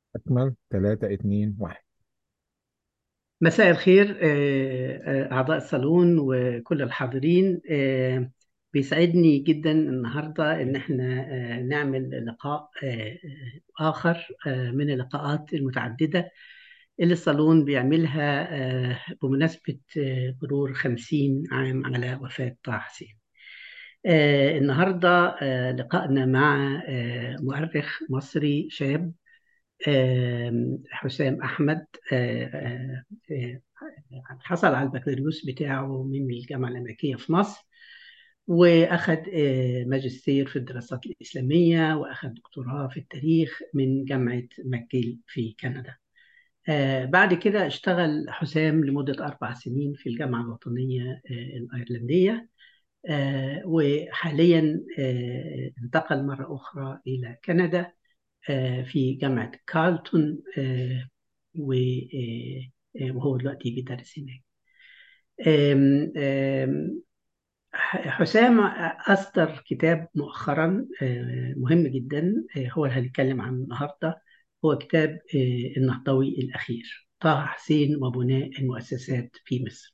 أكمل تلاتة اتنين واحد مساء الخير آه، آه، أعضاء الصالون وكل الحاضرين آه، بيسعدني جدا النهاردة إن احنا آه، نعمل لقاء آه، آخر آه، من اللقاءات المتعددة اللي الصالون بيعملها آه، بمناسبة آه، مرور خمسين عام على وفاة طه حسين آه، النهاردة آه، لقائنا مع آه، مؤرخ مصري شاب آم، حسام أحمد آه، آه، آه، حصل على البكالوريوس بتاعه من الجامعة الأمريكية في مصر وأخذ آه، ماجستير في الدراسات الإسلامية وأخذ دكتوراه في التاريخ من جامعة ماكيل في كندا آه، بعد كده اشتغل حسام لمدة أربع سنين في الجامعة الوطنية آه، الأيرلندية آه، وحاليا آه، انتقل مرة أخرى إلى كندا آه، في جامعة كارلتون آه، و- آه، آه، وهو دلوقتي بيدرس هناك آم، آم، ح- حسام أصدر كتاب مؤخرا آه، مهم جدا آه، هو اللي هنتكلم عنه النهاردة هو كتاب آه، النهضوي الأخير طه حسين وبناء المؤسسات في مصر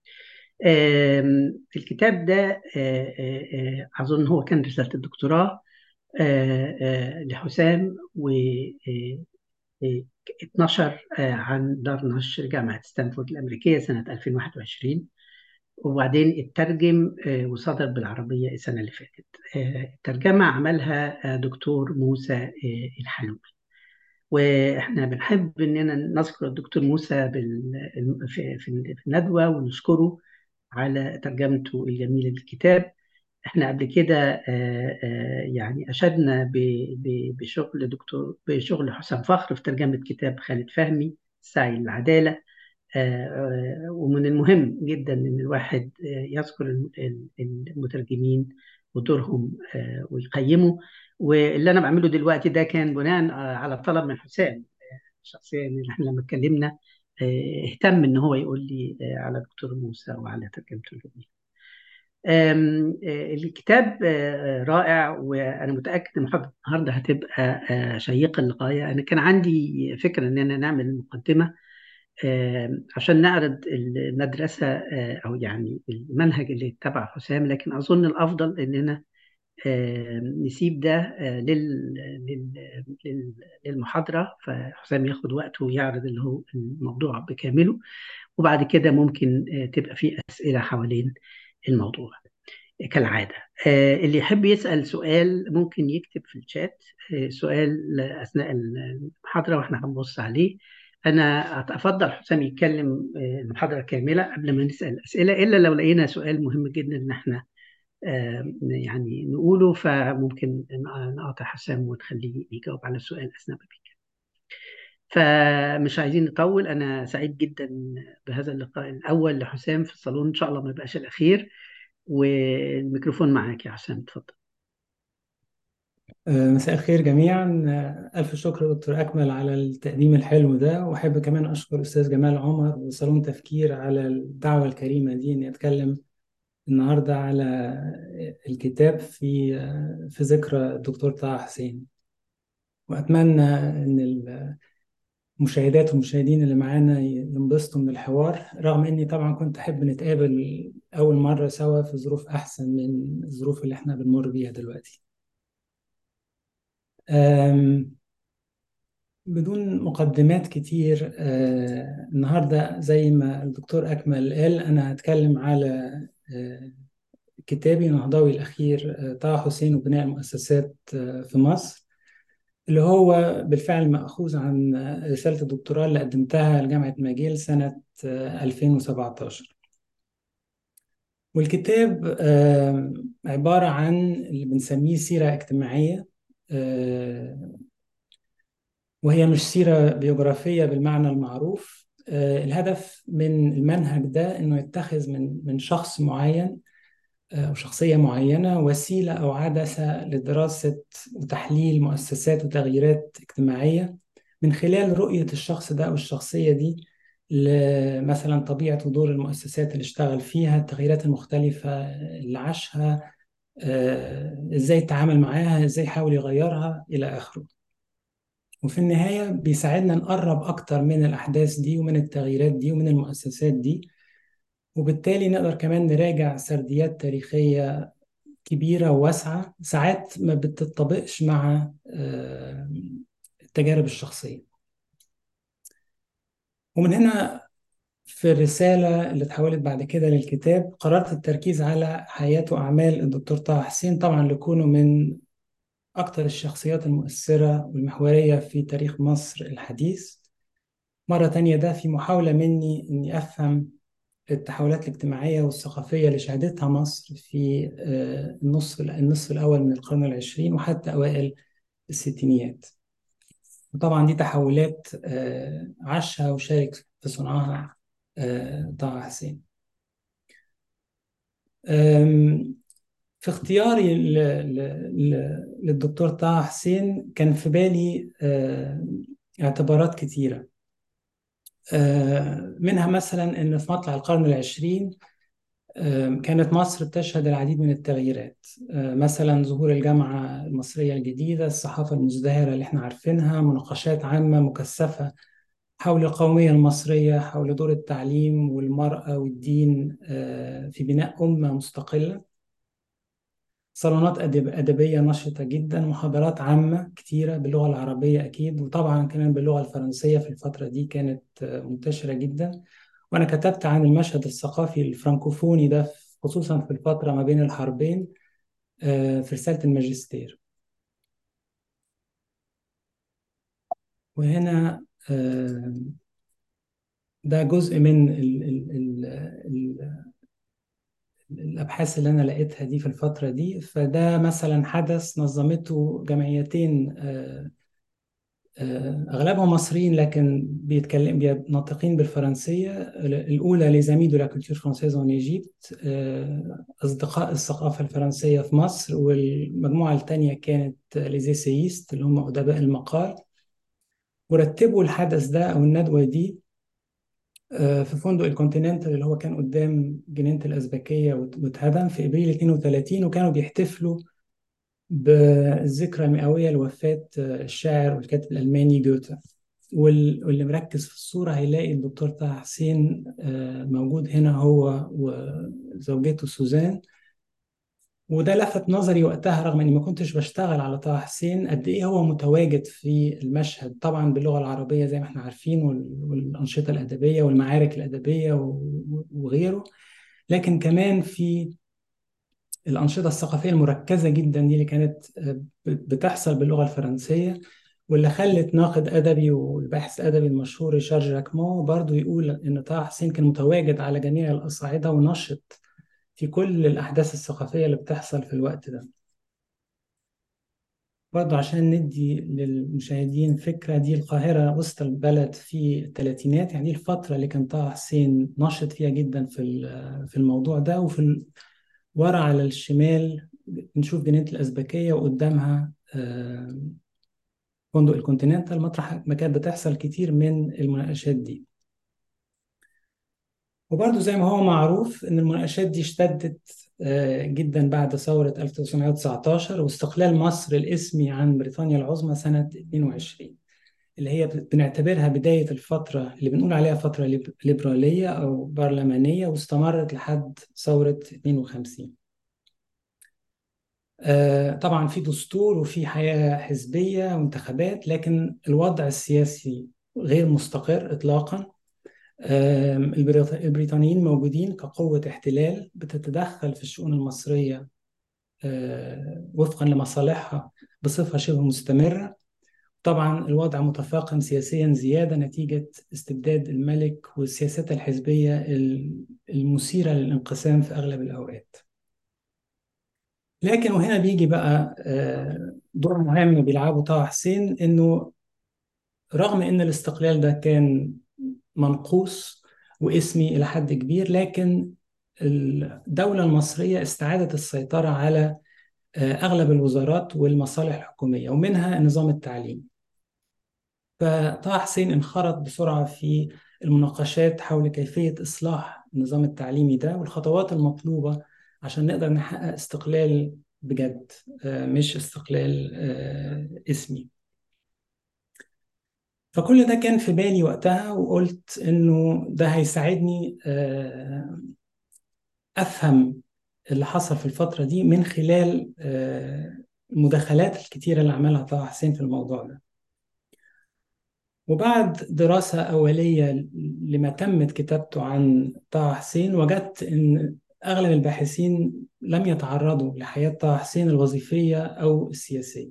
آم، الكتاب ده آه، آه، آه، أظن هو كان رسالة الدكتوراه آه، آه، لحسام و آه، آه، اتنشر آه، عن دار نشر جامعة ستانفورد الأمريكية سنة 2021 وبعدين اترجم آه، وصدر بالعربية السنة اللي فاتت آه، الترجمة عملها آه، دكتور موسى آه، الحلوي واحنا بنحب اننا نذكر الدكتور موسى بال- في في الندوة ونشكره على ترجمته الجميلة للكتاب احنا قبل كده آه، آه، يعني اشدنا ب- ب- بشغل دكتور بشغل حسام فخر في ترجمة كتاب خالد فهمي سعي للعدالة آه، آه، ومن المهم جدا ان الواحد آه، يذكر ال- ال- المترجمين ودورهم آه، ويقيمه واللي انا بعمله دلوقتي ده كان بناء آه، على طلب من حسام شخصيا ان احنا لما اتكلمنا آه، اهتم ان هو يقول لي آه، على دكتور موسى وعلى ترجمته الجميله. آم، آه، الكتاب آه، رائع وأنا متأكد إن محاضرة النهاردة هتبقى آه، شيقة للغاية أنا كان عندي فكرة إننا نعمل مقدمة آم، عشان نعرض المدرسة آه، أو يعني المنهج اللي اتبعه حسام لكن أظن الأفضل إننا آم، نسيب ده آه، لل- لل- لل- للمحاضرة فحسام ياخد وقته ويعرض اللي هو الموضوع بكامله وبعد كده ممكن آه، تبقى في أسئلة حوالين الموضوع كالعادة آه، اللي يحب يسأل سؤال ممكن يكتب في الشات آه، سؤال أثناء المحاضرة وإحنا هنبص عليه أنا أفضل حسام يتكلم آه، المحاضرة كاملة قبل ما نسأل أسئلة إلا لو لقينا سؤال مهم جدا إن إحنا آه، يعني نقوله فممكن نقاطع حسام ونخليه يجاوب على السؤال أثناء ما بيتكلم فمش عايزين نطول أنا سعيد جدا بهذا اللقاء الأول لحسام في الصالون إن شاء الله ما يبقاش الأخير والميكروفون معاك يا حسام اتفضل آه، مساء الخير جميعا آه، ألف شكر دكتور أكمل على التقديم الحلو ده وأحب كمان أشكر أستاذ جمال عمر وصالون تفكير على الدعوة الكريمة دي إني أتكلم النهاردة على الكتاب في آه، في ذكرى الدكتور طه حسين وأتمنى إن المشاهدات والمشاهدين اللي معانا ينبسطوا من الحوار رغم إني طبعا كنت أحب نتقابل أول مرة سوا في ظروف أحسن من الظروف اللي إحنا بنمر بيها دلوقتي. أم، بدون مقدمات كتير آه، النهاردة زي ما الدكتور أكمل قال أنا هتكلم على آه، كتابي نهضوي الأخير آه، طه حسين وبناء المؤسسات آه، في مصر اللي هو بالفعل مأخوذ عن آه، رسالة الدكتوراه اللي قدمتها لجامعة ماجيل سنة آه، 2017 والكتاب آه، عبارة عن اللي بنسميه سيرة اجتماعية آه، وهي مش سيرة بيوغرافية بالمعنى المعروف آه، الهدف من المنهج ده إنه يتخذ من من شخص معين آه، أو شخصية معينة وسيلة أو عدسة لدراسة وتحليل مؤسسات وتغييرات اجتماعية من خلال رؤية الشخص ده أو الشخصية دي مثلا طبيعة ودور المؤسسات اللي اشتغل فيها التغييرات المختلفة اللي عاشها آه، ازاي يتعامل معاها ازاي يحاول يغيرها إلى آخره وفي النهاية بيساعدنا نقرب أكتر من الأحداث دي ومن التغييرات دي ومن المؤسسات دي وبالتالي نقدر كمان نراجع سرديات تاريخية كبيرة وواسعة ساعات ما بتطبقش مع آه، التجارب الشخصية ومن هنا في الرسالة اللي اتحولت بعد كده للكتاب قررت التركيز على حياة وأعمال الدكتور طه حسين طبعا لكونه من أكثر الشخصيات المؤثرة والمحورية في تاريخ مصر الحديث مرة تانية ده في محاولة مني إني أفهم التحولات الاجتماعية والثقافية اللي شهدتها مصر في آه، النصف النصف الأول من القرن العشرين وحتى أوائل الستينيات وطبعا دي تحولات آه، عاشها وشارك في صنعها آه، طه حسين آم، في اختياري ل- ل- ل- للدكتور طه حسين كان في بالي آه، اعتبارات كتيرة آه، منها مثلا أن في مطلع القرن العشرين آه، كانت مصر بتشهد العديد من التغييرات آه، مثلا ظهور الجامعة المصرية الجديدة الصحافة المزدهرة اللي احنا عارفينها مناقشات عامة مكثفة حول القومية المصرية حول دور التعليم والمرأة والدين آه، في بناء أمة مستقلة صالونات أدب أدبية نشطة جدا محاضرات عامة كتيرة باللغة العربية أكيد وطبعا كمان باللغة الفرنسية في الفترة دي كانت آه، منتشرة جدا وأنا كتبت عن المشهد الثقافي الفرنكوفوني ده خصوصا في الفترة ما بين الحربين آه، في رسالة الماجستير وهنا آه، ده جزء من ال ال ال ال الأبحاث اللي أنا لقيتها دي في الفترة دي فده مثلا حدث نظمته جمعيتين آه، آه، أغلبهم مصريين لكن بيتكلم بي- ناطقين بالفرنسية الأولى les amis de la culture française en Égypte آه، أصدقاء الثقافة الفرنسية في مصر والمجموعة الثانية كانت les essayistes اللي هم أدباء المقال ورتبوا الحدث ده أو الندوة دي آه، في فندق الكونتيننتال اللي هو كان قدام جنينة الأزبكية وات- واتهدم في إبريل 32 وكانوا بيحتفلوا بالذكرى المئوية لوفاة آه، الشاعر والكاتب الألماني جوته وال- واللي مركز في الصورة هيلاقي الدكتور طه حسين آه، موجود هنا هو وزوجته سوزان وده لفت نظري وقتها رغم اني ما كنتش بشتغل على طه حسين قد ايه هو متواجد في المشهد طبعا باللغه العربيه زي ما احنا عارفين وال- والانشطه الادبيه والمعارك الادبيه و- وغيره لكن كمان في الانشطه الثقافيه المركزه جدا دي اللي كانت آه، بتحصل باللغه الفرنسيه واللي خلت ناقد ادبي والباحث الادبي المشهور ريشار جاكمون برضو يقول ان طه حسين كان متواجد على جميع الاصعده ونشط في كل الاحداث الثقافيه اللي بتحصل في الوقت ده برضه عشان ندي للمشاهدين فكرة دي القاهرة وسط البلد في الثلاثينات يعني دي الفترة اللي كان طه حسين نشط فيها جدا في ال- في الموضوع ده وفي ال- ورا على الشمال نشوف جنينة الأزبكية وقدامها آه، فندق الكونتيننتال مطرح ما كانت بتحصل كتير من المناقشات دي وبرضه زي ما هو معروف ان المناقشات دي اشتدت آه، جدا بعد ثورة 1919 واستقلال مصر الاسمي عن بريطانيا العظمى سنة 22 اللي هي بنعتبرها بداية الفترة اللي بنقول عليها فترة ليب- ليبرالية أو برلمانية واستمرت لحد ثورة 52 آه، طبعا في دستور وفي حياة حزبية وانتخابات لكن الوضع السياسي غير مستقر إطلاقا آم، البريط- البريطانيين موجودين كقوة احتلال بتتدخل في الشؤون المصرية آه، وفقا لمصالحها بصفة شبه مستمرة طبعا الوضع متفاقم سياسيا زيادة نتيجة استبداد الملك والسياسات الحزبية ال- المثيرة للانقسام في أغلب الأوقات لكن وهنا بيجي بقى آه، دور مهم بيلعبه طه حسين إنه رغم إن الاستقلال ده كان منقوص واسمي إلى حد كبير لكن الدولة المصرية استعادت السيطرة على آه، أغلب الوزارات والمصالح الحكومية ومنها النظام التعليمي فطه حسين انخرط بسرعة في المناقشات حول كيفية إصلاح النظام التعليمي ده والخطوات المطلوبة عشان نقدر نحقق استقلال بجد آه، مش استقلال آه، اسمي فكل ده كان في بالي وقتها وقلت إنه ده هيساعدني آه، أفهم اللي حصل في الفترة دي من خلال آه، المداخلات الكتيرة اللي عملها طه حسين في الموضوع ده وبعد دراسة أولية لما تمت كتابته عن طه حسين وجدت إن أغلب الباحثين لم يتعرضوا لحياة طه حسين الوظيفية أو السياسية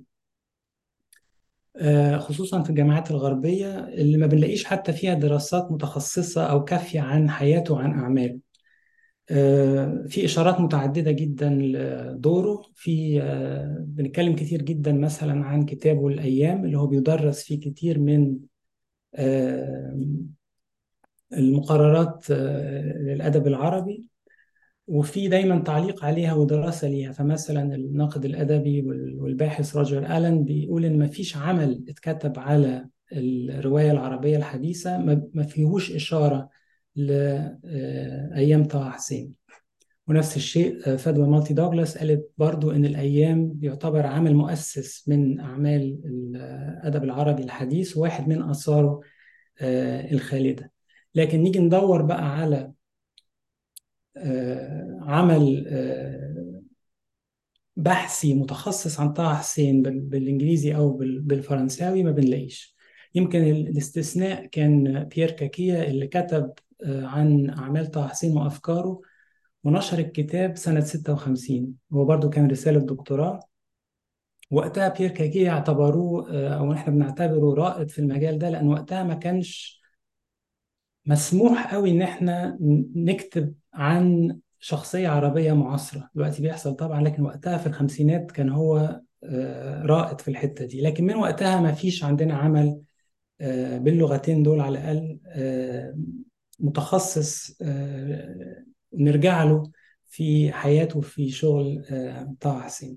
آه، خصوصا في الجامعات الغربية اللي ما بنلاقيش حتى فيها دراسات متخصصة أو كافية عن حياته وعن أعماله آه، في إشارات متعددة جدا لدوره في آه، بنتكلم كتير جدا مثلا عن كتابه الأيام اللي هو بيدرس فيه كتير من آه، المقررات للأدب العربي وفي دايما تعليق عليها ودراسة ليها فمثلا الناقد الأدبي والباحث روجر ألن بيقول إن مفيش عمل اتكتب على الرواية العربية الحديثة ما فيهوش إشارة لأيام طه حسين ونفس الشيء فدوى مالتي دوغلاس قالت برضو إن الأيام يعتبر عامل مؤسس من أعمال الأدب العربي الحديث وواحد من آثاره الخالدة لكن نيجي ندور بقى على عمل بحثي متخصص عن طه حسين بالإنجليزي أو بالفرنساوي ما بنلاقيش يمكن الاستثناء كان بيير كاكيا اللي كتب عن أعمال طه حسين وأفكاره ونشر الكتاب سنة 56 هو برضو كان رسالة دكتوراه وقتها بيير كاكيا اعتبروه أو إحنا بنعتبره رائد في المجال ده لأن وقتها ما كانش مسموح قوي إن إحنا نكتب عن شخصية عربية معاصرة دلوقتي بيحصل طبعا لكن وقتها في الخمسينات كان هو رائد في الحتة دي لكن من وقتها ما فيش عندنا عمل باللغتين دول على الأقل متخصص نرجع له في حياته في شغل طه حسين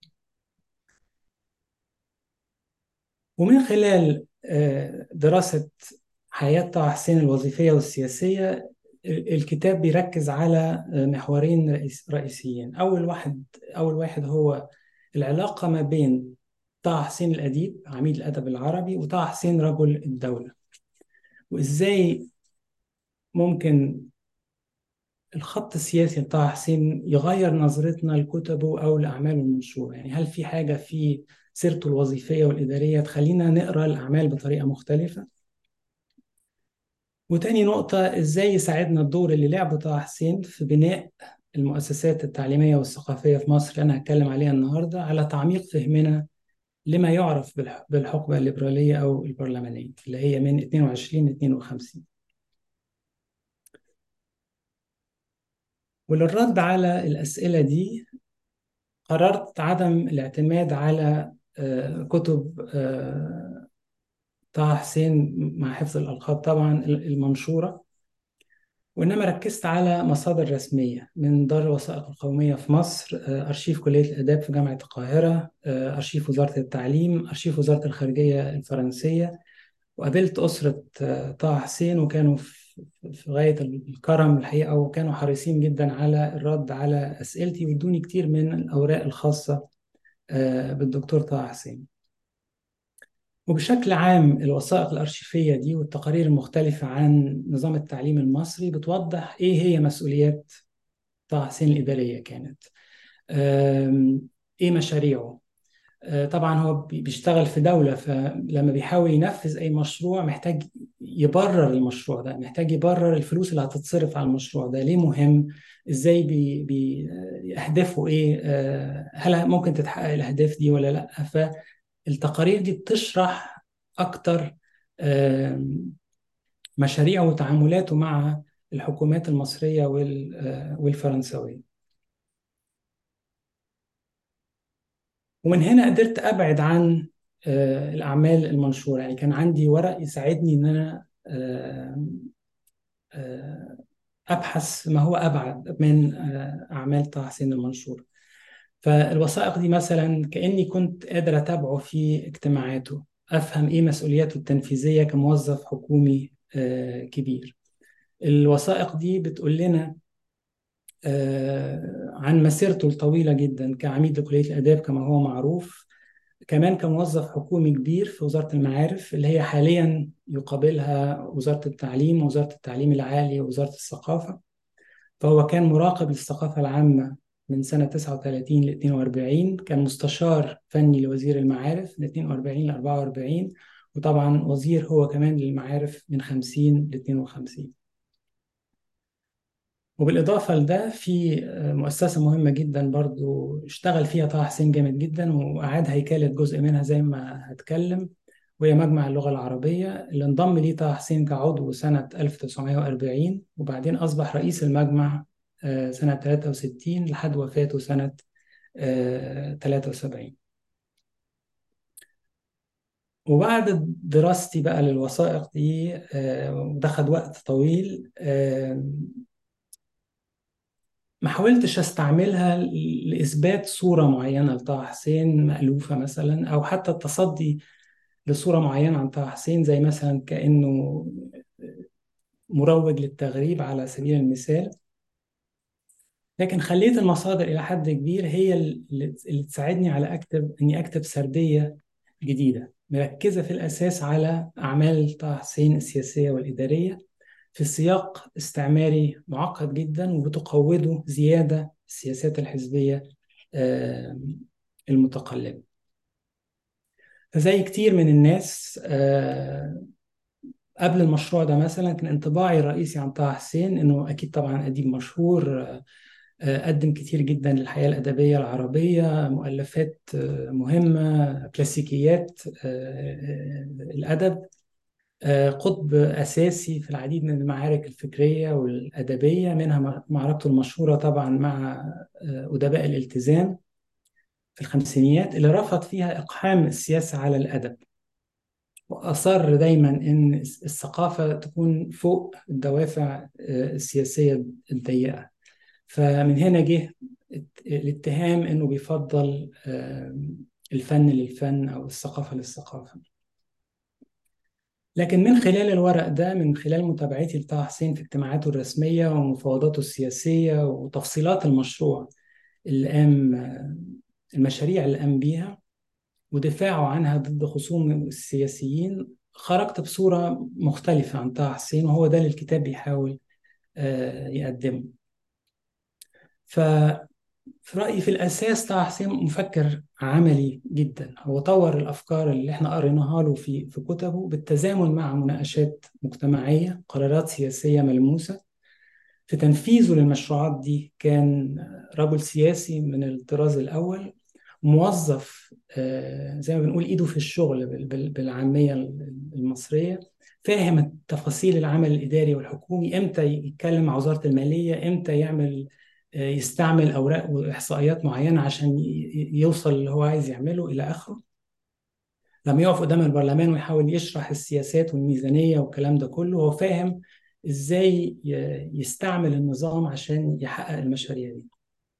ومن خلال دراسة حياة طه حسين الوظيفية والسياسية الكتاب بيركز على محورين رئيس رئيسيين أول واحد أول واحد هو العلاقة ما بين طه حسين الأديب عميد الأدب العربي وطه حسين رجل الدولة وإزاي ممكن الخط السياسي لطه حسين يغير نظرتنا لكتبه أو لأعماله المنشورة يعني هل في حاجة في سيرته الوظيفية والإدارية تخلينا نقرأ الأعمال بطريقة مختلفة وتاني نقطة إزاي يساعدنا الدور اللي لعبه طه حسين في بناء المؤسسات التعليمية والثقافية في مصر أنا هتكلم عليها النهاردة على تعميق فهمنا لما يعرف بالحقبة الليبرالية أو البرلمانية اللي هي من 22 ل 52 وللرد على الأسئلة دي قررت عدم الاعتماد على كتب طه حسين مع حفظ الألقاب طبعا المنشورة وإنما ركزت على مصادر رسمية من دار الوثائق القومية في مصر أرشيف كلية الآداب في جامعة القاهرة أرشيف وزارة التعليم أرشيف وزارة الخارجية الفرنسية وقابلت أسرة طه حسين وكانوا في غاية الكرم الحقيقة وكانوا حريصين جدا على الرد على أسئلتي وادوني كتير من الأوراق الخاصة بالدكتور طه حسين وبشكل عام الوثائق الأرشيفية دي والتقارير المختلفة عن نظام التعليم المصري بتوضح إيه هي مسؤوليات طه حسين الإدارية كانت إيه مشاريعه طبعا هو بيشتغل في دولة فلما بيحاول ينفذ أي مشروع محتاج يبرر المشروع ده محتاج يبرر الفلوس اللي هتتصرف على المشروع ده ليه مهم ازاي بي بي اهدافه ايه هل ممكن تتحقق الاهداف دي ولا لا فالتقارير دي بتشرح اكتر مشاريعه وتعاملاته مع الحكومات المصرية والفرنسوية ومن هنا قدرت ابعد عن الاعمال المنشوره يعني كان عندي ورق يساعدني ان انا ابحث ما هو ابعد من اعمال طه حسين المنشوره فالوثائق دي مثلا كاني كنت قادر اتابعه في اجتماعاته افهم ايه مسؤولياته التنفيذيه كموظف حكومي كبير الوثائق دي بتقول لنا عن مسيرته الطويلة جدا كعميد لكلية الآداب كما هو معروف كمان كموظف حكومي كبير في وزارة المعارف اللي هي حاليا يقابلها وزارة التعليم ووزارة التعليم العالي ووزارة الثقافة فهو كان مراقب للثقافة العامة من سنة 39 ل 42 كان مستشار فني لوزير المعارف من 42 ل 44 وطبعا وزير هو كمان للمعارف من 50 ل 52 وبالإضافة لده في مؤسسة مهمة جدا برضو اشتغل فيها طه حسين جامد جدا وأعاد هيكلة جزء منها زي ما هتكلم وهي مجمع اللغة العربية اللي انضم ليه طه حسين كعضو سنة 1940 وبعدين أصبح رئيس المجمع سنة 63 لحد وفاته سنة 73 وبعد دراستي بقى للوثائق دي وده خد وقت طويل ما حاولتش استعملها لإثبات صورة معينة لطه حسين مألوفة مثلا أو حتى التصدي لصورة معينة عن طه حسين زي مثلا كأنه مروج للتغريب على سبيل المثال لكن خليت المصادر إلى حد كبير هي اللي تساعدني على أكتب إني أكتب سردية جديدة مركزة في الأساس على أعمال طه حسين السياسية والإدارية في سياق استعماري معقد جدا وبتقوده زيادة السياسات الحزبية المتقلبة فزي كتير من الناس قبل المشروع ده مثلا كان انطباعي الرئيسي عن طه حسين انه اكيد طبعا اديب مشهور قدم كتير جدا للحياة الأدبية العربية مؤلفات مهمة كلاسيكيات الأدب قطب أساسي في العديد من المعارك الفكرية والأدبية منها معركته المشهورة طبعا مع أدباء الالتزام في الخمسينيات اللي رفض فيها إقحام السياسة على الأدب وأصر دايما إن الثقافة تكون فوق الدوافع السياسية الضيقة فمن هنا جه الاتهام إنه بيفضل الفن للفن أو الثقافة للثقافة لكن من خلال الورق ده من خلال متابعتي لطه حسين في اجتماعاته الرسمية ومفاوضاته السياسية وتفصيلات المشروع اللي قام المشاريع اللي قام بيها ودفاعه عنها ضد خصوم السياسيين خرجت بصورة مختلفة عن طه حسين وهو ده اللي الكتاب بيحاول يقدمه ف في رأيي في الأساس طه حسين مفكر عملي جدا هو طور الأفكار اللي احنا قريناها له في في كتبه بالتزامن مع مناقشات مجتمعية قرارات سياسية ملموسة في تنفيذه للمشروعات دي كان رجل سياسي من الطراز الأول موظف زي ما بنقول إيده في الشغل بالعامية المصرية فاهم تفاصيل العمل الإداري والحكومي إمتى يتكلم مع وزارة المالية إمتى يعمل يستعمل اوراق واحصائيات معينه عشان يوصل اللي هو عايز يعمله الى اخره لما يقف قدام البرلمان ويحاول يشرح السياسات والميزانيه والكلام ده كله هو فاهم ازاي يستعمل النظام عشان يحقق المشاريع دي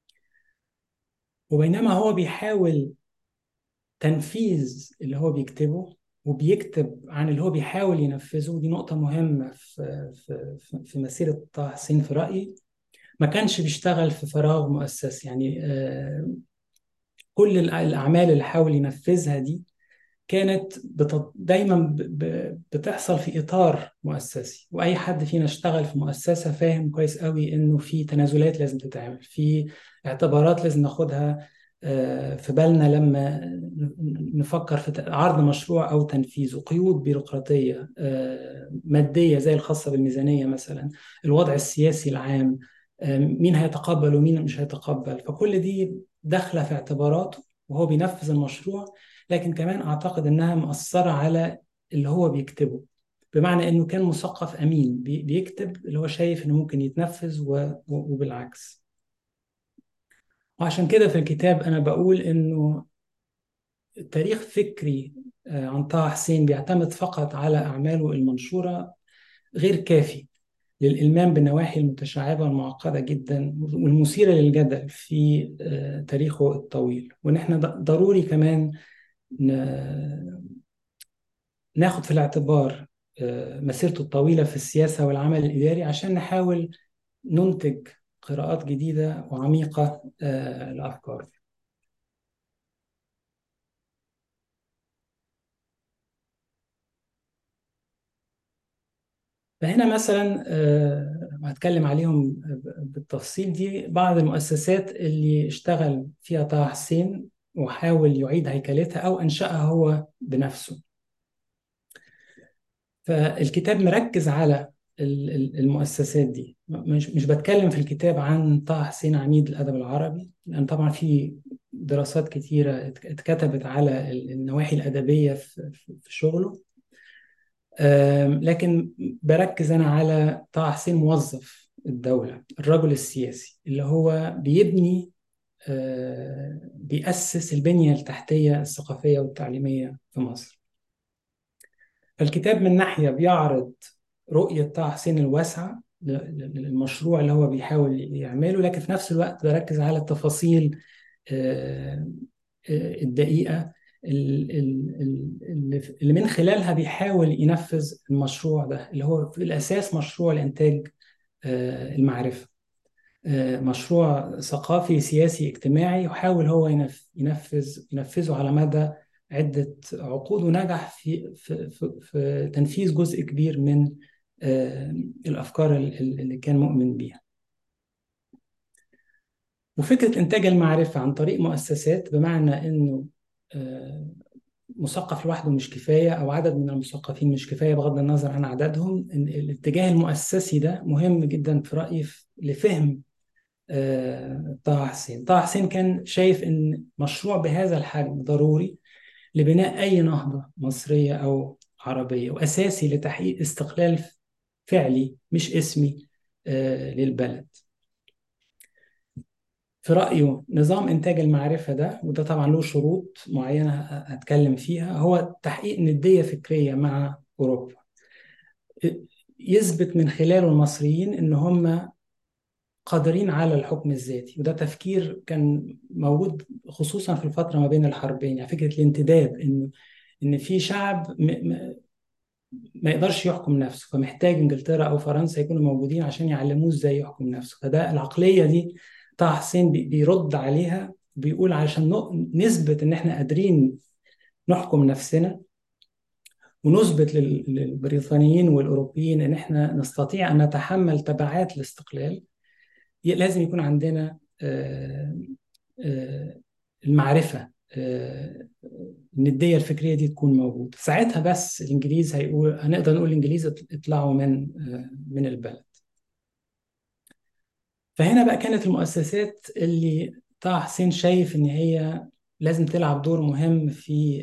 وبينما هو بيحاول تنفيذ اللي هو بيكتبه وبيكتب عن اللي هو بيحاول ينفذه دي نقطة مهمة في في في مسيرة طه حسين في رأيي ما كانش بيشتغل في فراغ مؤسس يعني كل الأعمال اللي حاول ينفذها دي كانت دايما بتحصل في إطار مؤسسي وأي حد فينا اشتغل في مؤسسة فاهم كويس قوي إنه في تنازلات لازم تتعمل في اعتبارات لازم ناخدها في بالنا لما نفكر في عرض مشروع أو تنفيذه قيود بيروقراطية مادية زي الخاصة بالميزانية مثلا الوضع السياسي العام مين هيتقبل ومين مش هيتقبل فكل دي داخله في اعتباراته وهو بينفذ المشروع لكن كمان اعتقد انها مأثره على اللي هو بيكتبه بمعنى انه كان مثقف امين بيكتب اللي هو شايف انه ممكن يتنفذ وبالعكس وعشان كده في الكتاب انا بقول انه تاريخ فكري عن طه حسين بيعتمد فقط على اعماله المنشوره غير كافي للإلمام بالنواحي المتشعبة المعقدة جدا والمثيرة للجدل في تاريخه الطويل وإن إحنا ضروري كمان ناخد في الاعتبار مسيرته الطويلة في السياسة والعمل الإداري عشان نحاول ننتج قراءات جديدة وعميقة لأفكاره فهنا مثلا آه، هتكلم عليهم بالتفصيل دي بعض المؤسسات اللي اشتغل فيها طه حسين وحاول يعيد هيكلتها أو أنشأها هو بنفسه فالكتاب مركز على ال- ال- المؤسسات دي مش مش بتكلم في الكتاب عن طه حسين عميد الأدب العربي لأن طبعا في دراسات كتيرة ات- اتكتبت على ال- النواحي الأدبية في في- في شغله آم، لكن بركز أنا على طه حسين موظف الدولة الرجل السياسي اللي هو بيبني آه، بيأسس البنية التحتية الثقافية والتعليمية في مصر فالكتاب من ناحية بيعرض رؤية طه حسين الواسعة ل- ل- للمشروع اللي هو بيحاول يعمله لكن في نفس الوقت بركز على التفاصيل آه، آه، الدقيقة ال- ال- ال- اللي اللي من خلالها بيحاول ينفذ المشروع ده اللي هو في الأساس مشروع لإنتاج آه، المعرفة آه، مشروع ثقافي سياسي اجتماعي يحاول هو ينف- ينفذ ينفذه على مدى عدة عقود ونجح في في في, في تنفيذ جزء كبير من آه، الأفكار ال- ال- اللي كان مؤمن بيها وفكرة إنتاج المعرفة عن طريق مؤسسات بمعنى إنه آه، مثقف لوحده مش كفاية أو عدد من المثقفين مش كفاية بغض النظر عن عددهم إن الاتجاه المؤسسي ده مهم جدا في رأيي في- لفهم آه، طه حسين طه حسين كان شايف ان مشروع بهذا الحجم ضروري لبناء اي نهضة مصرية او عربية واساسي لتحقيق استقلال فعلي مش اسمي آه، للبلد في رأيه نظام إنتاج المعرفة ده وده طبعا له شروط معينة هتكلم فيها هو تحقيق ندية فكرية مع أوروبا يثبت من خلاله المصريين إن هم قادرين على الحكم الذاتي وده تفكير كان موجود خصوصا في الفترة ما بين الحربين يعني فكرة الانتداب إن إن في شعب م... م... ما يقدرش يحكم نفسه فمحتاج إنجلترا أو فرنسا يكونوا موجودين عشان يعلموه إزاي يحكم نفسه فده العقلية دي طه حسين بي... بيرد عليها بيقول علشان ن... نثبت إن إحنا قادرين نحكم نفسنا ونثبت لل... للبريطانيين والأوروبيين إن إحنا نستطيع أن نتحمل تبعات الاستقلال لازم يكون عندنا آه، آه، المعرفة آه، الندية الفكرية دي تكون موجودة ساعتها بس الإنجليز هيقول هنقدر نقول الإنجليز اطلعوا من من البلد فهنا بقى كانت المؤسسات اللي طه حسين شايف إن هي لازم تلعب دور مهم في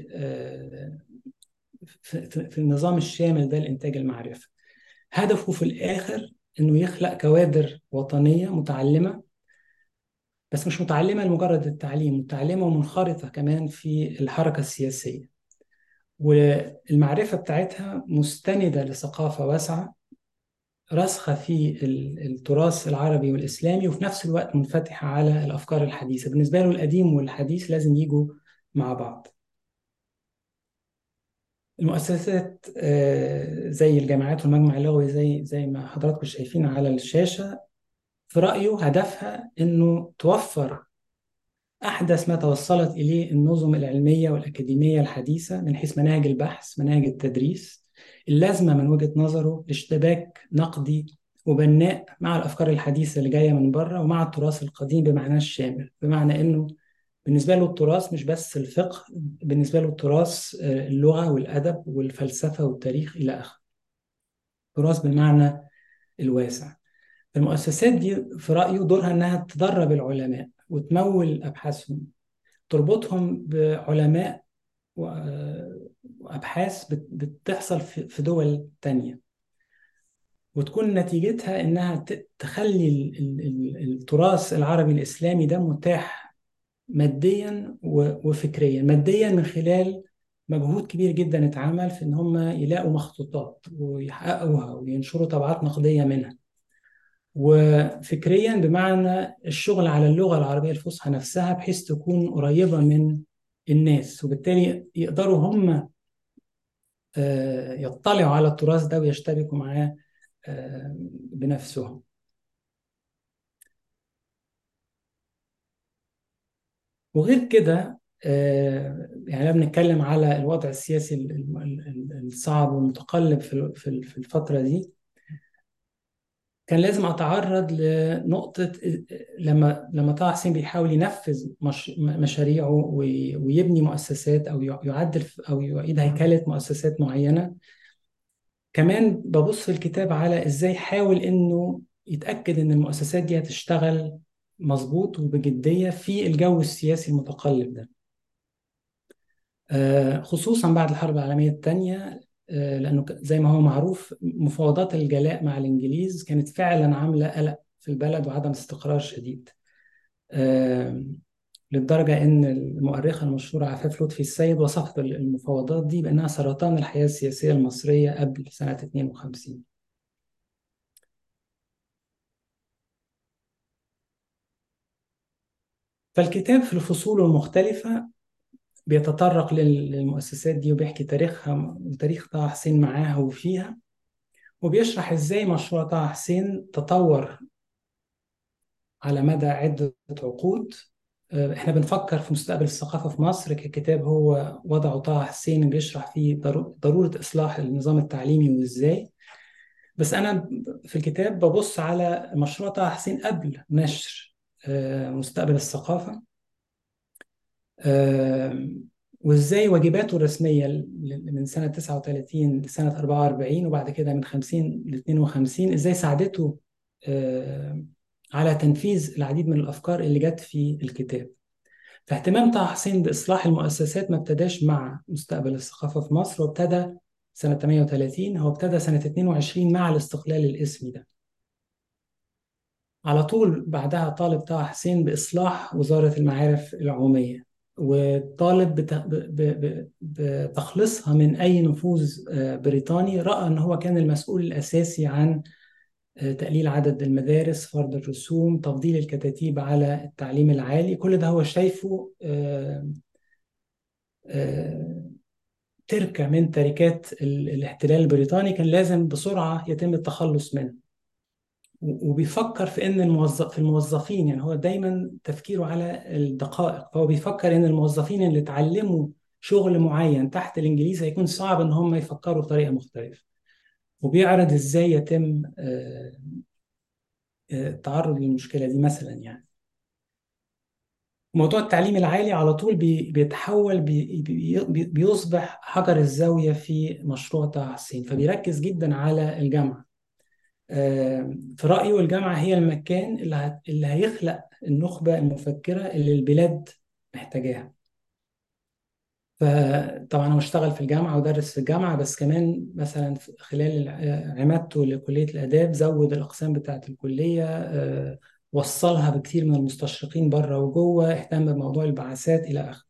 في, في النظام الشامل ده لإنتاج المعرفة هدفه في الآخر إنه يخلق كوادر وطنية متعلمة بس مش متعلمة لمجرد التعليم متعلمة ومنخرطة كمان في الحركة السياسية والمعرفة بتاعتها مستندة لثقافة واسعة راسخة في التراث العربي والإسلامي وفي نفس الوقت منفتحة على الأفكار الحديثة بالنسبة له القديم والحديث لازم يجوا مع بعض المؤسسات زي الجامعات والمجمع اللغوي زي زي ما حضراتكم شايفين على الشاشة في رأيه هدفها إنه توفر أحدث ما توصلت إليه النظم العلمية والأكاديمية الحديثة من حيث مناهج البحث مناهج التدريس اللازمة من وجهة نظره لاشتباك نقدي وبناء مع الأفكار الحديثة اللي جاية من بره ومع التراث القديم بمعناه الشامل بمعنى إنه بالنسبة له التراث مش بس الفقه بالنسبة له التراث اللغة والأدب والفلسفة والتاريخ إلى آخره تراث بالمعنى الواسع المؤسسات دي في رأيه دورها إنها تدرب العلماء وتمول أبحاثهم تربطهم بعلماء وأبحاث بتحصل في دول تانية وتكون نتيجتها إنها تخلي التراث العربي الإسلامي ده متاح ماديا وفكريا ماديا من خلال مجهود كبير جدا اتعمل في إن هم يلاقوا مخطوطات ويحققوها وينشروا طبعات نقدية منها وفكريا بمعنى الشغل على اللغة العربية الفصحى نفسها بحيث تكون قريبة من الناس وبالتالي يقدروا هم يطلعوا على التراث ده ويشتبكوا معاه بنفسهم وغير كده يعني بنتكلم على الوضع السياسي الصعب والمتقلب في في الفترة دي كان لازم اتعرض لنقطه لما لما طه حسين بيحاول ينفذ مش مشاريعه وي- ويبني مؤسسات او يعدل في- او يعيد هيكله مؤسسات معينه كمان ببص في الكتاب على ازاي حاول انه يتاكد ان المؤسسات دي هتشتغل مظبوط وبجديه في الجو السياسي المتقلب ده آه، خصوصا بعد الحرب العالميه الثانيه لانه ك- زي ما هو معروف مفاوضات الجلاء مع الانجليز كانت فعلا عامله قلق في البلد وعدم استقرار شديد آه، للدرجه ان المؤرخه المشهوره عفاف لطفي السيد وصفت المفاوضات دي بانها سرطان الحياه السياسيه المصريه قبل سنه 52 فالكتاب في الفصول المختلفة بيتطرق لل- للمؤسسات دي وبيحكي تاريخها وتاريخ طه حسين معاها وفيها وبيشرح ازاي مشروع طه حسين تطور على مدى عدة عقود آه، احنا بنفكر في مستقبل الثقافة في مصر ككتاب هو وضعه طه حسين بيشرح فيه ضرو- ضرورة إصلاح النظام التعليمي وازاي بس أنا في الكتاب ببص على مشروع طه حسين قبل نشر آه، مستقبل الثقافة آه، وازاي واجباته الرسمية ل- من سنة 39 لسنة 44 وبعد كده من 50 ل 52 ازاي ساعدته آه، على تنفيذ العديد من الأفكار اللي جت في الكتاب فاهتمام طه حسين بإصلاح المؤسسات ما ابتداش مع مستقبل الثقافة في مصر وابتدى سنة 38 هو ابتدى سنة 22 مع الاستقلال الاسمي ده على طول بعدها طالب طه حسين بإصلاح وزارة المعارف العمومية وطالب بت- ب- ب- ب- بتخليصها من أي نفوذ آه، بريطاني رأى أن هو كان المسؤول الأساسي عن آه، تقليل عدد المدارس فرض الرسوم تفضيل الكتاتيب على التعليم العالي كل ده هو شايفه آه، آه، تركة من تركات ال- الاحتلال البريطاني كان لازم بسرعة يتم التخلص منها و- وبيفكر في ان الموظف في الموظفين يعني هو دايما تفكيره على الدقائق فهو بيفكر ان الموظفين اللي اتعلموا شغل معين تحت الانجليز هيكون صعب ان هم يفكروا بطريقة مختلفة وبيعرض ازاي يتم آه، آه، التعرض للمشكلة دي مثلا يعني موضوع التعليم العالي على طول بي- بيتحول بي- بي- بي- بيصبح حجر الزاوية في مشروع طه حسين فبيركز جدا على الجامعة آه، في رأيه الجامعة هي المكان اللي هت- اللي هيخلق النخبة المفكرة اللي البلاد محتاجاها فطبعا هو اشتغل في الجامعة ودرس في الجامعة بس كمان مثلا في خلال الع- عمادته لكلية الآداب زود الأقسام بتاعة الكلية آه، وصلها بكثير من المستشرقين بره وجوه اهتم بموضوع البعثات إلى آخره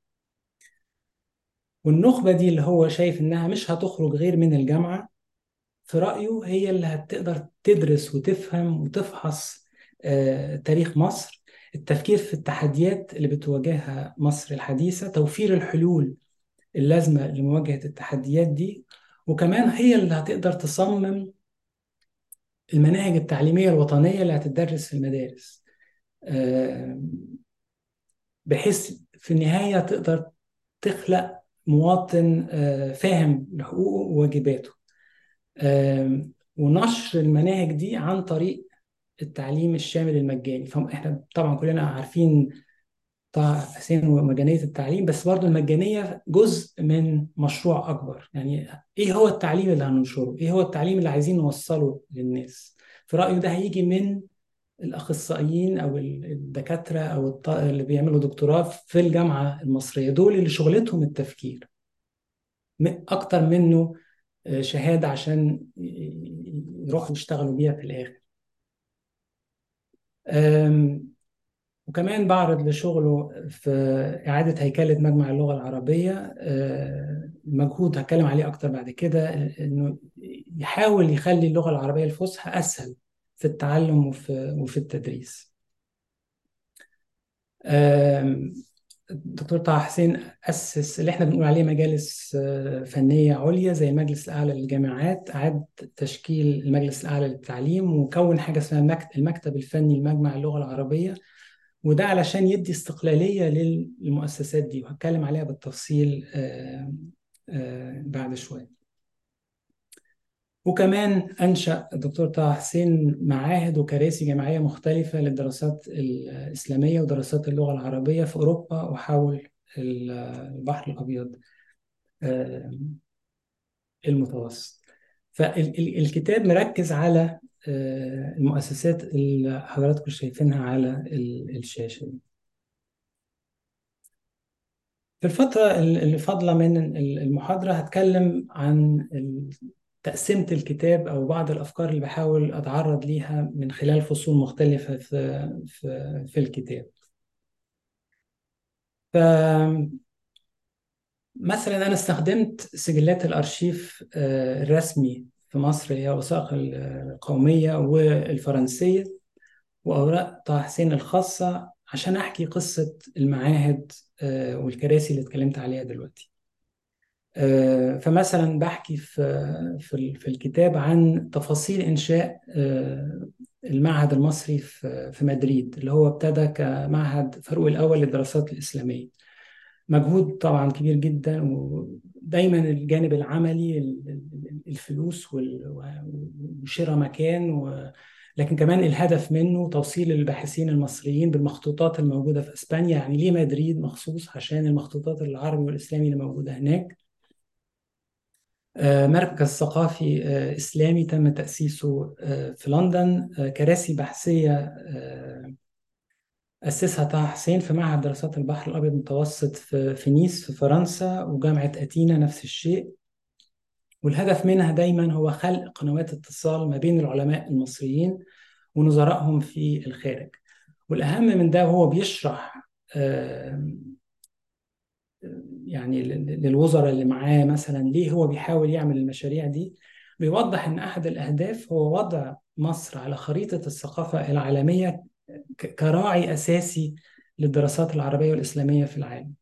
والنخبة دي اللي هو شايف إنها مش هتخرج غير من الجامعة في رأيه هي اللي هتقدر تدرس وتفهم وتفحص آه، تاريخ مصر التفكير في التحديات اللي بتواجهها مصر الحديثة توفير الحلول اللازمة لمواجهة التحديات دي وكمان هي اللي هتقدر تصمم المناهج التعليمية الوطنية اللي هتدرس في المدارس آه، بحيث في النهاية تقدر تخلق مواطن آه، فاهم لحقوقه وواجباته آم، ونشر المناهج دي عن طريق التعليم الشامل المجاني فاحنا طبعا كلنا عارفين طه حسين ومجانية التعليم بس برضو المجانية جزء من مشروع أكبر يعني إيه هو التعليم اللي هننشره؟ إيه هو التعليم اللي عايزين نوصله للناس؟ في رأيه ده هيجي من الأخصائيين أو الدكاترة أو الط- اللي بيعملوا دكتوراه في الجامعة المصرية دول اللي شغلتهم التفكير م- أكتر منه آه، شهادة عشان ي- ي- يروحوا يشتغلوا بيها في الآخر أم، وكمان بعرض لشغله في إعادة هيكلة مجمع اللغة العربية أه، مجهود هتكلم عليه أكتر بعد كده إنه يحاول يخلي اللغة العربية الفصحى أسهل في التعلم وفي وفي التدريس أم، الدكتور طه حسين أسس اللي احنا بنقول عليه مجالس آه، فنية عليا زي المجلس الأعلى للجامعات أعاد تشكيل المجلس الأعلى للتعليم وكون حاجة اسمها المكت- المكتب الفني لمجمع اللغة العربية وده علشان يدي استقلالية للمؤسسات دي وهتكلم عليها بالتفصيل آه، آه، بعد شوية وكمان أنشأ الدكتور طه حسين معاهد وكراسي جامعية مختلفة للدراسات الإسلامية ودراسات اللغة العربية في أوروبا وحول البحر الأبيض آه، المتوسط فالكتاب مركز على آه، المؤسسات اللي حضراتكم شايفينها على ال- الشاشة دي. في الفترة اللي فاضلة من المحاضرة هتكلم عن ال- تقسيمة الكتاب أو بعض الأفكار اللي بحاول أتعرض ليها من خلال فصول مختلفة في في في الكتاب. ف مثلا أنا استخدمت سجلات الأرشيف آه، الرسمي في مصر هي الوثائق القومية والفرنسية وأوراق طه حسين الخاصة عشان أحكي قصة المعاهد آه، والكراسي اللي اتكلمت عليها دلوقتي آه، فمثلا بحكي في في في الكتاب عن تفاصيل إنشاء آه، المعهد المصري في في مدريد اللي هو ابتدى كمعهد فاروق الأول للدراسات الإسلامية مجهود طبعا كبير جدا ودايما الجانب العملي ال- ال- الفلوس وال- وشراء مكان و... لكن كمان الهدف منه توصيل الباحثين المصريين بالمخطوطات الموجودة في اسبانيا يعني ليه مدريد مخصوص عشان المخطوطات العربي والاسلامي اللي موجودة هناك آه، مركز ثقافي آه، إسلامي تم تأسيسه آه، في لندن آه، كراسي بحثية آه، أسسها طه حسين في معهد دراسات البحر الأبيض المتوسط في في نيس في فرنسا وجامعة أتينا نفس الشيء والهدف منها دايما هو خلق قنوات اتصال ما بين العلماء المصريين ونظرائهم في الخارج والأهم من ده هو بيشرح آه، يعني لل- للوزراء اللي معاه مثلا ليه هو بيحاول يعمل المشاريع دي بيوضح ان احد الاهداف هو وضع مصر على خريطة الثقافة العالمية ك- كراعي اساسي للدراسات العربية والاسلامية في العالم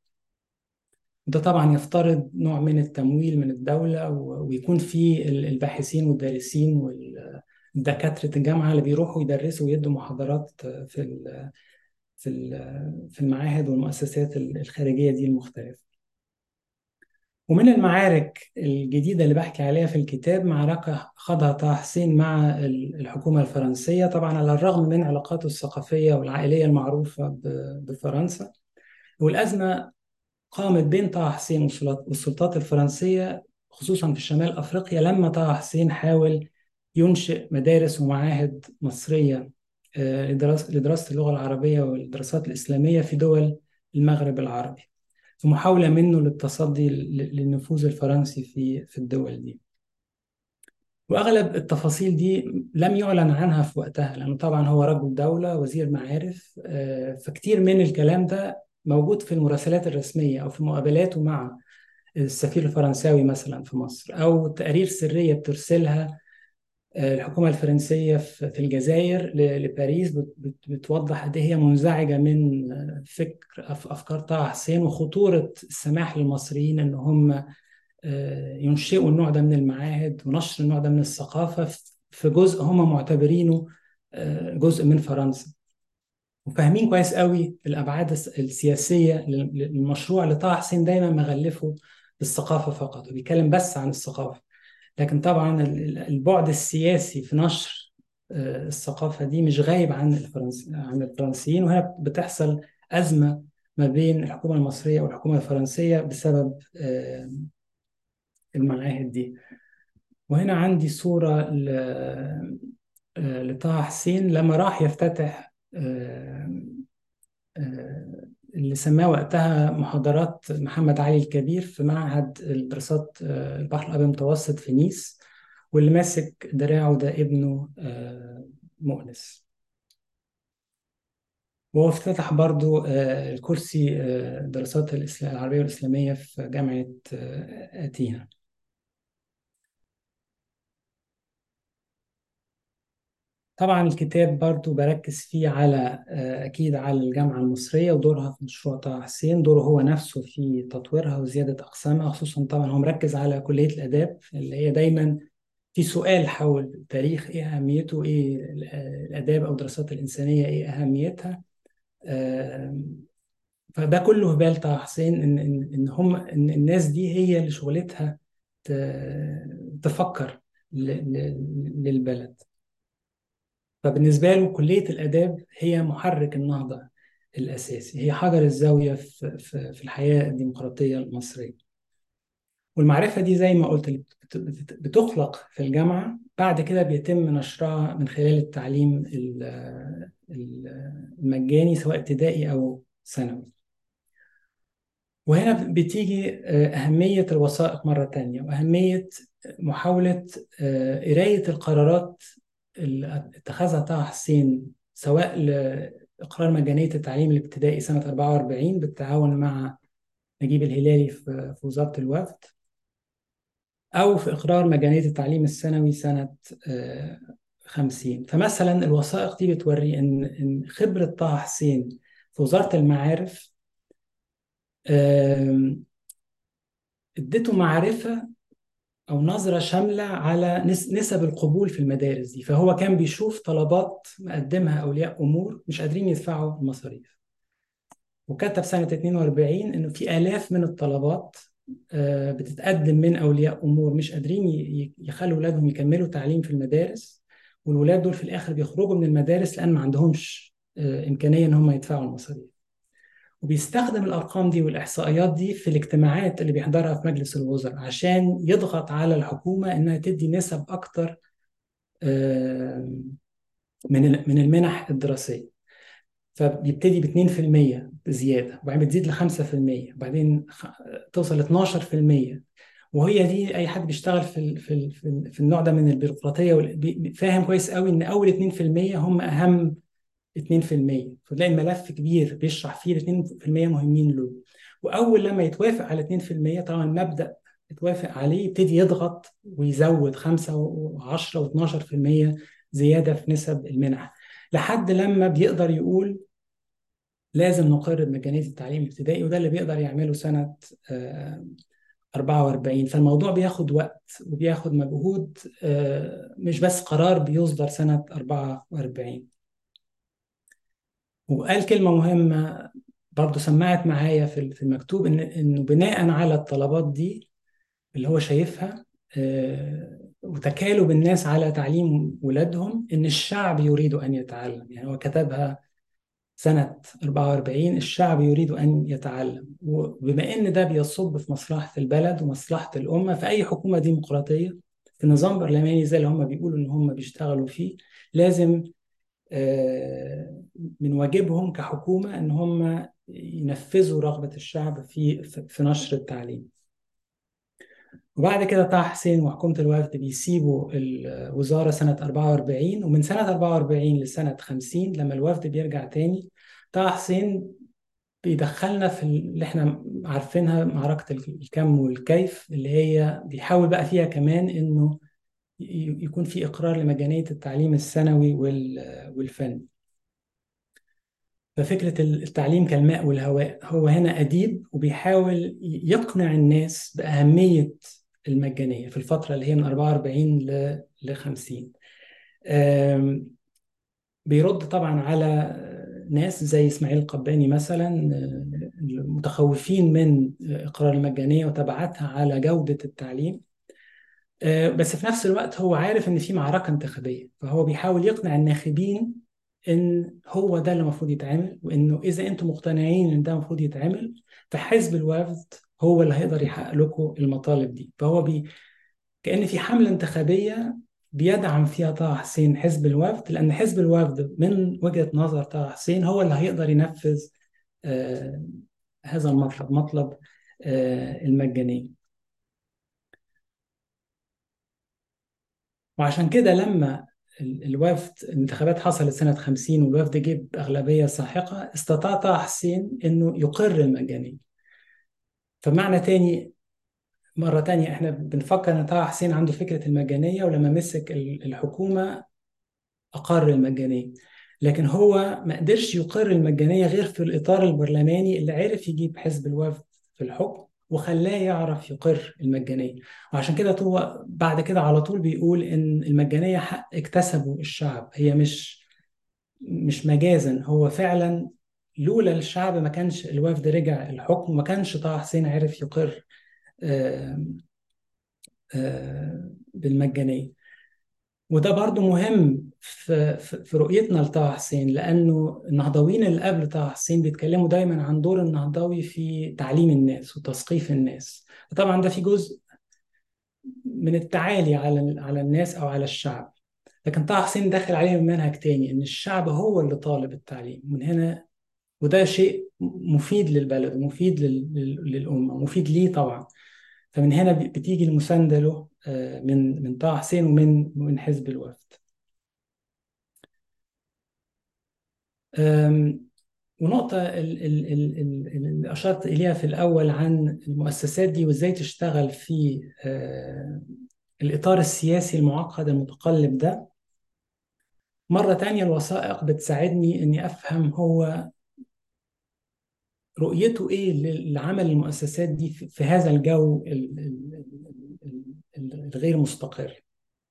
ده طبعا يفترض نوع من التمويل من الدولة و- ويكون في ال- الباحثين والدارسين والدكاترة الجامعة اللي بيروحوا يدرسوا ويدوا محاضرات في ال- في ال- في المعاهد والمؤسسات الخارجية دي المختلفة ومن المعارك الجديدة اللي بحكي عليها في الكتاب معركة خاضها طه حسين مع ال- الحكومة الفرنسية طبعا على الرغم من علاقاته الثقافية والعائلية المعروفة ب- بفرنسا والأزمة قامت بين طه حسين والسلط- والسلطات الفرنسية خصوصا في شمال أفريقيا لما طه حسين حاول ينشئ مدارس ومعاهد مصرية آه، لدراسة لدراسة اللغة العربية والدراسات الإسلامية في دول المغرب العربي في محاولة منه للتصدي ل- للنفوذ الفرنسي في في الدول دي وأغلب التفاصيل دي لم يعلن عنها في وقتها لأنه طبعا هو رجل دولة وزير معارف آه، فكتير من الكلام ده موجود في المراسلات الرسمية أو في مقابلاته مع السفير الفرنساوي مثلا في مصر أو تقارير سرية بترسلها آه، الحكومة الفرنسية في في الجزائر ل- لباريس بت- بت- بتوضح قد إيه هي منزعجة من آه، فكر أف- أفكار طه حسين وخطورة السماح للمصريين إن هم آه، ينشئوا النوع ده من المعاهد ونشر النوع ده من الثقافة في- في جزء هم معتبرينه آه، جزء من فرنسا وفاهمين كويس قوي الابعاد الس- السياسيه لل- للمشروع اللي طه حسين دايما مغلفه بالثقافه فقط وبيتكلم بس عن الثقافه لكن طبعا ال- ال- البعد السياسي في نشر آه، الثقافه دي مش غايب عن الفرنس عن الفرنسيين وهنا بتحصل ازمه ما بين الحكومه المصريه والحكومه الفرنسيه بسبب آه، المعاهد دي وهنا عندي صوره ل- آه، لطه حسين لما راح يفتتح آه، آه، اللي سماه وقتها محاضرات محمد علي الكبير في معهد الدراسات آه، البحر الأبيض المتوسط في نيس واللي ماسك دراعه ده ابنه آه، مؤنس وهو افتتح برضو آه، الكرسي آه، دراسات الإسلا- العربية والإسلامية في جامعة آه، أتينا طبعا الكتاب برضو بركز فيه على آه، أكيد على الجامعة المصرية ودورها في مشروع طه حسين دوره هو نفسه في تطويرها وزيادة أقسامها خصوصا طبعا هو مركز على كلية الآداب اللي هي دايما في سؤال حول التاريخ إيه أهميته إيه ال- آه، الآداب أو الدراسات الإنسانية إيه أهميتها آه، فده كله في بال طه حسين إن إن إن هم إن الناس دي هي اللي شغلتها ت- تفكر ل- ل- للبلد فبالنسبة له كلية الآداب هي محرك النهضة الأساسي هي حجر الزاوية في في في الحياة الديمقراطية المصرية والمعرفة دي زي ما قلت لك بت- بت- بتخلق في الجامعة بعد كده بيتم نشرها من خلال التعليم ال- ال- المجاني سواء ابتدائي أو ثانوي وهنا بتيجي آه، أهمية الوثائق مرة تانية وأهمية محاولة آه، قراية القرارات اللي اتخذها طه حسين سواء لإقرار مجانية التعليم الابتدائي سنة 44 بالتعاون مع نجيب الهلالي في في وزارة الوفد أو في إقرار مجانية التعليم الثانوي سنة آه، 50 فمثلا الوثائق دي بتوري إن إن خبرة طه حسين في وزارة المعارف آم، اديته معرفة أو نظرة شاملة على نس- نسب القبول في المدارس دي فهو كان بيشوف طلبات مقدمها أولياء أمور مش قادرين يدفعوا المصاريف وكتب سنة 42 إنه في آلاف من الطلبات آه، بتتقدم من أولياء أمور مش قادرين ي- ي- يخلوا أولادهم يكملوا تعليم في المدارس والولاد دول في الآخر بيخرجوا من المدارس لأن ما عندهمش آه، إمكانية إن هم يدفعوا المصاريف وبيستخدم الأرقام دي والإحصائيات دي في الاجتماعات اللي بيحضرها في مجلس الوزراء عشان يضغط على الحكومة إنها تدي نسب أكتر آه، من ال- من المنح الدراسية فبيبتدي ب 2% زيادة وبعدين بتزيد ل 5% وبعدين خ- توصل ل 12% وهي دي أي حد بيشتغل في ال- في ال- في ال- في النوع ده من البيروقراطية وال- بي- فاهم كويس قوي إن أول 2% هم أهم 2% فتلاقي الملف كبير بيشرح فيه ال 2% مهمين له واول لما يتوافق على 2% طبعا المبدأ يتوافق عليه يبتدي يضغط ويزود 5 و10 و12% زياده في نسب المنح لحد لما بيقدر يقول لازم نقرر مجانية التعليم الابتدائي وده اللي بيقدر يعمله سنة آه، 44 فالموضوع بياخد وقت وبياخد مجهود آه، مش بس قرار بيصدر سنة 44 وقال كلمة مهمة برضه سمعت معايا في في المكتوب إن إنه بناء على الطلبات دي اللي هو شايفها آه، وتكالب الناس على تعليم ولادهم إن الشعب يريد أن يتعلم يعني هو كتبها سنة 44 الشعب يريد أن يتعلم وبما إن ده بيصب في مصلحة البلد ومصلحة الأمة في أي حكومة ديمقراطية في نظام برلماني زي اللي هم بيقولوا إن هم بيشتغلوا فيه لازم آه، من واجبهم كحكومة إن هم ينفذوا رغبة الشعب في في في نشر التعليم وبعد كده طه حسين وحكومة الوفد بيسيبوا الوزارة سنة 44 ومن سنة 44 لسنة 50 لما الوفد بيرجع تاني طه حسين بيدخلنا في اللي احنا عارفينها معركة الكم والكيف اللي هي بيحاول بقى فيها كمان انه ي- يكون في اقرار لمجانية التعليم الثانوي وال- والفني ففكرة التعليم كالماء والهواء هو هنا أديب وبيحاول يقنع الناس بأهمية المجانية في الفترة اللي هي من 44 ل ل 50 آم، بيرد طبعا على ناس زي إسماعيل القباني مثلا آه، المتخوفين من إقرار المجانية وتبعاتها على جودة التعليم آه، بس في نفس الوقت هو عارف إن في معركة انتخابية فهو بيحاول يقنع الناخبين ان هو ده اللي المفروض يتعمل وانه اذا انتم مقتنعين ان ده المفروض يتعمل فحزب الوفد هو اللي هيقدر يحقق لكم المطالب دي فهو بي كأن في حملة انتخابية بيدعم فيها طه حسين حزب الوفد لأن حزب الوفد من وجهة نظر طه حسين هو اللي هيقدر ينفذ آه هذا المطلب مطلب آه المجانية وعشان كده لما ال- الوفد الانتخابات حصلت سنة 50 والوفد جيب أغلبية ساحقة استطاع طه حسين إنه يقر المجانية فمعنى تاني مرة تانية إحنا بنفكر إن طه حسين عنده فكرة المجانية ولما مسك ال- الحكومة أقر المجانية لكن هو ما قدرش يقر المجانية غير في الإطار البرلماني اللي عرف يجيب حزب الوفد في الحكم وخلاه يعرف يقر المجانية وعشان كده هو بعد كده على طول بيقول إن المجانية حق اكتسبه الشعب هي مش مش مجازا هو فعلا لولا الشعب ما كانش الوفد رجع الحكم ما كانش طه حسين عرف يقر آه، آه، بالمجانية وده برضو مهم في, في في رؤيتنا لطه حسين لأنه النهضويين اللي قبل طه حسين بيتكلموا دايما عن دور النهضوي في تعليم الناس وتثقيف الناس طبعا ده في جزء من التعالي على على الناس أو على الشعب لكن طه حسين داخل عليه من منهج تاني إن الشعب هو اللي طالب التعليم من هنا وده شيء مفيد للبلد ومفيد لل- لل- للأمة مفيد ليه طبعا فمن هنا بتيجي المساندة له آه، من من طه حسين ومن من حزب الوفد أم، ونقطة ال- ال- ال- ال- اللي أشرت إليها في الأول عن المؤسسات دي وإزاي تشتغل في آه، الإطار السياسي المعقد المتقلب ده مرة تانية الوثائق بتساعدني إني أفهم هو رؤيته إيه ل- لعمل المؤسسات دي في في هذا الجو ال- ال- ال- ال- الغير مستقر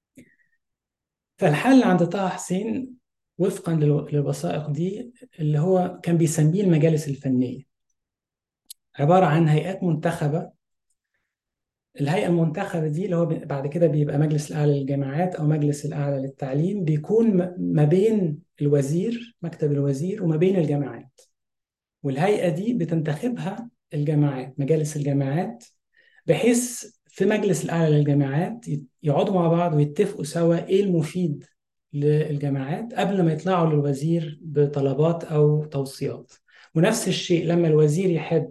فالحل عند طه حسين وفقا للو- للوثائق دي اللي هو كان بيسميه المجالس الفنية عبارة عن هيئات منتخبة الهيئة المنتخبة دي اللي هو بي- بعد كده بيبقى مجلس الأعلى للجامعات أو مجلس الأعلى للتعليم بيكون م- ما بين الوزير مكتب الوزير وما بين الجامعات والهيئة دي بتنتخبها الجامعات مجالس الجامعات بحيث في مجلس الأعلى للجامعات ي- يقعدوا مع بعض ويتفقوا سوا إيه المفيد للجامعات قبل ما يطلعوا للوزير بطلبات أو توصيات ونفس الشيء لما الوزير يحب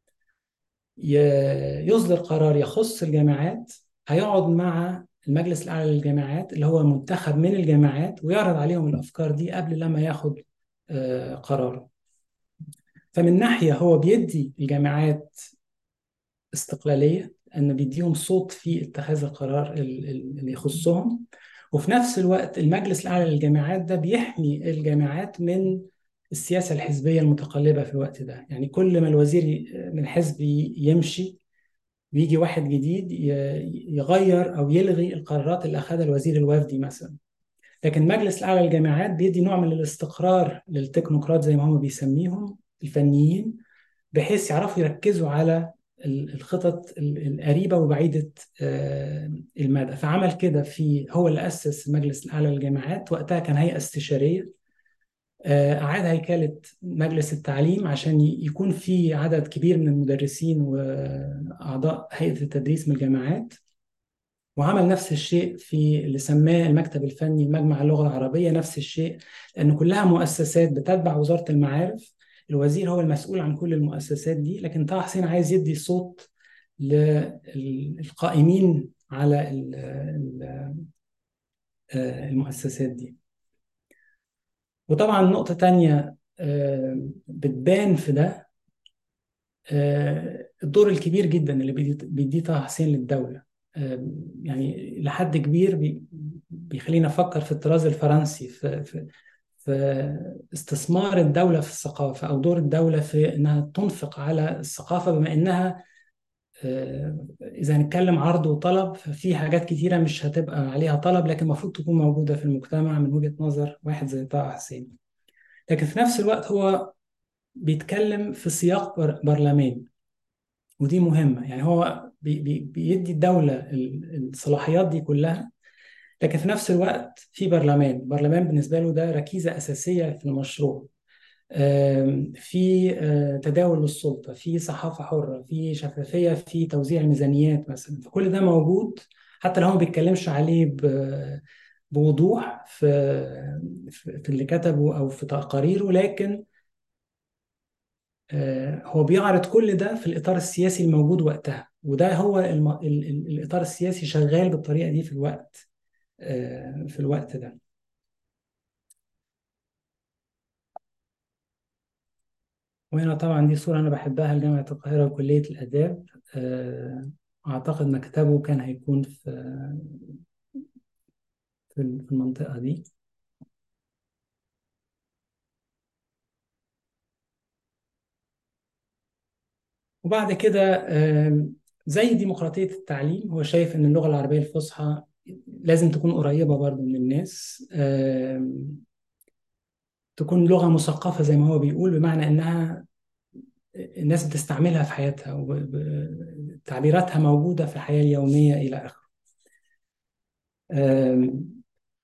ي- يصدر قرار يخص الجامعات هيقعد مع المجلس الأعلى للجامعات اللي هو منتخب من الجامعات ويعرض عليهم الأفكار دي قبل لما ياخد آه، قراره فمن ناحية هو بيدي الجامعات استقلالية أنه بيديهم صوت في اتخاذ القرار ال- ال- اللي يخصهم وفي نفس الوقت المجلس الأعلى للجامعات ده بيحمي الجامعات من السياسة الحزبية المتقلبة في الوقت ده يعني كل ما الوزير ي- من حزب ي- يمشي ويجي واحد جديد ي- يغير أو يلغي القرارات اللي أخذها الوزير الوفدي مثلا لكن مجلس الأعلى للجامعات بيدي نوع من الاستقرار للتكنوقراط زي ما هم بيسميهم الفنيين بحيث يعرفوا يركزوا على ال- الخطط ال- القريبة وبعيدة آه، المدى فعمل كده في هو اللي أسس مجلس الأعلى للجامعات وقتها كان هيئة استشارية آه، أعاد هيكلة مجلس التعليم عشان ي- يكون في عدد كبير من المدرسين وأعضاء هيئة التدريس من الجامعات وعمل نفس الشيء في اللي سماه المكتب الفني لمجمع اللغة العربية نفس الشيء لأن كلها مؤسسات بتتبع وزارة المعارف الوزير هو المسؤول عن كل المؤسسات دي لكن طه حسين عايز يدي صوت للقائمين على ال- ال- آه، المؤسسات دي وطبعا نقطة تانية آه، بتبان في ده آه، الدور الكبير جدا اللي بيدي- بيديه طه حسين للدولة آه، يعني لحد كبير بي- بيخلينا نفكر في الطراز الفرنسي في في في استثمار الدولة في الثقافة أو دور الدولة في إنها تنفق على الثقافة بما إنها آه، إذا هنتكلم عرض وطلب ففي حاجات كتيرة مش هتبقى عليها طلب لكن المفروض تكون موجودة في المجتمع من وجهة نظر واحد زي طه حسين لكن في نفس الوقت هو بيتكلم في سياق بر- برلماني ودي مهمة يعني هو بي بي بيدي الدولة ال- الصلاحيات دي كلها لكن في نفس الوقت في برلمان برلمان بالنسبة له ده ركيزة أساسية في المشروع آم، في آه، تداول للسلطة في صحافة حرة في شفافية في توزيع الميزانيات مثلا فكل ده موجود حتى لو هو ما بيتكلمش عليه ب- بوضوح في في في اللي كتبه أو في تقاريره لكن آه، هو بيعرض كل ده في الإطار السياسي الموجود وقتها وده هو الم... ال... ال... الإطار السياسي شغال بالطريقة دي في الوقت آه، في الوقت ده وهنا طبعا دي صورة أنا بحبها لجامعة القاهرة وكلية الآداب آه، أعتقد مكتبه كان هيكون في في في المنطقة دي وبعد كده آم، زي ديمقراطية التعليم هو شايف إن اللغة العربية الفصحى لازم تكون قريبة برضو من الناس آم، تكون لغة مثقفة زي ما هو بيقول بمعنى إنها الناس بتستعملها في حياتها وتعبيراتها موجودة في الحياة اليومية إلى آخره آم،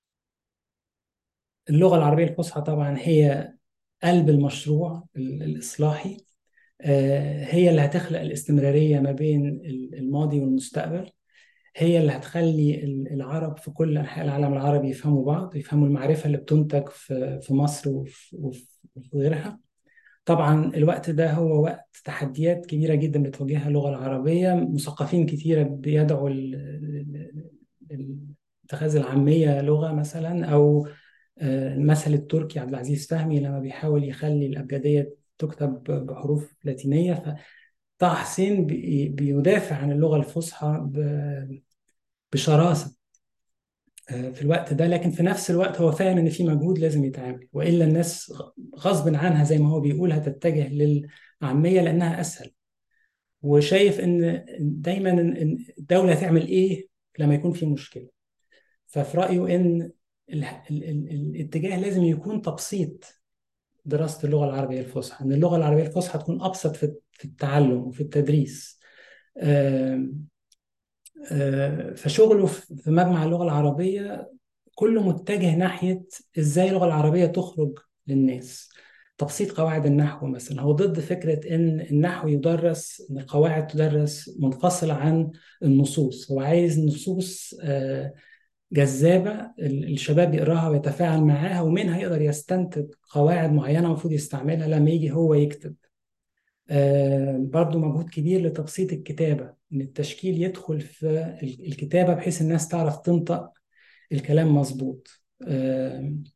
اللغة العربية الفصحى طبعا هي قلب المشروع ال- الإصلاحي آه، هي اللي هتخلق الاستمرارية ما بين ال- الماضي والمستقبل هي اللي هتخلي ال- العرب في كل أنحاء العالم العربي يفهموا بعض يفهموا المعرفة اللي بتنتج في في مصر وفي وفي- وفي غيرها طبعا الوقت ده هو وقت تحديات كبيرة جدا بتواجهها اللغة العربية مثقفين كتيرة بيدعوا ال- ال- ال- اتخاذ العامية لغة مثلا أو آه، المثل التركي عبد العزيز فهمي لما بيحاول يخلي الأبجدية تكتب بحروف لاتينية فطه حسين بي- بيدافع عن اللغة الفصحى ب- بشراسة آه، في الوقت ده لكن في نفس الوقت هو فاهم ان في مجهود لازم يتعمل والا الناس غ- غصب عنها زي ما هو بيقول هتتجه للعاميه لانها اسهل وشايف ان دايما إن إن الدوله تعمل ايه لما يكون في مشكله ففي رايه ان ال- ال- ال- الاتجاه لازم يكون تبسيط دراسه اللغه العربيه الفصحى ان اللغه العربيه الفصحى تكون ابسط في في التعلم وفي التدريس آم، آه، فشغله في في مجمع اللغه العربيه كله متجه ناحية ازاي اللغة العربية تخرج للناس تبسيط قواعد النحو مثلا هو ضد فكرة ان النحو يدرس ان القواعد تدرس منفصلة عن النصوص هو عايز نصوص آه، جذابة ال- الشباب يقراها ويتفاعل معاها ومنها يقدر يستنتج قواعد معينة المفروض يستعملها لما يجي هو يكتب آه، برضو مجهود كبير لتبسيط الكتابة إن التشكيل يدخل في ال- الكتابة بحيث الناس تعرف تنطق الكلام مظبوط آم،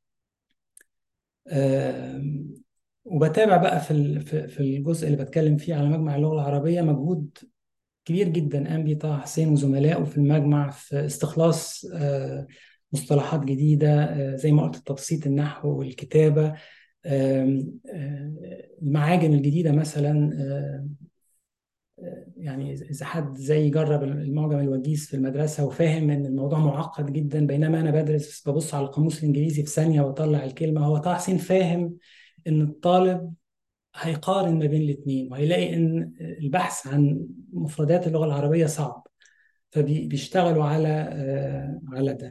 آم، وبتابع بقى في ال- في في الجزء اللي بتكلم فيه على مجمع اللغة العربية مجهود كبير جدا قام بيه طه حسين وزملائه في المجمع في استخلاص آه، مصطلحات جديدة آه، زي ما قلت تبسيط النحو والكتابة آم، آه، المعاجم الجديدة مثلا آه، يعني إذا حد زي جرب المعجم الوجيز في المدرسة وفاهم إن الموضوع معقد جدا بينما أنا بدرس ببص على القاموس الإنجليزي في ثانية وأطلع الكلمة هو طه حسين فاهم إن الطالب هيقارن ما بين الاثنين وهيلاقي إن البحث عن مفردات اللغة العربية صعب فبيشتغلوا على آه، على ده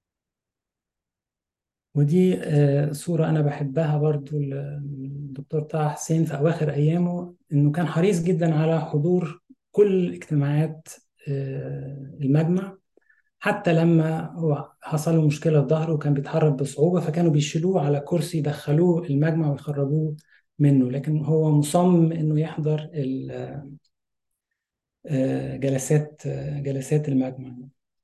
ودي آه، صورة أنا بحبها برضو للدكتور طه حسين في أواخر أيامه إنه كان حريص جدا على حضور كل اجتماعات آه، المجمع حتى لما هو حصل له مشكلة في ظهره وكان بيتحرك بصعوبة فكانوا بيشيلوه على كرسي يدخلوه المجمع ويخرجوه منه لكن هو مصمم إنه يحضر ال- آه، جلسات آه، جلسات المجمع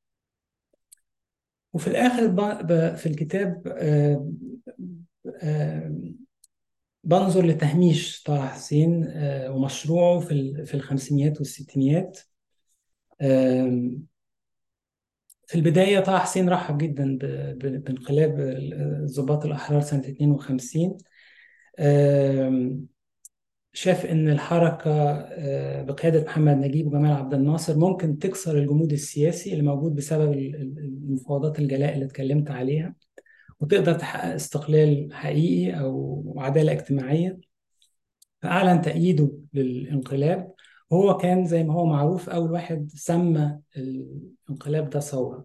وفي الآخر ب- ب- في الكتاب آه، آه، بنظر لتهميش طه حسين آه، ومشروعه في ال- في الخمسينيات والستينيات آم، في البداية طه حسين رحب جدا ب- ب- بانقلاب الضباط الأحرار سنة 52 آم، شاف إن الحركة آه، بقيادة محمد نجيب وجمال عبد الناصر ممكن تكسر الجمود السياسي اللي موجود بسبب ال- ال- المفاوضات الجلاء اللي اتكلمت عليها وتقدر تحقق استقلال حقيقي أو عدالة اجتماعية فأعلن تأييده للانقلاب وهو كان زي ما هو معروف أول واحد سمى الانقلاب ده ثورة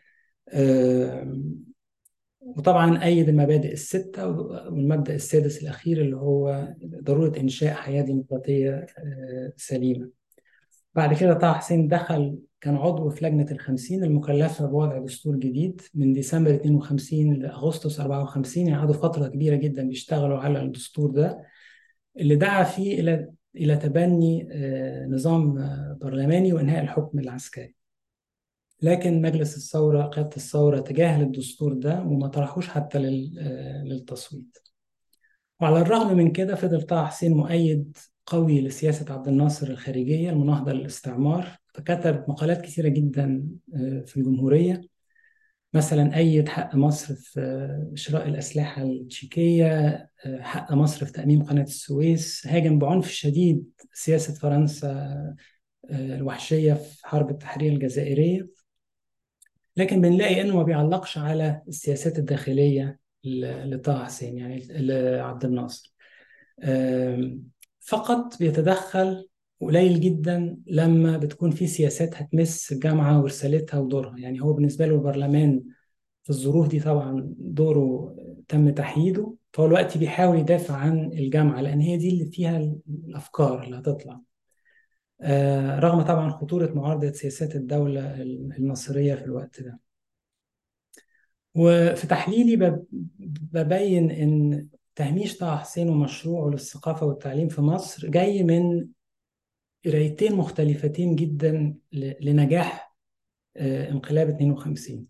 آم، وطبعا أيد المبادئ الستة والمبدأ السادس الأخير اللي هو ضرورة إنشاء حياة ديمقراطية آه، سليمة بعد كده طه حسين دخل كان عضو في لجنة الخمسين المكلفة بوضع دستور جديد من ديسمبر 52 لأغسطس 54 يعني قعدوا فترة كبيرة جدا بيشتغلوا على الدستور ده اللي دعا فيه إلى إلى تبني آه، نظام آه، برلماني وإنهاء الحكم العسكري لكن مجلس الثورة قيادة الثورة تجاهل الدستور ده وما طرحوش حتى لل- آه، للتصويت وعلى الرغم من كده فضل طه حسين مؤيد قوي لسياسة عبد الناصر الخارجية المناهضة للاستعمار فكتب مقالات كثيرة جدا آه، في الجمهورية مثلا أيد حق مصر في آه، شراء الأسلحة التشيكية آه، حق مصر في تأميم قناة السويس هاجم بعنف شديد سياسة فرنسا آه، الوحشية في حرب التحرير الجزائرية لكن بنلاقي انه ما بيعلقش على السياسات الداخليه ل- لطه حسين يعني لعبد الناصر آم، فقط بيتدخل قليل جدا لما بتكون في سياسات هتمس الجامعه ورسالتها ودورها يعني هو بالنسبه له البرلمان في الظروف دي طبعا دوره تم تحييده فهو دلوقتي بيحاول يدافع عن الجامعة لأن هي دي اللي فيها الأفكار اللي هتطلع آه، رغم طبعا خطورة معارضة سياسات الدولة المصرية في الوقت ده وفي تحليلي بب- ببين إن تهميش طه حسين ومشروعه للثقافة والتعليم في مصر جاي من قرايتين مختلفتين جدا ل- لنجاح آه، انقلاب 52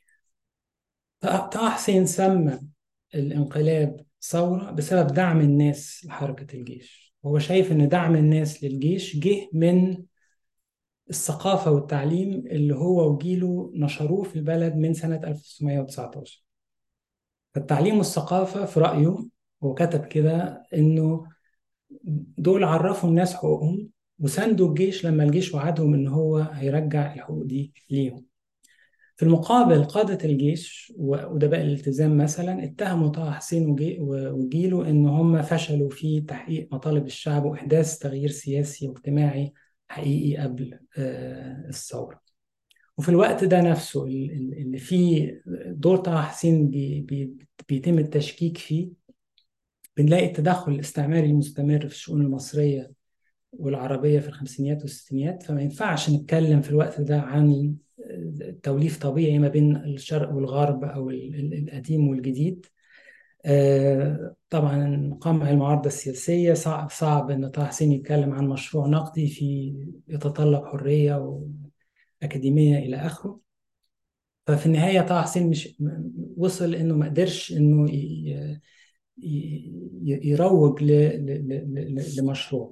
طه طه حسين سمى الانقلاب ثورة بسبب دعم الناس لحركة الجيش هو شايف إن دعم الناس للجيش جه من الثقافة والتعليم اللي هو وجيله نشروه في البلد من سنة 1919 فالتعليم والثقافة في رأيه هو كتب كده إنه دول عرفوا الناس حقوقهم وساندوا الجيش لما الجيش وعدهم إن هو هيرجع الحقوق دي ليهم في المقابل قادة الجيش و- وده بقى الالتزام مثلا اتهموا طه حسين وجي- و- وجيله ان هم فشلوا في تحقيق مطالب الشعب واحداث تغيير سياسي واجتماعي حقيقي قبل آه، الثورة وفي الوقت ده نفسه ال- ال- اللي فيه دور طه حسين بي بي بيتم التشكيك فيه بنلاقي التدخل الاستعماري المستمر في الشؤون المصرية والعربية في الخمسينيات والستينيات فما ينفعش نتكلم في الوقت ده عن توليف طبيعي ما بين الشرق والغرب أو ال- ال- القديم والجديد آه، طبعا قمع المعارضة السياسية صعب صعب إن طه حسين يتكلم عن مشروع نقدي في يتطلب حرية وأكاديمية إلى آخره ففي النهاية طه حسين مش م- وصل إنه ما قدرش إنه ي- ي- ي- يروج ل- ل- ل- ل- لمشروع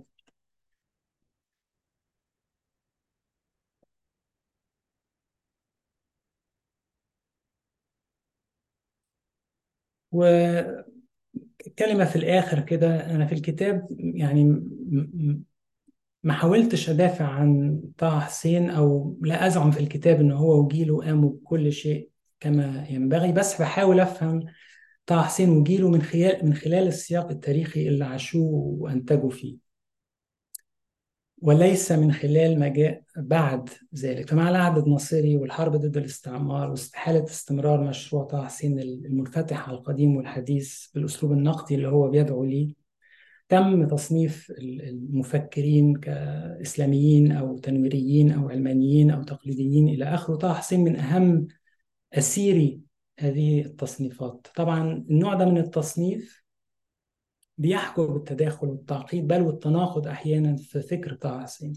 وكلمة في الآخر كده أنا في الكتاب يعني م- م- ما حاولتش أدافع عن طه حسين أو لا أزعم في الكتاب إن هو وجيله قاموا بكل شيء كما ينبغي بس بحاول أفهم طه حسين وجيله من خلال من خلال السياق التاريخي اللي عاشوه وأنتجوا فيه وليس من خلال ما جاء بعد ذلك فمع العهد الناصري والحرب ضد الاستعمار واستحالة استمرار مشروع طه حسين المنفتح على القديم والحديث بالأسلوب النقدي اللي هو بيدعو ليه تم تصنيف المفكرين كإسلاميين أو تنويريين أو علمانيين أو تقليديين إلى آخره طه حسين من أهم أسيري هذه التصنيفات طبعا النوع ده من التصنيف بيحكم بالتداخل والتعقيد بل والتناقض أحيانا في فكر طه حسين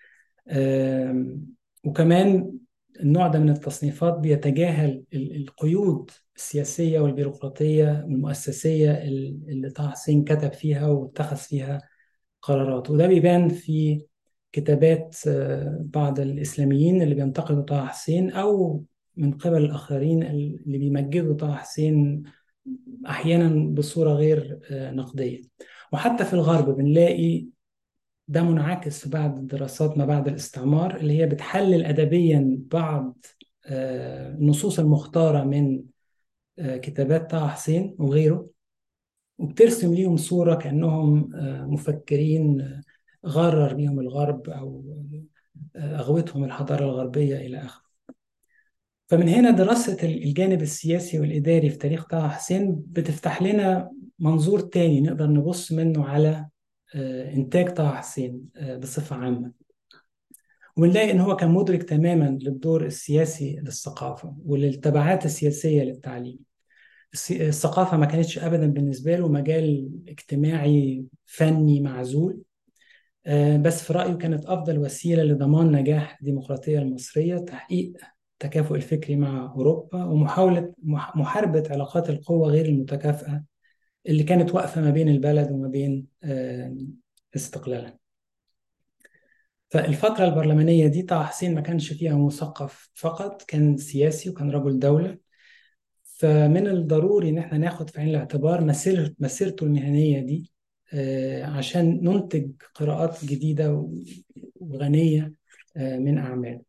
آم، وكمان النوع ده من التصنيفات بيتجاهل ال- القيود السياسية والبيروقراطية والمؤسسية ال- اللي طه حسين كتب فيها واتخذ فيها قرارات وده بيبان في كتابات آه، بعض الإسلاميين اللي بينتقدوا طه حسين أو من قبل الآخرين اللي بيمجدوا طه حسين أحيانا بصورة غير آه، نقدية وحتى في الغرب بنلاقي ده منعكس في بعض الدراسات ما بعد الاستعمار اللي هي بتحلل أدبيا بعض آه، النصوص المختارة من آه، كتابات طه حسين وغيره وبترسم ليهم صورة كأنهم آه، مفكرين آه، غرر بيهم الغرب أو آه، أغوتهم الحضارة الغربية إلى آخره فمن هنا دراسة الجانب السياسي والإداري في تاريخ طه حسين بتفتح لنا منظور تاني نقدر نبص منه على آه، إنتاج طه حسين آه، بصفة عامة ونلاقي إن هو كان مدرك تماما للدور السياسي للثقافة وللتبعات السياسية للتعليم الس- الثقافة ما كانتش أبدا بالنسبة له مجال اجتماعي فني معزول آه، بس في رأيه كانت أفضل وسيلة لضمان نجاح الديمقراطية المصرية تحقيق التكافؤ الفكري مع أوروبا ومحاولة مح- محاربة علاقات القوة غير المتكافئة اللي كانت واقفة ما بين البلد وما بين آه، استقلالها فالفترة البرلمانية دي طه حسين ما كانش فيها مثقف فقط كان سياسي وكان رجل دولة فمن الضروري ان احنا ناخد في عين الاعتبار مسير مسيرته المهنيه دي آه، عشان ننتج قراءات جديده و- وغنيه آه، من اعماله.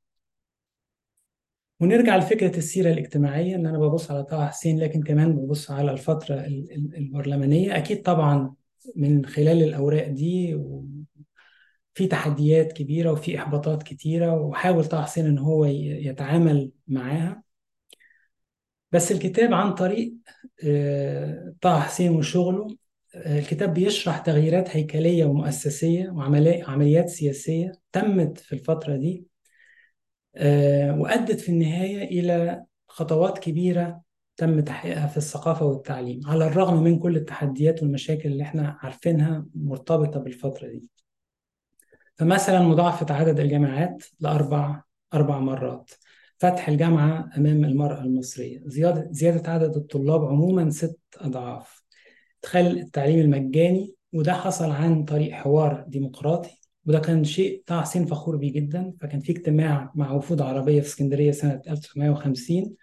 ونرجع لفكره السيره الاجتماعيه ان انا ببص على طه حسين لكن كمان ببص على الفتره ال- ال- البرلمانيه اكيد طبعا من خلال الاوراق دي و- في تحديات كبيره وفي احباطات كتيره وحاول طه حسين ان هو ي- يتعامل معاها بس الكتاب عن طريق آه، طه حسين وشغله آه، الكتاب بيشرح تغييرات هيكلية ومؤسسية وعمليات سياسية تمت في الفترة دي آه، وأدت في النهاية إلى خطوات كبيرة تم تحقيقها في الثقافة والتعليم على الرغم من كل التحديات والمشاكل اللي احنا عارفينها مرتبطة بالفترة دي فمثلا مضاعفة عدد الجامعات لأربع أربع مرات فتح الجامعة أمام المرأة المصرية زيادة, زيادة عدد الطلاب عموما ست أضعاف إدخال التعليم المجاني وده حصل عن طريق حوار ديمقراطي وده كان شيء طه حسين فخور بيه جدا فكان في اجتماع مع وفود عربية في اسكندرية سنة 1950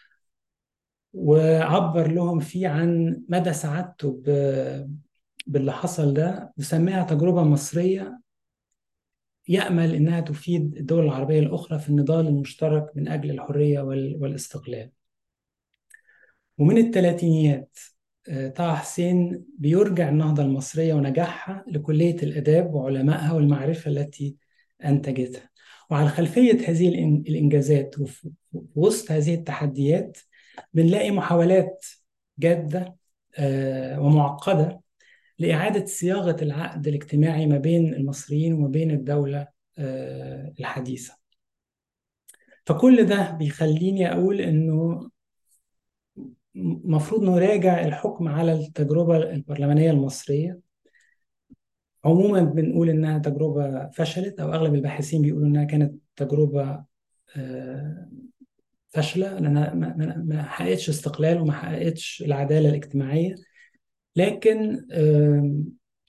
وعبر لهم فيه عن مدى سعادته ب- باللي حصل ده وسماها تجربة مصرية يأمل إنها تفيد الدول العربية الأخرى في النضال المشترك من أجل الحرية وال- والاستقلال ومن الثلاثينيات آه، طه حسين بيرجع النهضة المصرية ونجاحها لكلية الآداب وعلمائها والمعرفة التي أنتجتها وعلى خلفية هذه الإن- الإنجازات وفي وسط هذه التحديات بنلاقي محاولات جادة آه، ومعقدة لإعادة صياغة العقد الاجتماعي ما بين المصريين وما بين الدولة آه، الحديثة فكل ده بيخليني أقول إنه مفروض نراجع الحكم على التجربة البرلمانية المصرية عموما بنقول إنها تجربة فشلت أو أغلب الباحثين بيقولوا إنها كانت تجربة آه، فاشلة لأنها ما ما- ما حققتش استقلال وما حققتش العدالة الاجتماعية لكن آم،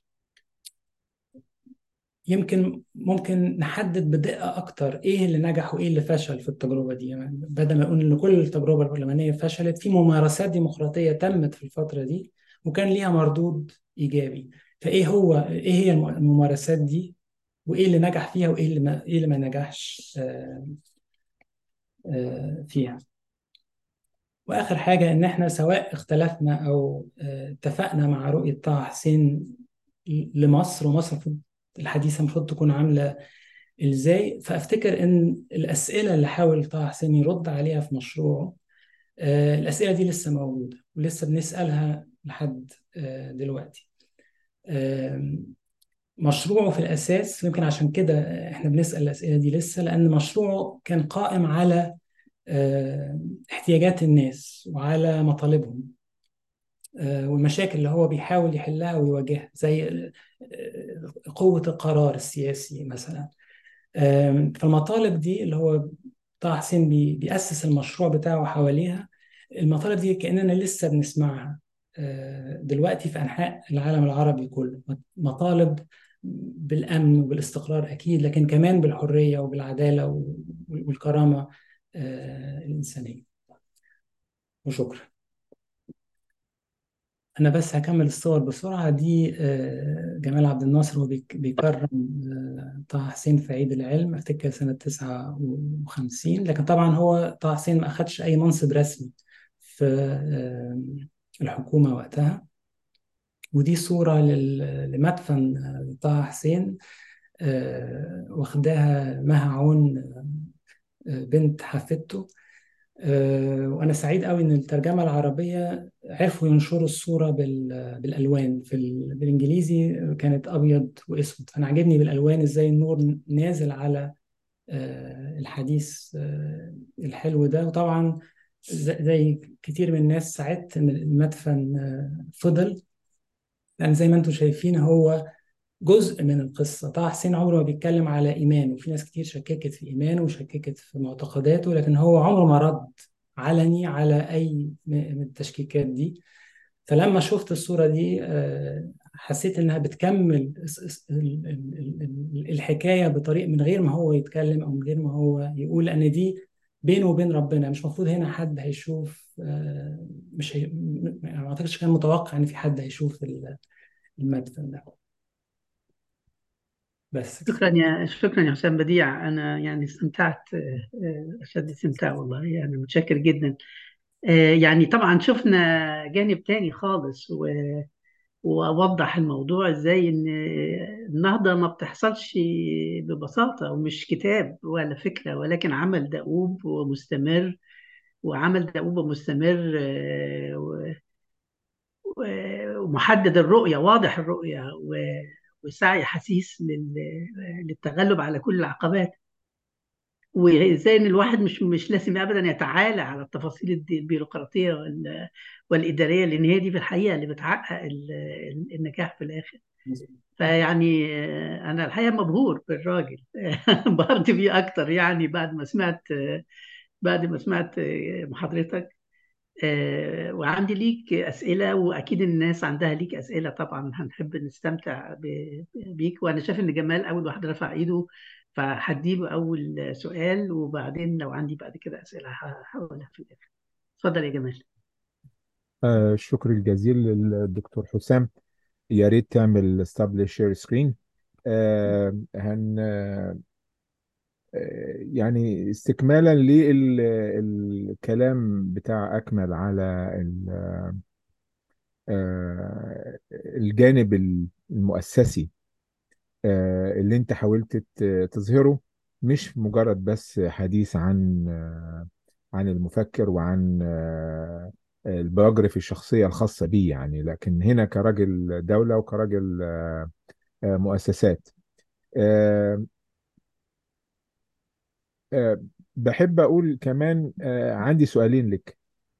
يمكن ممكن نحدد بدقة أكتر إيه اللي نجح وإيه اللي فشل في التجربة دي يعني بدل ما نقول إن كل التجربة البرلمانية فشلت في ممارسات ديمقراطية تمت في الفترة دي وكان ليها مردود إيجابي فإيه هو إيه هي الم- الممارسات دي وإيه اللي نجح فيها وإيه اللي ما إيه اللي ما نجحش آه، آه، فيها واخر حاجه ان احنا سواء اختلفنا او آه، اتفقنا مع رؤيه طه حسين لمصر ومصر المفروض الحديثه المفروض تكون عامله ازاي فافتكر ان الاسئله اللي حاول طه حسين يرد عليها في مشروعه آه، الاسئله دي لسه موجوده ولسه بنسالها لحد آه، دلوقتي آم، مشروعه في الاساس يمكن عشان كده احنا بنسال الاسئله دي لسه لان مشروعه كان قائم على آه، احتياجات الناس وعلى مطالبهم آه، والمشاكل اللي هو بيحاول يحلها ويواجهها زي آه، قوة القرار السياسي مثلا آم، فالمطالب دي اللي هو طه حسين بي- بيأسس المشروع بتاعه حواليها المطالب دي كأننا لسه بنسمعها آه، دلوقتي في أنحاء العالم العربي كله مطالب بالأمن وبالاستقرار أكيد لكن كمان بالحرية وبالعدالة والكرامة آه، الإنسانية وشكرا أنا بس هكمل الصور بسرعة دي آه، جمال عبد الناصر وهو بيك- بيكرم آه، طه حسين في عيد العلم أفتكر سنة 59 لكن طبعا هو طه حسين ما أخدش أي منصب رسمي في آه، الحكومة وقتها ودي صورة لل- لمدفن آه، طه حسين آه، واخداها مها عون آه، بنت حفيدته آه، وأنا سعيد قوي إن الترجمة العربية عرفوا ينشروا الصورة بال- بالألوان في ال- بالإنجليزي كانت أبيض وأسود أنا عجبني بالألوان إزاي النور نازل على آه، الحديث آه، الحلو ده وطبعا ز- زي كتير من الناس سعدت إن المدفن آه، فضل لأن زي ما أنتم شايفين هو جزء من القصة طه حسين عمره ما بيتكلم على إيمانه في ناس كتير شككت في إيمانه وشككت في معتقداته لكن هو عمره ما رد علني على أي م- من التشكيكات دي فلما شفت الصورة دي آه، حسيت إنها بتكمل الس- الس- ال- ال- ال- الحكاية بطريق من غير ما هو يتكلم أو من غير ما هو يقول لأن دي بينه وبين ربنا مش المفروض هنا حد هيشوف آه، مش هي... م- يعني ما أعتقدش كان متوقع إن في حد هيشوف ال- المدفن ده بس كده. شكرا يا شكرا يا حسام بديع انا يعني استمتعت آه، آه، اشد استمتاع والله يعني متشكر جدا آه، يعني طبعا شفنا جانب تاني خالص و- ووضح الموضوع ازاي ان النهضة ما بتحصلش ببساطة ومش كتاب ولا فكرة ولكن عمل دؤوب ومستمر وعمل دؤوبة مستمر آه، و- و- ومحدد الرؤية واضح الرؤية و- وسعي حثيث لل- للتغلب على كل العقبات وازاي ان الواحد مش مش لازم ابدا يتعالى على التفاصيل الد- البيروقراطيه وال- والاداريه لان هي دي في الحقيقه اللي بتحقق ال- ال- النجاح في الاخر فيعني آه، انا الحقيقه مبهور بالراجل انبهرت بيه اكتر يعني بعد ما سمعت آه، بعد ما سمعت آه، محاضرتك آه، وعندي ليك اسئله واكيد الناس عندها ليك اسئله طبعا هنحب نستمتع ب- بيك وانا شايف ان جمال اول واحد رفع ايده فهديله اول سؤال وبعدين لو عندي بعد كده اسئله هحاولها في الاخر اتفضل يا جمال آه الشكر الجزيل للدكتور حسام يا ريت تعمل establish share screen آه هن آه يعني استكمالا للكلام بتاع أكمل على ال- آه الجانب المؤسسي آه، اللي انت حاولت ت- تظهره مش مجرد بس حديث عن آه، عن المفكر وعن آه، البيوجرافي الشخصية الخاصة بيه يعني لكن هنا كراجل دولة وكراجل آه، آه، مؤسسات آه، آه، بحب أقول كمان آه، عندي سؤالين لك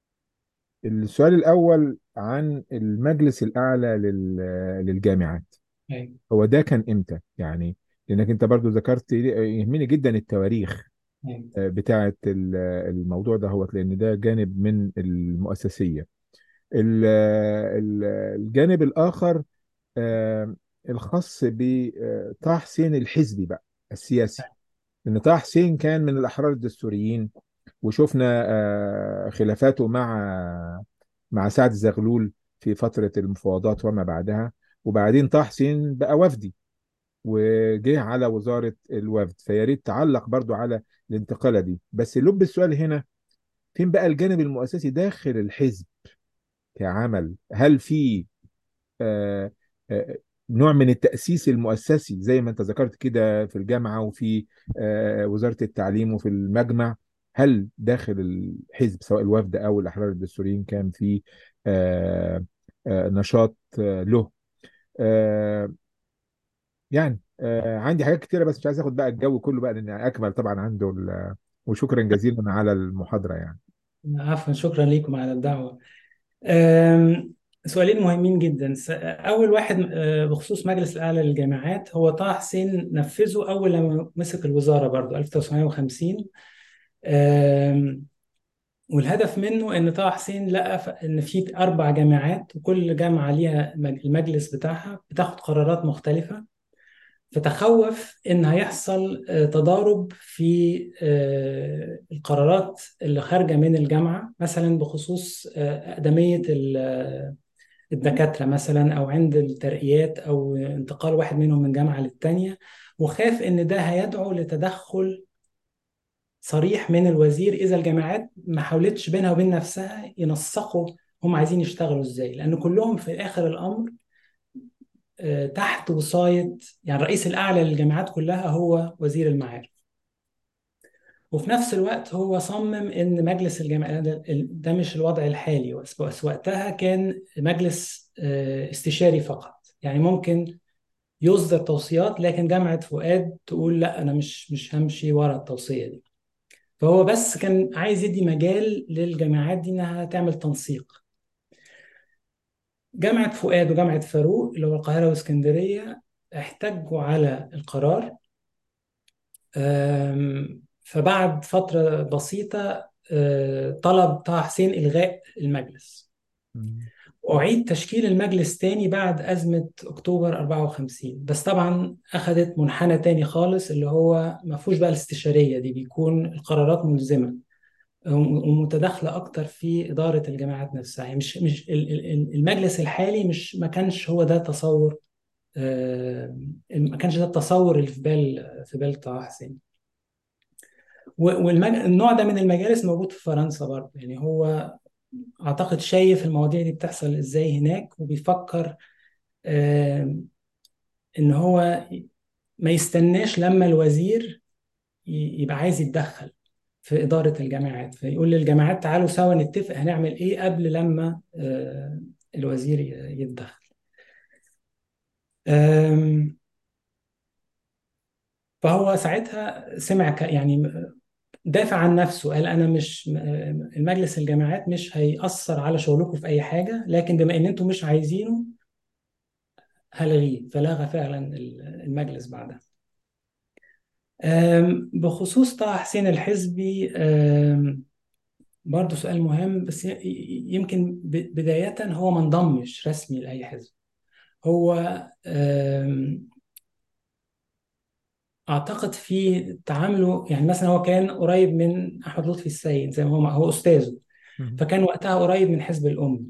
السؤال الأول عن المجلس الأعلى لل- للجامعات أيوة. هو ده كان إمتى يعني لأنك أنت برضو ذكرت يهمني جدا التواريخ أيوة. بتاعة ال- الموضوع ده هو لأن ده جانب من المؤسسية ال- ال- الجانب الآخر آه، الخاص بطه حسين الحزبي بقى السياسي لأن طه حسين كان من الأحرار الدستوريين وشفنا آه، خلافاته مع مع سعد زغلول في فترة المفاوضات وما بعدها وبعدين طه حسين بقى وفدي وجه على وزارة الوفد فيا ريت تعلق برضو على الانتقالة دي بس لب السؤال هنا فين بقى الجانب المؤسسي داخل الحزب كعمل هل في آه، آه، نوع من التأسيس المؤسسي زي ما انت ذكرت كده في الجامعة وفي آه، وزارة التعليم وفي المجمع هل داخل الحزب سواء الوفد أو الأحرار الدستوريين كان في آه، آه، نشاط آه، له آه، يعني آه عندي حاجات كتيرة بس مش عايز اخد بقى الجو كله بقى لان اكمل طبعا عنده ال- وشكرا جزيلا على المحاضرة يعني عفوا شكرا لكم على الدعوة أم، سؤالين مهمين جدا س- أول واحد أه، بخصوص مجلس الأعلى للجامعات هو طه حسين نفذه أول لما مسك الوزارة برضو 1950 أم، والهدف منه ان طه حسين لقى ف- ان في اربع جامعات وكل جامعه ليها مج- المجلس بتاعها بتاخد قرارات مختلفه فتخوف ان هيحصل آه، تضارب في آه، القرارات اللي خارجه من الجامعه مثلا بخصوص آه، اقدميه ال- آه، الدكاتره مثلا او عند الترقيات او انتقال واحد منهم من جامعه للتانيه وخاف ان ده هيدعو لتدخل صريح من الوزير اذا الجامعات ما حاولتش بينها وبين نفسها ينسقوا هم عايزين يشتغلوا ازاي لان كلهم في اخر الامر آه، تحت وصاية يعني الرئيس الأعلى للجامعات كلها هو وزير المعارف وفي نفس الوقت هو صمم إن مجلس الجامعات ده ده مش الوضع الحالي بس بس وقتها كان مجلس آه، استشاري فقط يعني ممكن يصدر توصيات لكن جامعة فؤاد تقول لا أنا مش مش همشي ورا التوصية دي فهو بس كان عايز يدي مجال للجامعات دي إنها تعمل تنسيق جامعة فؤاد وجامعة فاروق اللي هو القاهرة واسكندرية احتجوا على القرار أم، فبعد فترة بسيطة أه، طلب طه حسين إلغاء المجلس وأعيد تشكيل المجلس تاني بعد أزمة أكتوبر 54 بس طبعا أخذت منحنى تاني خالص اللي هو ما فيهوش بقى الاستشارية دي بيكون القرارات ملزمة ومتداخلة أكتر في إدارة الجامعات نفسها يعني مش مش ال- ال- المجلس الحالي مش ما كانش هو ده تصور آه، ما كانش ده التصور اللي في بال في بال طه حسين والنوع ده من المجالس موجود في فرنسا برضه يعني هو أعتقد شايف المواضيع دي بتحصل إزاي هناك وبيفكر آه، إن هو ما يستناش لما الوزير ي- يبقى عايز يتدخل في إدارة الجامعات فيقول للجامعات تعالوا سوا نتفق هنعمل إيه قبل لما آه، الوزير ي- يتدخل آم، فهو ساعتها سمع ك- يعني دافع عن نفسه قال انا مش المجلس الجامعات مش هيأثر على شغلكم في اي حاجه لكن بما ان انتم مش عايزينه هلغيه فلغى فعلا المجلس بعدها آم، بخصوص طه حسين الحزبي آم، برضه سؤال مهم بس ي- ي- يمكن ب- بداية هو ما انضمش رسمي لأي حزب هو آم، أعتقد في تعامله يعني مثلا هو كان قريب من أحمد لطفي السيد زي ما هو هو أستاذه مم. فكان وقتها قريب من حزب الأم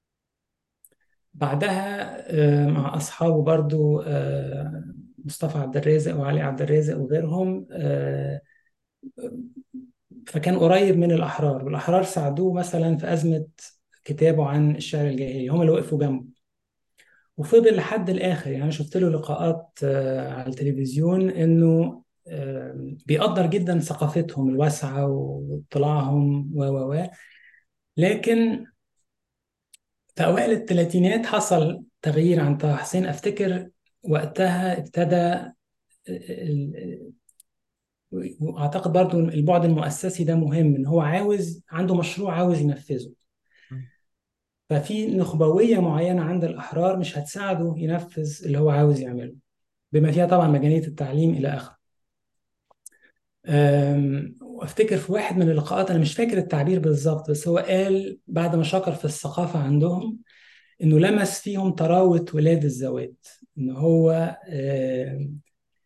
بعدها آه، مع أصحابه برضو آه، مصطفى عبد الرازق وعلي عبد الرازق وغيرهم آه، فكان قريب من الأحرار والأحرار ساعدوه مثلا في أزمة كتابه عن الشعر الجاهلي هم اللي وقفوا جنبه وفضل لحد الآخر يعني أنا شفت له لقاءات آه، على التلفزيون إنه آه، بيقدر جدا ثقافتهم الواسعة واطلاعهم و و و لكن في أوائل الثلاثينات حصل تغيير عن طه حسين أفتكر وقتها ابتدى ال- وأعتقد برضو البعد المؤسسي ده مهم إن هو عاوز عنده مشروع عاوز ينفذه مم. ففي نخبوية معينة عند الأحرار مش هتساعده ينفذ اللي هو عاوز يعمله بما فيها طبعا مجانية التعليم إلى آخره أم، وافتكر في واحد من اللقاءات انا مش فاكر التعبير بالظبط بس هو قال بعد ما شكر في الثقافه عندهم انه لمس فيهم طراوه ولاد الذوات ان هو أم،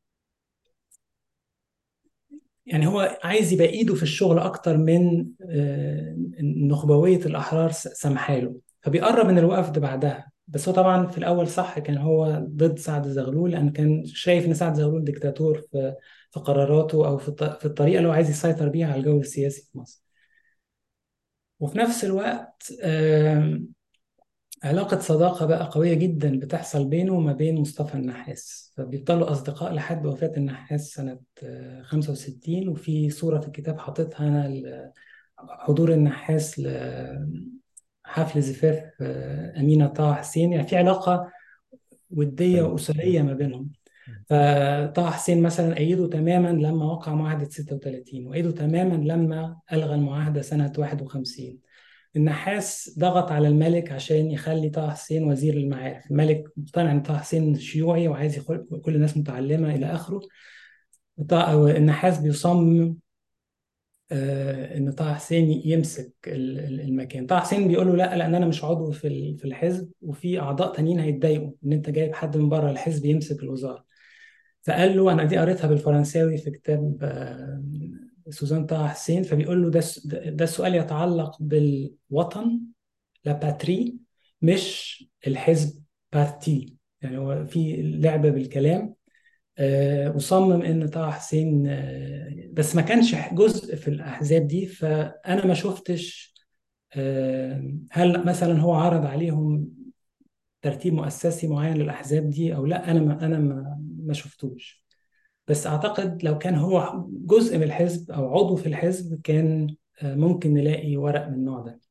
يعني هو عايز يبقى ايده في الشغل اكتر من آه، نخبويه الاحرار س- سامحاله فبيقرب من الوفد بعدها بس هو طبعا في الاول صح كان هو ضد سعد زغلول لان كان شايف ان سعد زغلول ديكتاتور في في قراراته او في الط- في الطريقه اللي هو عايز يسيطر بيها على الجو السياسي في مصر وفي نفس الوقت آم، علاقة صداقة بقى قوية جدا بتحصل بينه وما بين مصطفى النحاس فبيفضلوا أصدقاء لحد وفاة النحاس سنة آه، 65 وفي صورة في الكتاب حاططها أنا ل- حضور النحاس لحفل زفاف آه، أمينة طه حسين يعني في علاقة ودية وأسرية ما بينهم فطه حسين مثلا أيده تماما لما وقع معاهدة 36 وأيده تماما لما ألغى المعاهدة سنة 51 النحاس ضغط على الملك عشان يخلي طه حسين وزير المعارف الملك مقتنع ان طه حسين شيوعي وعايز يخل... كل الناس متعلمة إلى آخره وط- النحاس بيصمم آه، ان طه حسين يمسك ال- ال- المكان طه حسين بيقول له لا لان انا مش عضو في ال- في الحزب وفي اعضاء تانيين هيتضايقوا ان انت جايب حد من بره الحزب يمسك الوزاره فقال له انا دي قريتها بالفرنساوي في كتاب آه، سوزان طه حسين فبيقول له ده الس- ده ده السؤال يتعلق بالوطن لا باتري مش الحزب بارتي يعني هو في لعبة بالكلام آه، وصمم ان طه حسين آه، بس ما كانش جزء في الاحزاب دي فانا ما شفتش آه، هل مثلا هو عرض عليهم ترتيب مؤسسي معين للاحزاب دي او لا انا ما انا ما ما شفتوش بس اعتقد لو كان هو جزء من الحزب او عضو في الحزب كان آه، ممكن نلاقي ورق من النوع ده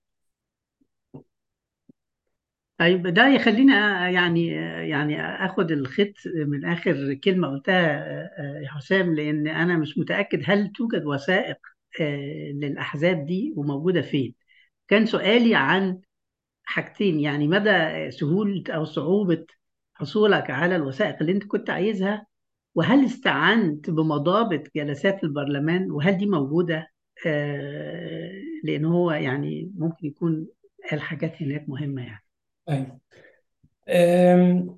طيب ده يخلينا يعني يعني اخد الخط من اخر كلمه قلتها آه، يا حسام لان انا مش متاكد هل توجد وثائق آه، للاحزاب دي وموجوده فين كان سؤالي عن حاجتين يعني مدى سهوله او صعوبه حصولك على الوثائق اللي انت كنت عايزها وهل استعنت بمضابط جلسات البرلمان وهل دي موجوده آه، لان هو يعني ممكن يكون الحاجات هناك مهمه يعني أيوة. أم،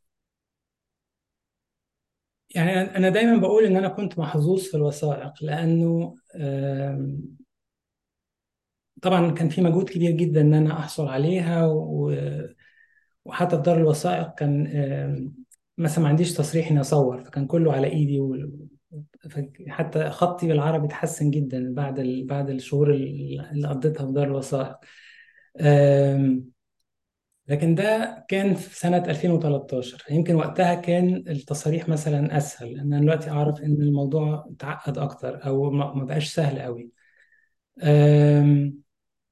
يعني أنا أنا دايما بقول إن أنا كنت محظوظ في الوثائق لأنه أم، طبعا كان في مجهود كبير جدا إن أنا أحصل عليها و- وحتى في دار الوثائق كان أم، مثلا ما عنديش تصريح إني أصور فكان كله على إيدي و- ف- حتى خطي بالعربي اتحسن جدا بعد ال... بعد الشهور اللي اللي قضيتها في دار الوثائق أم، لكن ده كان في سنة 2013 يمكن وقتها كان التصاريح مثلا أسهل لأن أنا دلوقتي أعرف إن الموضوع اتعقد أكتر أو ما ما بقاش سهل قوي أم،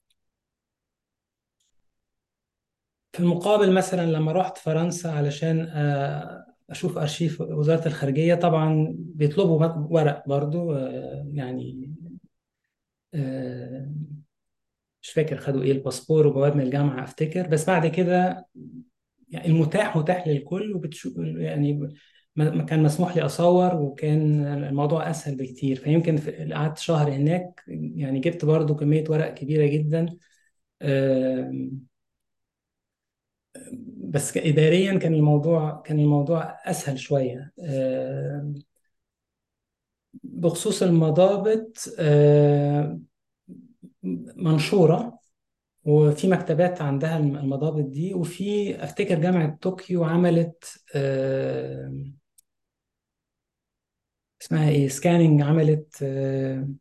في المقابل مثلا لما رحت فرنسا علشان آه، أشوف أرشيف وزارة الخارجية طبعا بيطلبوا ورق برضو آه، يعني آه، مش فاكر خدوا إيه الباسبور وجواب من الجامعة أفتكر بس بعد كده يعني المتاح متاح للكل وبتشوف يعني ما ما كان مسموح لي أصور وكان الموضوع أسهل بكتير فيمكن في- قعدت شهر هناك يعني جبت برضو كمية ورق كبيرة جدا آم، بس إداريا كان الموضوع كان الموضوع أسهل شوية آم، بخصوص المضابط آم، منشورة وفي مكتبات عندها المضابط دي وفي أفتكر جامعة طوكيو عملت آم، اسمها إيه سكاننج عملت آم،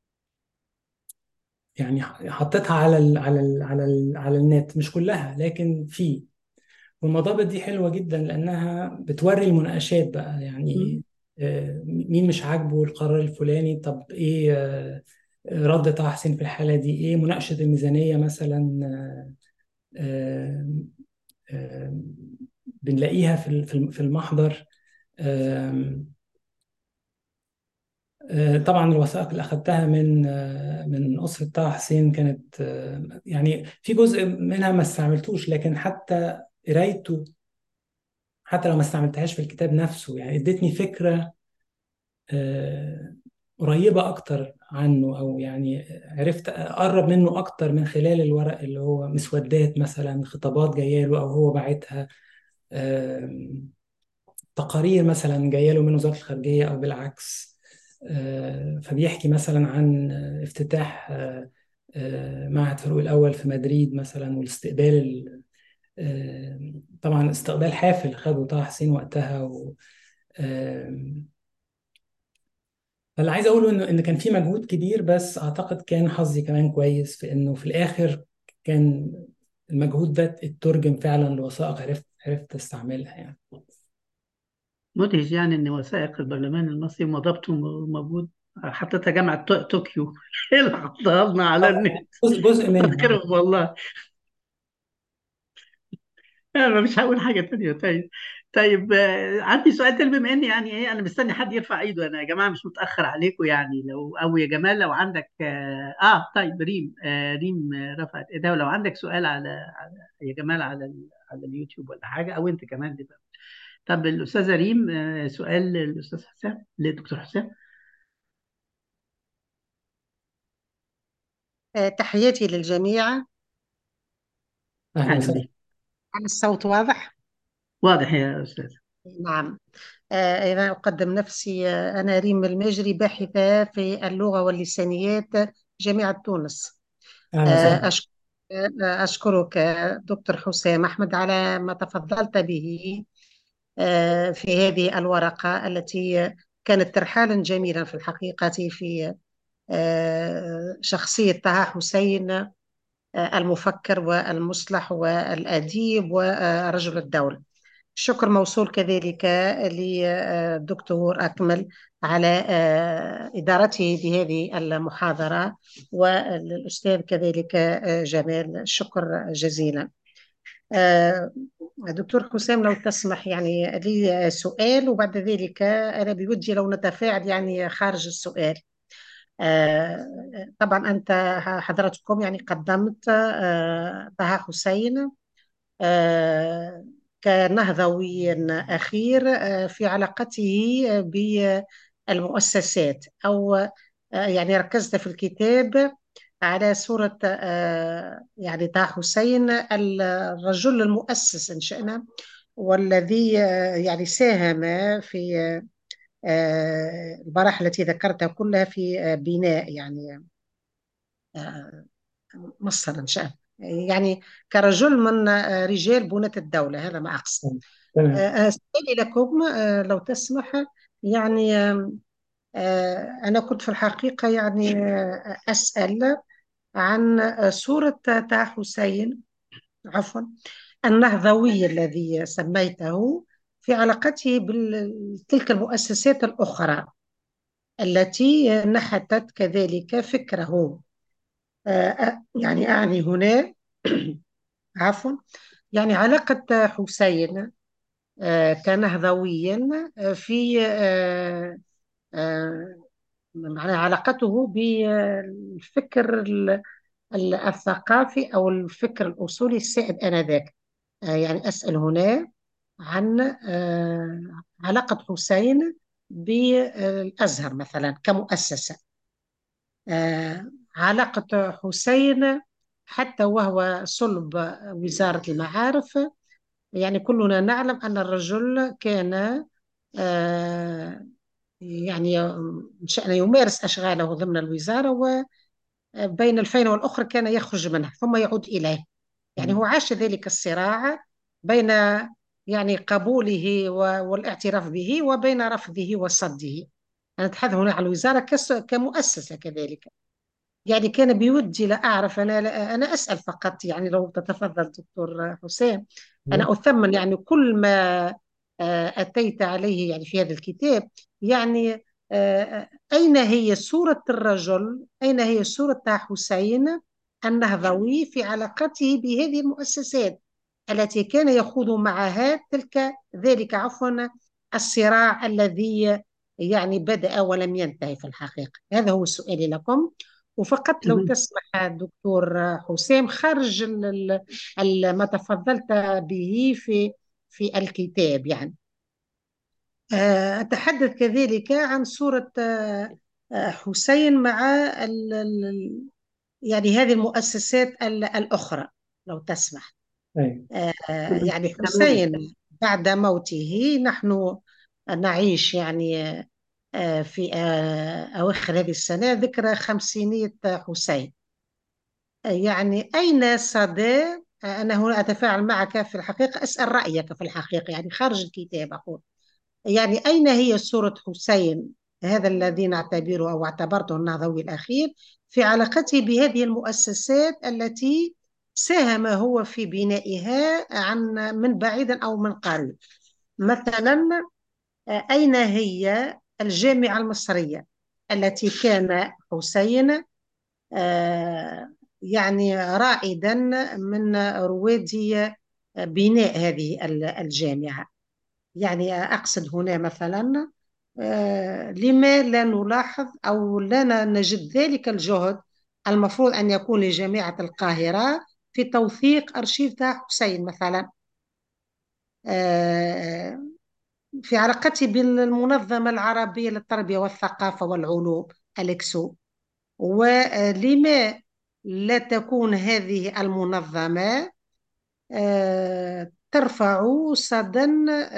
يعني حطيتها على ال على ال على ال على النت مش كلها لكن في والمضابط دي حلوة جدا لأنها بتوري المناقشات بقى يعني آه، مين مش عاجبه القرار الفلاني طب إيه آه، رد طه حسين في الحالة دي إيه مناقشة الميزانية مثلا آه، آه، آه، بنلاقيها في ال- في الم- في المحضر آه، آه، طبعا الوثائق اللي أخذتها من آه، من أسرة طه حسين كانت آه، يعني في جزء منها ما استعملتوش لكن حتى قرايته حتى لو ما استعملتهاش في الكتاب نفسه يعني ادتني فكرة آه، قريبة أكتر عنه أو يعني عرفت أقرب منه أكتر من خلال الورق اللي هو مسودات مثلا خطابات جاية له أو هو باعتها آم، تقارير مثلا جاية له من وزارة الخارجية أو بالعكس آه، فبيحكي مثلا عن افتتاح آه، آه، معهد فاروق الأول في مدريد مثلا والاستقبال ال- آه، طبعا استقبال حافل خده طه حسين وقتها و آم، فاللي عايز اقوله انه ان كان في مجهود كبير بس اعتقد كان حظي كمان كويس في انه في الاخر كان المجهود ده اترجم فعلا لوثائق عرفت عرفت استعملها يعني مدهش يعني ان وثائق البرلمان المصري مضبطه موجود حطيتها جامعة طو- طوكيو هي اللي حطها لنا على النت جزء جزء منها فاكرهم والله انا مش هقول حاجة تانية طيب طيب آه، عندي سؤال تاني بما اني يعني ايه انا مستني حد يرفع ايده انا يا جماعة مش متأخر عليكم يعني لو او يا جمال لو عندك اه, آه طيب ريم آه ريم آه، رفعت ايدها ولو عندك سؤال على, على يا جمال على ال- على اليوتيوب ولا حاجة او انت كمان تبقى طب الأستاذة ريم آه، سؤال للأستاذ حسام للدكتور حسام آه، تحياتي للجميع اهلا أهلا وسهلا بك هل الصوت واضح؟ واضح يا أستاذ نعم آه، إذا أقدم نفسي آه، أنا ريم المجري باحثة في اللغة واللسانيات جامعة تونس اهلا آه، وسهلا أشك- آه، أشكرك آه، دكتور حسام أحمد على ما تفضلت به آه، في هذه الورقة التي كانت ترحالا جميلا في الحقيقة في آه، شخصية طه حسين آه، المفكر والمصلح والأديب ورجل الدولة الشكر موصول كذلك للدكتور أكمل على آه، إدارته لهذه المحاضرة وللأستاذ كذلك آه، جمال شكر جزيلا آه، دكتور حسام لو تسمح يعني لي سؤال وبعد ذلك أنا بودي لو نتفاعل يعني خارج السؤال آه، طبعا أنت حضرتكم يعني قدمت آه، طه حسين آه، كنهضوي أخير آه، في علاقته بالمؤسسات أو آه، يعني ركزت في الكتاب على صورة آه، يعني طه حسين الرجل المؤسس إن شئنا والذي آه، يعني ساهم في آه، المراحل التي ذكرتها كلها في آه، بناء يعني آه، مصر إن شاء الله يعني كرجل من آه، رجال بناة الدولة هذا ما أقصد تمام آه، سؤالي لكم آه، لو تسمح يعني آم، آه، أنا كنت في الحقيقة يعني آه، أسأل عن آه، صورة طه حسين عفوا النهضوي الذي سميته في علاقته بتلك المؤسسات الأخرى التي نحتت كذلك فكره آه، يعني أعني هنا عفوا يعني علاقة حسين آه، كنهضوي آه، في آه، آه، معناها علاقته بالفكر ال- ال- الثقافي أو الفكر الأصولي السائد آنذاك آه، يعني أسأل هنا عن آه، علاقة حسين بالأزهر مثلا كمؤسسة آه، علاقة حسين حتى وهو صلب وزارة المعارف يعني كلنا نعلم أن الرجل كان آه، يعني من شأنه يمارس أشغاله ضمن الوزارة وبين الفين والأخرى كان يخرج منها ثم يعود إليه يعني هو عاش ذلك الصراع بين يعني قبوله و- والاعتراف به وبين رفضه وصده أنا أتحدث هنا عن الوزارة كس- كمؤسسة كذلك يعني كان بودي لا أعرف أنا لا أنا أسأل فقط يعني لو تتفضل دكتور حسين أنا أثمن يعني كل ما آه، أتيت عليه يعني في هذا الكتاب يعني آه، أين هي صورة الرجل أين هي صورة حسين النهضوي في علاقته بهذه المؤسسات التي كان يخوض معها تلك ذلك عفوا الصراع الذي يعني بدأ ولم ينتهي في الحقيقة هذا هو سؤالي لكم وفقط لو تمام تسمح دكتور حسام خارج ال- ال- ما تفضلت به في في الكتاب يعني آه، أتحدث كذلك عن صورة آه، آه، حسين مع ال- ال- يعني هذه المؤسسات ال- الأخرى لو تسمح أيوة. آه، تمام يعني تمام حسين بعد موته نحن نعيش يعني آه، في آه، أواخر هذه السنة ذكرى خمسينية حسين آه، يعني أين صدى آه، أنا هنا أتفاعل معك في الحقيقة أسأل رأيك في الحقيقة يعني خارج الكتاب أقول يعني أين هي صورة حسين هذا الذي نعتبره أو اعتبرته النهضوي الأخير في علاقته بهذه المؤسسات التي ساهم هو في بنائها عن من بعيد أو من قريب مثلا آه، أين هي الجامعة المصرية التي كان حسين آه، يعني رائدا من رواد بناء هذه الجامعة يعني أقصد هنا مثلا آه، لما لا نلاحظ أو لا نجد ذلك الجهد المفروض أن يكون لجامعة القاهرة في توثيق أرشيف تاع حسين مثلا آه، في علاقته بالمنظمة العربية للتربية والثقافة والعلوم الإكسو ولما لا تكون هذه المنظمة آه، ترفع صدا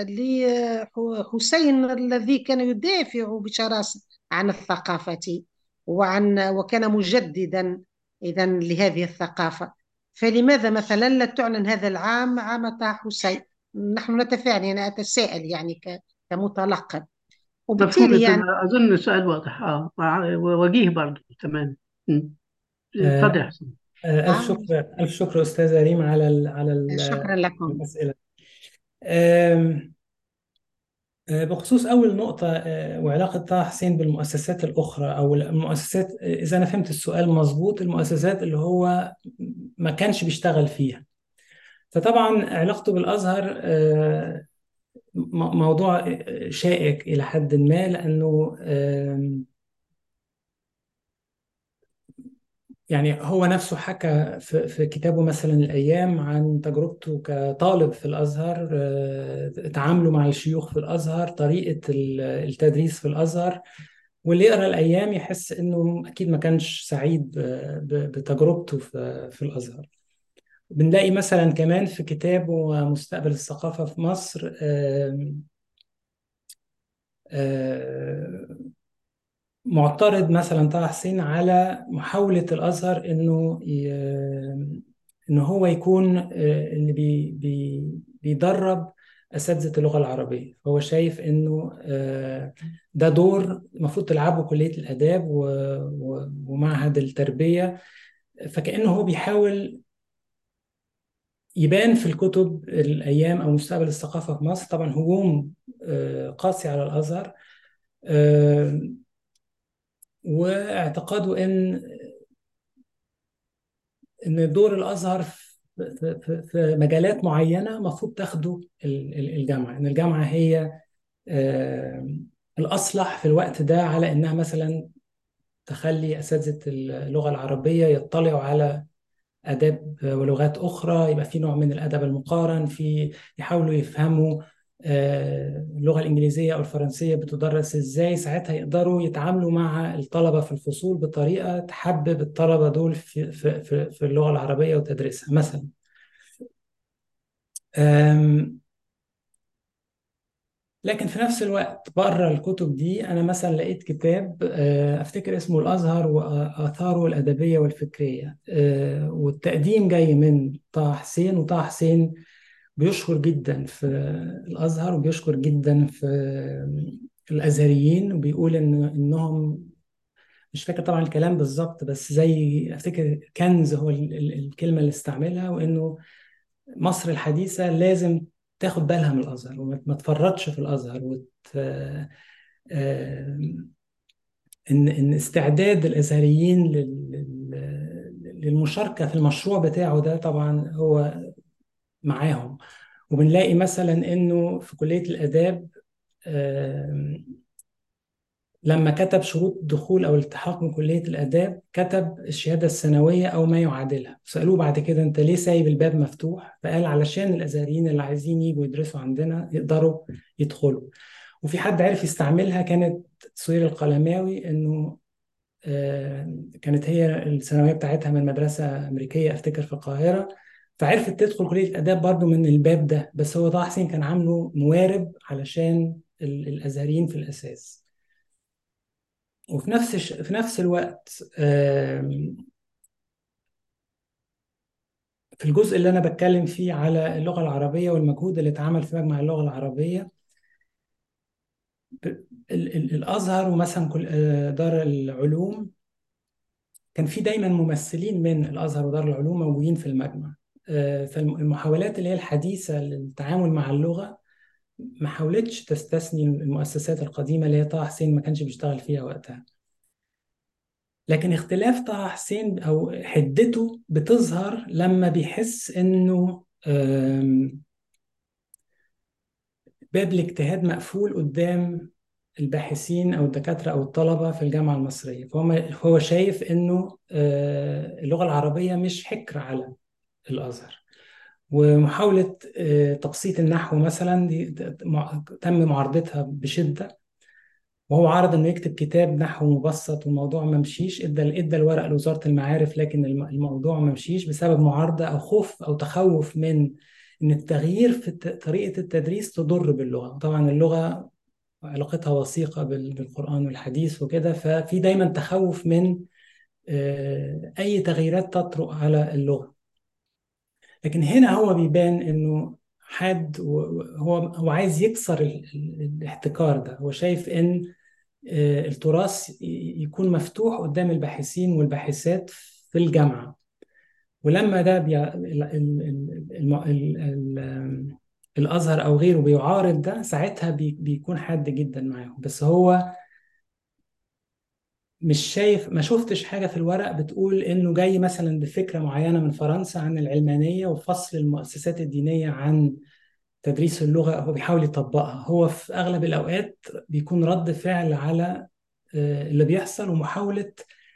لحسين الذي كان يدافع بشراسة عن الثقافة وعن وكان مجددا إذا لهذه الثقافة فلماذا مثلا لا تعلن هذا العام عام طه حسين نحن نتفاعل أنا أتساءل يعني ك- كمتلقن مفهوم وبالتالي يعني أظن السؤال واضح اه ووجيه برضه تمام م. اتفضل يا آه، حسين آه، ألف نعم شكر ألف شكر أستاذة ريم على ال على ال شكرا لكم الأسئلة آم، آه، بخصوص أول نقطة آه، وعلاقة طه حسين بالمؤسسات الأخرى أو المؤسسات آه، إذا أنا فهمت السؤال مظبوط المؤسسات اللي هو ما كانش بيشتغل فيها فطبعا علاقته بالأزهر آه، م- موضوع آه، شائك إلى حد ما لأنه آم، يعني هو نفسه حكى في في كتابه مثلا الأيام عن تجربته كطالب في الأزهر آه، تعامله مع الشيوخ في الأزهر طريقة ال- التدريس في الأزهر واللي يقرأ الأيام يحس إنه أكيد ما كانش سعيد ب- ب- بتجربته في في الأزهر بنلاقي مثلا كمان في كتابه مستقبل الثقافة في مصر آم، آم، معترض مثلا طه حسين على محاولة الأزهر إنه ي... إنه هو يكون آه، اللي بي... بي... بيدرب أساتذة اللغة العربية فهو شايف إنه آه، ده دور المفروض تلعبه كلية الآداب و... و... ومعهد التربية فكأنه هو بيحاول يبان في الكتب الأيام أو مستقبل الثقافة في مصر طبعا هجوم آه، قاسي على الأزهر آه، واعتقاده ان ان دور الازهر في, في, في مجالات معينه المفروض تاخده الجامعه ان الجامعه هي الاصلح في الوقت ده على انها مثلا تخلي اساتذه اللغه العربيه يطلعوا على آداب ولغات أخرى يبقى في نوع من الأدب المقارن في يحاولوا يفهموا اللغة الإنجليزية أو الفرنسية بتدرس إزاي ساعتها يقدروا يتعاملوا مع الطلبة في الفصول بطريقة تحبب الطلبة دول في, في, في, في اللغة العربية وتدريسها مثلا لكن في نفس الوقت بره الكتب دي انا مثلا لقيت كتاب افتكر اسمه الازهر واثاره الادبيه والفكريه والتقديم جاي من طه حسين وطه حسين بيشكر جدا في الازهر وبيشكر جدا في الازهريين وبيقول ان انهم مش فاكر طبعا الكلام بالظبط بس زي افتكر كنز هو الكلمه اللي استعملها وانه مصر الحديثه لازم تاخد بالها من الازهر وما تفرطش في الازهر وت... ان ان استعداد الازهريين لل... للمشاركه في المشروع بتاعه ده طبعا هو معاهم وبنلاقي مثلا انه في كليه الاداب لما كتب شروط دخول او الالتحاق من كليه الاداب كتب الشهاده الثانويه او ما يعادلها سالوه بعد كده انت ليه سايب الباب مفتوح فقال علشان الازهريين اللي عايزين يجوا يدرسوا عندنا يقدروا يدخلوا وفي حد عرف يستعملها كانت سوير القلماوي انه كانت هي الثانويه بتاعتها من مدرسه امريكيه افتكر في القاهره فعرفت تدخل كليه الاداب برضو من الباب ده بس هو طه حسين كان عامله موارب علشان الازهريين في الاساس وفي نفس في نفس الوقت في الجزء اللي انا بتكلم فيه على اللغه العربيه والمجهود اللي اتعمل في مجمع اللغه العربيه الازهر ومثلا دار العلوم كان في دايما ممثلين من الازهر ودار العلوم موجودين في المجمع فالمحاولات اللي هي الحديثه للتعامل مع اللغه ما حاولتش تستثني المؤسسات القديمة اللي هي طه حسين ما كانش بيشتغل فيها وقتها لكن اختلاف طه حسين أو حدته بتظهر لما بيحس إنه باب الاجتهاد مقفول قدام الباحثين أو الدكاترة أو الطلبة في الجامعة المصرية فهو هو شايف إنه اللغة العربية مش حكر على الأزهر ومحاولة تبسيط النحو مثلا دي تم معارضتها بشدة وهو عرض انه يكتب كتاب نحو مبسط والموضوع ما مشيش ادى ادى الورق لوزارة المعارف لكن الموضوع ما مشيش بسبب معارضة او خوف او تخوف من ان التغيير في طريقة التدريس تضر باللغة طبعا اللغة علاقتها وثيقة بالقرآن والحديث وكده ففي دايما تخوف من اي تغييرات تطرق على اللغة لكن هنا هو بيبان انه حد هو هو عايز يكسر الاحتكار ده هو شايف ان التراث يكون مفتوح قدام الباحثين والباحثات في الجامعه ولما ده بي... ال... ال... ال... ال... الازهر او غيره بيعارض ده ساعتها بي... بيكون حاد جدا معاهم بس هو مش شايف ما شفتش حاجة في الورق بتقول إنه جاي مثلا بفكرة معينة من فرنسا عن العلمانية وفصل المؤسسات الدينية عن تدريس اللغة هو بيحاول يطبقها هو في أغلب الأوقات بيكون رد فعل على اللي بيحصل ومحاولة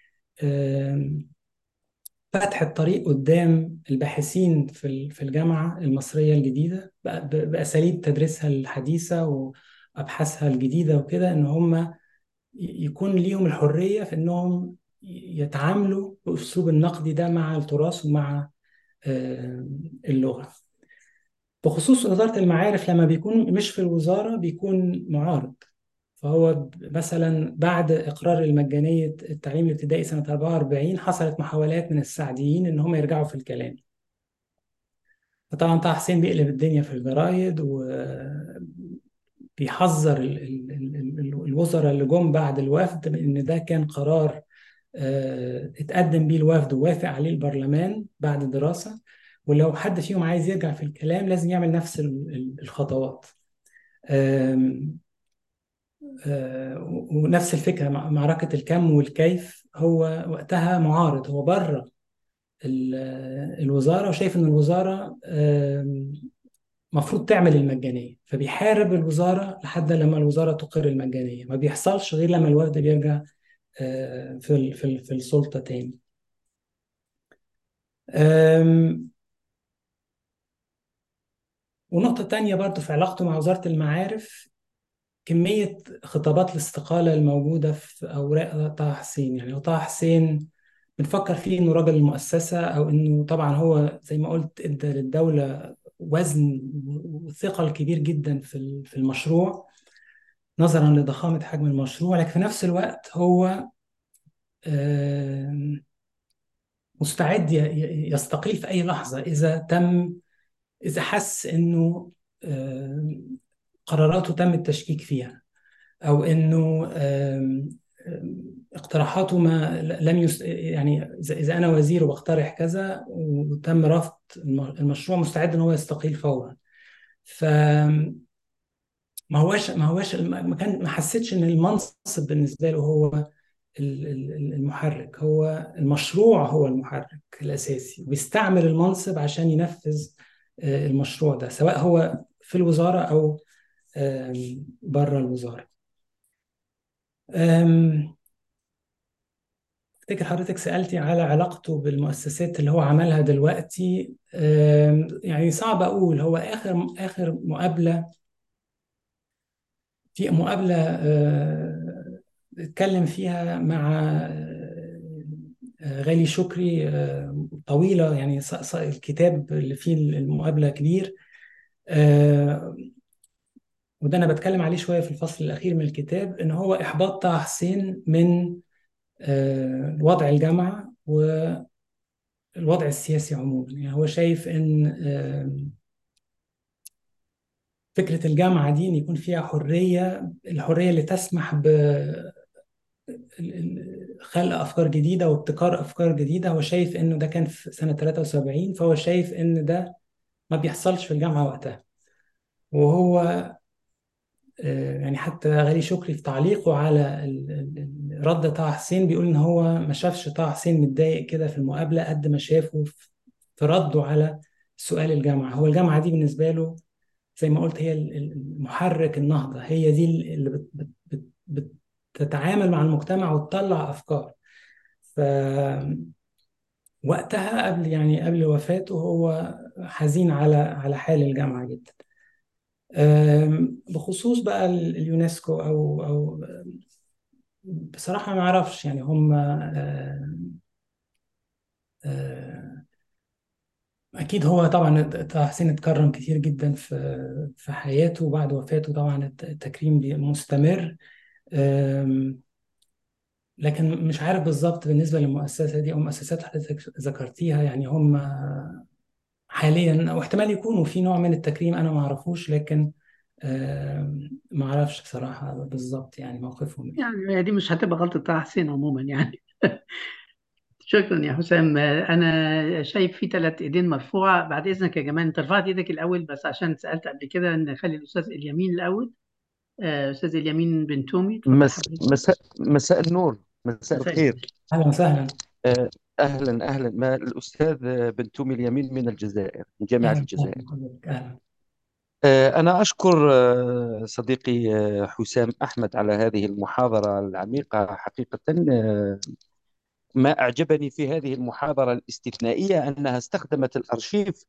فتح الطريق قدام الباحثين في في الجامعة المصرية الجديدة بأساليب تدريسها الحديثة وأبحاثها الجديدة وكده إن هم يكون ليهم الحرية في إنهم يتعاملوا بأسلوب النقدي ده مع التراث ومع اللغة بخصوص وزارة المعارف لما بيكون مش في الوزارة بيكون معارض فهو مثلا بعد إقرار المجانية التعليم الابتدائي سنة 44 حصلت محاولات من السعديين إن هم يرجعوا في الكلام فطبعا طه حسين بيقلب الدنيا في الجرايد و بيحذر الوزراء اللي جم بعد الوفد ان ده كان قرار اتقدم بيه الوفد ووافق عليه البرلمان بعد دراسه ولو حد فيهم عايز يرجع في الكلام لازم يعمل نفس الخطوات ونفس الفكره معركه الكم والكيف هو وقتها معارض هو بره الوزارة وشايف إن الوزارة مفروض تعمل المجانية فبيحارب الوزارة لحد لما الوزارة تقر المجانية ما بيحصلش غير لما الوفد بيرجع في في في السلطة تاني ونقطة تانية برضو في علاقته مع وزارة المعارف كمية خطابات الاستقالة الموجودة في أوراق طه حسين يعني طه حسين بنفكر فيه إنه راجل المؤسسة أو إنه طبعا هو زي ما قلت إدى للدولة وزن وثقل كبير جدا في في المشروع نظرا لضخامة حجم المشروع لكن في نفس الوقت هو مستعد يستقيل في أي لحظة إذا تم إذا حس إنه قراراته تم التشكيك فيها أو إنه اقتراحاته ما لم يس يعني اذا انا وزير وبقترح كذا وتم رفض المشروع مستعد ان هو يستقيل فورا ف ما هواش ما هواش ما كان ما حسيتش ان المنصب بالنسبه له هو المحرك هو المشروع هو المحرك الاساسي بيستعمل المنصب عشان ينفذ المشروع ده سواء هو في الوزاره او بره الوزاره افتكر حضرتك سألتي على علاقته بالمؤسسات اللي هو عملها دلوقتي يعني صعب أقول هو آخر آخر مقابلة في مقابلة اتكلم فيها مع غالي شكري طويلة يعني الكتاب اللي فيه المقابلة كبير وده أنا بتكلم عليه شوية في الفصل الأخير من الكتاب إن هو إحباط طه حسين من وضع الجامعة والوضع السياسي عموما يعني هو شايف ان فكرة الجامعة دي ان يكون فيها حرية الحرية اللي تسمح ب خلق افكار جديده وابتكار افكار جديده هو شايف انه ده كان في سنه 73 فهو شايف ان ده ما بيحصلش في الجامعه وقتها وهو يعني حتى غالي شكري في تعليقه على رد طه حسين بيقول ان هو ما شافش طه حسين متضايق كده في المقابله قد ما شافه في رده على سؤال الجامعه هو الجامعه دي بالنسبه له زي ما قلت هي المحرك النهضه هي دي اللي بت بت بت بتتعامل مع المجتمع وتطلع افكار ف وقتها قبل يعني قبل وفاته هو حزين على على حال الجامعه جدا بخصوص بقى اليونسكو او او بصراحه ما اعرفش يعني هم اكيد هو طبعا طه حسين اتكرم كتير جدا في في حياته وبعد وفاته طبعا التكريم مستمر لكن مش عارف بالظبط بالنسبه للمؤسسه دي او مؤسسات حضرتك ذكرتيها يعني هم حاليا او احتمال يكونوا في نوع من التكريم انا ما اعرفوش لكن ما اعرفش بصراحه بالظبط يعني موقفهم يعني دي مش هتبقى غلطه طه حسين عموما يعني شكرا يا حسام انا شايف في ثلاث ايدين مرفوعه بعد اذنك يا جماعه انت رفعت ايدك الاول بس عشان سالت قبل كده نخلي الاستاذ اليمين الاول استاذ اليمين بن تومي مس... مساء مساء النور مساء الخير اهلا وسهلا اهلا اهلا ما الاستاذ بن تومي اليمين من الجزائر من جامعه الجزائر اهلا أنا أشكر صديقي حسام أحمد على هذه المحاضرة العميقة حقيقة ما أعجبني في هذه المحاضرة الاستثنائية أنها استخدمت الأرشيف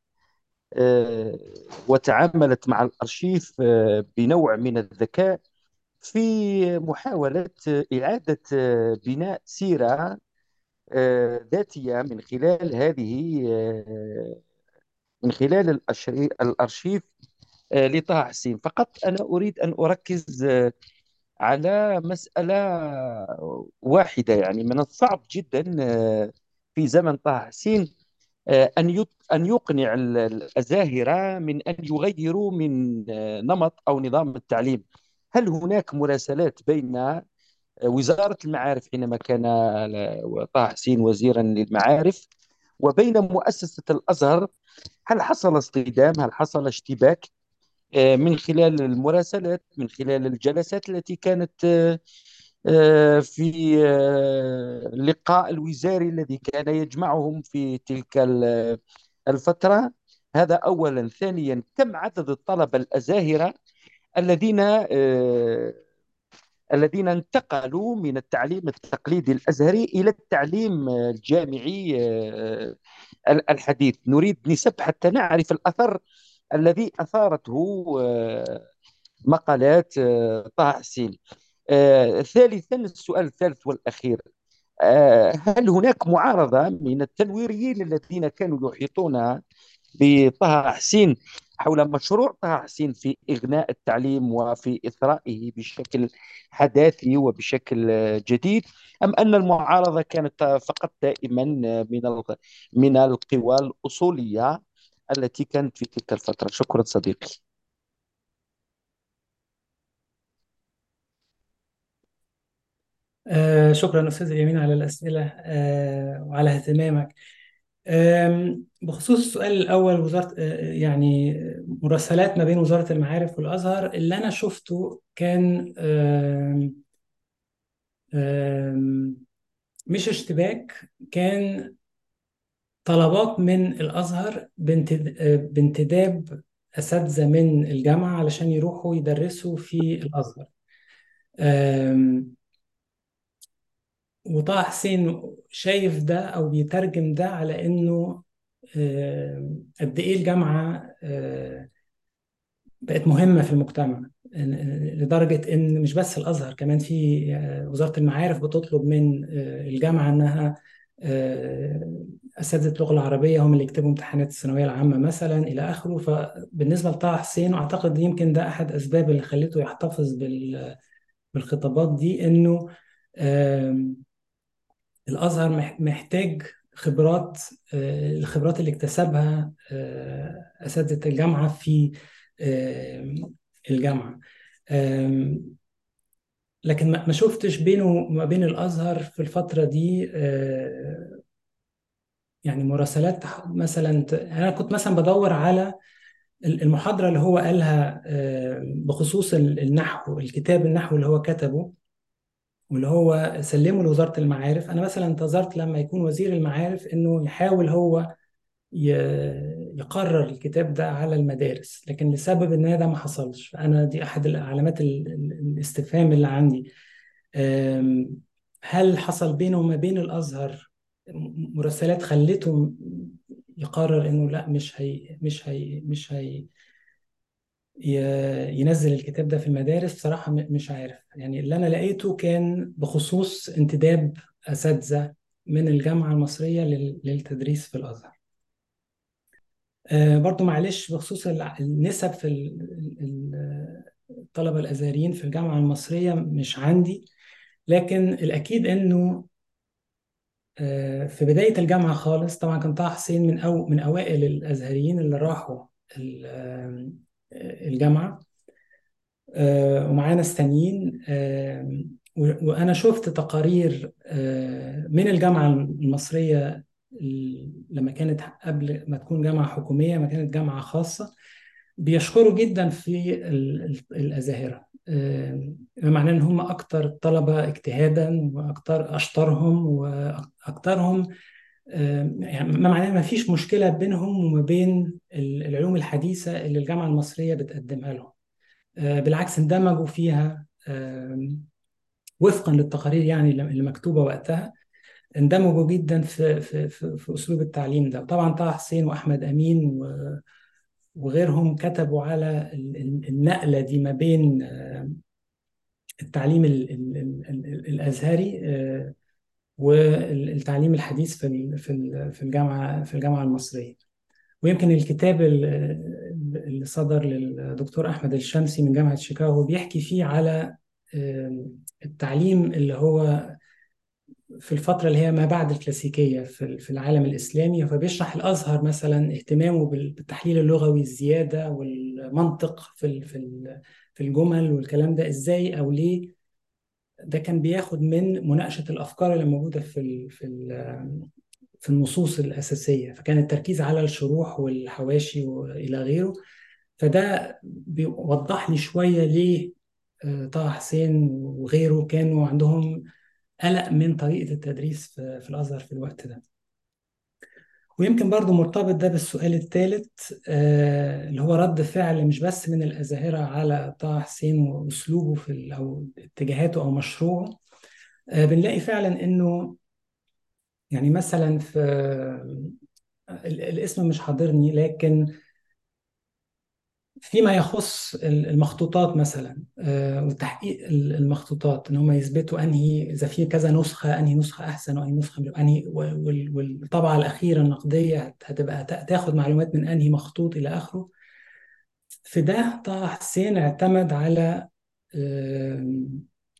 وتعاملت مع الأرشيف بنوع من الذكاء في محاولة إعادة بناء سيرة ذاتية من خلال هذه من خلال الأرشيف لطه حسين فقط أنا أريد أن أركز على مسألة واحدة يعني من الصعب جدا في زمن طه حسين أن أن يقنع الأزاهرة من أن يغيروا من نمط أو نظام التعليم هل هناك مراسلات بين وزارة المعارف حينما كان طه حسين وزيرا للمعارف وبين مؤسسة الأزهر هل حصل اصطدام هل حصل اشتباك من خلال المراسلات من خلال الجلسات التي كانت آه، في آه، اللقاء الوزاري الذي كان يجمعهم في تلك ال- الفترة هذا أولا ثانيا كم عدد الطلبة الأزاهرة الذين آه، الذين انتقلوا من التعليم التقليدي الأزهري إلى التعليم الجامعي آه، الحديث نريد نسب حتى نعرف الأثر الذي أثارته آه، مقالات آه، طه حسين آه، ثالثا السؤال الثالث والأخير آه، هل هناك معارضة من التنويريين الذين كانوا يحيطون بطه حسين حول مشروع طه حسين في إغناء التعليم وفي إثرائه بشكل حداثي وبشكل آه، جديد أم أن المعارضة كانت فقط دائما من ال- من القوى الأصولية التي كانت في تلك الفترة شكرا صديقي آه شكرا أستاذ اليمين على الأسئلة آه وعلى اهتمامك آم، بخصوص السؤال الأول وزارة آه يعني مراسلات ما بين وزارة المعارف والأزهر اللي أنا شفته كان آم، آم، مش اشتباك كان طلبات من الأزهر بانتد- آه، بانتداب أساتذة من الجامعة علشان يروحوا يدرسوا في الأزهر آم، وطه حسين شايف ده او بيترجم ده على انه آه، قد ايه الجامعه آه، بقت مهمه في المجتمع إن- لدرجه ان مش بس الازهر كمان في آه، وزاره المعارف بتطلب من آه، الجامعه انها آه، اساتذه اللغه العربيه هم اللي يكتبوا امتحانات الثانويه العامه مثلا الى اخره فبالنسبه لطه حسين واعتقد يمكن ده احد اسباب اللي خلته يحتفظ بال- بالخطابات دي انه آم، الأزهر مح- محتاج خبرات آه، الخبرات اللي اكتسبها آه، أساتذة الجامعة في آه، الجامعة آم، لكن ما ما شفتش بينه وما بين الأزهر في الفترة دي آه، يعني مراسلات تح- مثلا ت- أنا كنت مثلا بدور على المحاضرة اللي هو قالها آه، بخصوص ال- النحو الكتاب النحو اللي هو كتبه واللي هو سلمه لوزارة المعارف أنا مثلا انتظرت لما يكون وزير المعارف إنه يحاول هو ي- يقرر الكتاب ده على المدارس لكن لسبب إن ده ما حصلش فأنا دي أحد علامات ال- ال- الاستفهام اللي عندي أم، هل حصل بينه وما بين الأزهر م- مراسلات خلته يقرر إنه لا مش هي مش هي مش هي ي- ينزل الكتاب ده في المدارس بصراحة م- مش عارف يعني اللي أنا لقيته كان بخصوص انتداب أساتذة من الجامعة المصرية لل- للتدريس في الأزهر آه، برضو معلش بخصوص الع- النسب في ال- ال- الطلبة الأزهريين في الجامعة المصرية مش عندي لكن الأكيد إنه آه، في بداية الجامعة خالص طبعا كان طه حسين من أو من أوائل الأزهريين اللي راحوا ال- آه، الجامعة آه، ومعانا ناس تانيين آه، و- وأنا شفت تقارير آه، من الجامعة المصرية ال- لما كانت قبل ما تكون جامعة حكومية ما كانت جامعة خاصة بيشكروا جدا في ال- ال- الأزاهرة آه، معناه إن هم أكتر الطلبة اجتهادا وأكتر أشطرهم وأكترهم آه، يعني ما معناه ما فيش مشكلة بينهم وما بين ال- العلوم الحديثة اللي الجامعة المصرية بتقدمها لهم آه، بالعكس اندمجوا فيها آم، وفقا للتقارير يعني اللي اللي مكتوبة وقتها اندمجوا جدا في في في, في أسلوب التعليم ده طبعا طه حسين وأحمد أمين و- وغيرهم كتبوا على ال- ال- النقلة دي ما بين آه، التعليم ال- ال- ال- ال- الأزهري آه، والتعليم الحديث في ال- في ال- في الجامعة في الجامعة المصرية ويمكن الكتاب ال- اللي صدر للدكتور أحمد الشمسي من جامعة شيكاغو بيحكي فيه على آم، التعليم اللي هو في الفترة اللي هي ما بعد الكلاسيكية في في العالم الإسلامي فبيشرح الأزهر مثلا اهتمامه بال- بالتحليل اللغوي الزيادة والمنطق في ال- في ال- في الجمل والكلام ده إزاي أو ليه ده كان بياخد من مناقشة الأفكار اللي موجودة في ال في ال في النصوص الأساسية فكان التركيز على الشروح والحواشي وإلى غيره فده بيوضح لي شوية ليه آه، طه حسين وغيره كانوا عندهم قلق من طريقة التدريس في في الأزهر في الوقت ده ويمكن برضو مرتبط ده بالسؤال الثالث اللي هو رد فعل مش بس من الأزاهرة على طه حسين وأسلوبه في ال- أو اتجاهاته أو مشروعه آه، بنلاقي فعلا إنه يعني مثلا في ال- الاسم مش حاضرني لكن فيما يخص ال- المخطوطات مثلا آه، وتحقيق ال- المخطوطات ان هم يثبتوا انهي اذا في كذا نسخه انهي نسخه احسن وانهي نسخه انهي وال- والطبعه الاخيره النقديه هت- هتبقى تا- تاخد معلومات من انهي مخطوط الى اخره في ده طه حسين اعتمد على آم،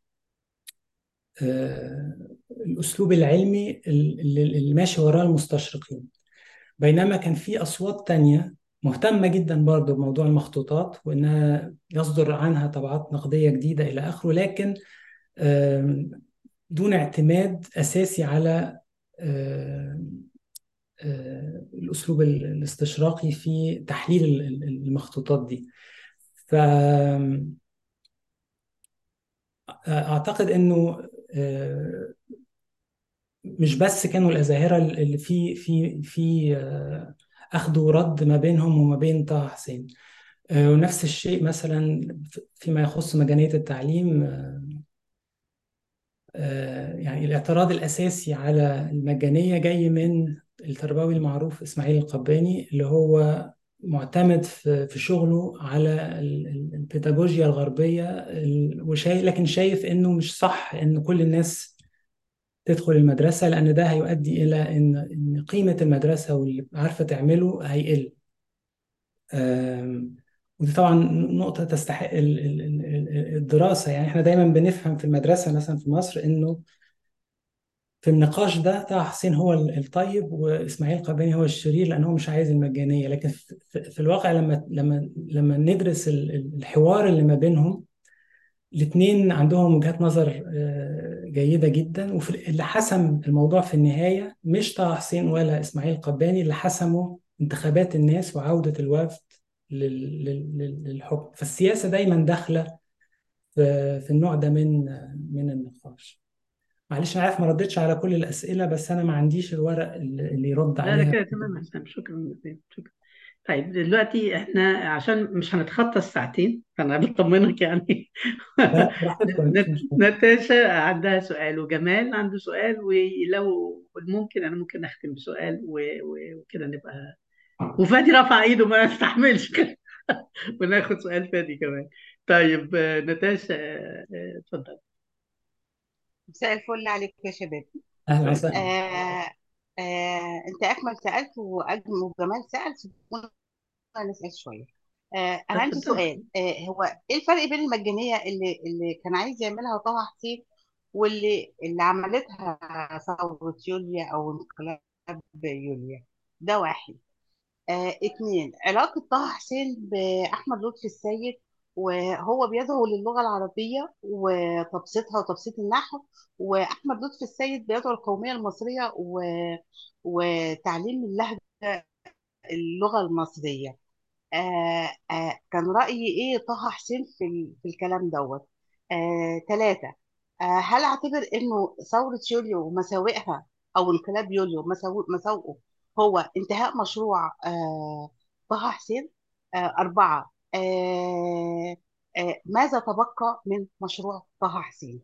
آه، الاسلوب العلمي اللي اللي ماشي وراه المستشرقين بينما كان في أصوات تانية مهتمة جدا برضه بموضوع المخطوطات وإنها يصدر عنها طبعات نقدية جديدة إلى آخره لكن آم، دون اعتماد أساسي على آم، آه، الأسلوب ال- الاستشراقي في تحليل ال- ال- المخطوطات دي فأعتقد إنه آه، مش بس كانوا الأزاهرة اللي في في في آه، أخذ ورد ما بينهم وما بين طه حسين آه، ونفس الشيء مثلا فيما يخص مجانية التعليم آه، آه، يعني الاعتراض الأساسي على المجانية جاي من التربوي المعروف إسماعيل القباني اللي هو معتمد في في شغله على ال- ال- البيداغوجيا الغربية ال- وشايف لكن شايف إنه مش صح إن كل الناس تدخل المدرسة لأن ده هيؤدي إلى إن إن قيمة المدرسة واللي عارفة تعمله هيقل آم، ودي طبعا نقطة تستحق ال- ال- ال- الدراسة يعني احنا دايما بنفهم في المدرسة مثلا في مصر إنه في النقاش ده طه حسين هو ال- الطيب وإسماعيل قباني هو الشرير لأن هو مش عايز المجانية لكن في في- في الواقع لما لما لما ندرس ال- ال- الحوار اللي ما بينهم الاثنين عندهم وجهات نظر آه، جيدة جدا وفي اللي حسم الموضوع في النهاية مش طه حسين ولا إسماعيل قباني اللي حسموا انتخابات الناس وعودة الوفد لل- لل- لل- للحكم فالسياسة دايما داخلة في في النوع ده من من النقاش معلش أنا عارف ما ردتش على كل الأسئلة بس أنا ما عنديش الورق اللي اللي يرد لا لا عليها كده تمام يا حسام شكرا جزيلا شكرا طيب دلوقتي احنا عشان مش هنتخطى الساعتين فانا بطمنك يعني لا براحتكم مفيش نت- مشكلة ناتاشا عندها سؤال وجمال عنده سؤال ولو ممكن انا ممكن اختم بسؤال و- و- وكده نبقى وفادي رفع ايده ما يستحملش كده وناخد سؤال فادي كمان طيب آه، ناتاشا آه، آه، اتفضل مساء الفل عليكم يا شباب أهلا وسهلا آه آه انت اكمل سالت واجمل وجمال سال سيبونا نسال شويه آه انا عندي اتفضل سؤال آه هو ايه الفرق بين المجانيه اللي اللي كان عايز يعملها طه حسين واللي اللي عملتها ثوره يوليا او انقلاب يوليا ده واحد آه اتنين علاقة طه حسين بأحمد لطفي السيد وهو بيدعو للغة العربية وتبسيطها وتبسيط النحو وأحمد لطفي السيد بيدعو القومية المصرية و... وتعليم اللهجة اللغة المصرية آه آه كان رأيي إيه طه حسين في, ال... في الكلام دوت آه ثلاثة آه هل أعتبر إنه ثورة يوليو ومساوئها أو انقلاب يوليو مساوئ مساوئه هو انتهاء مشروع آه طه حسين آه أربعة آه آه ماذا تبقى من مشروع طه حسين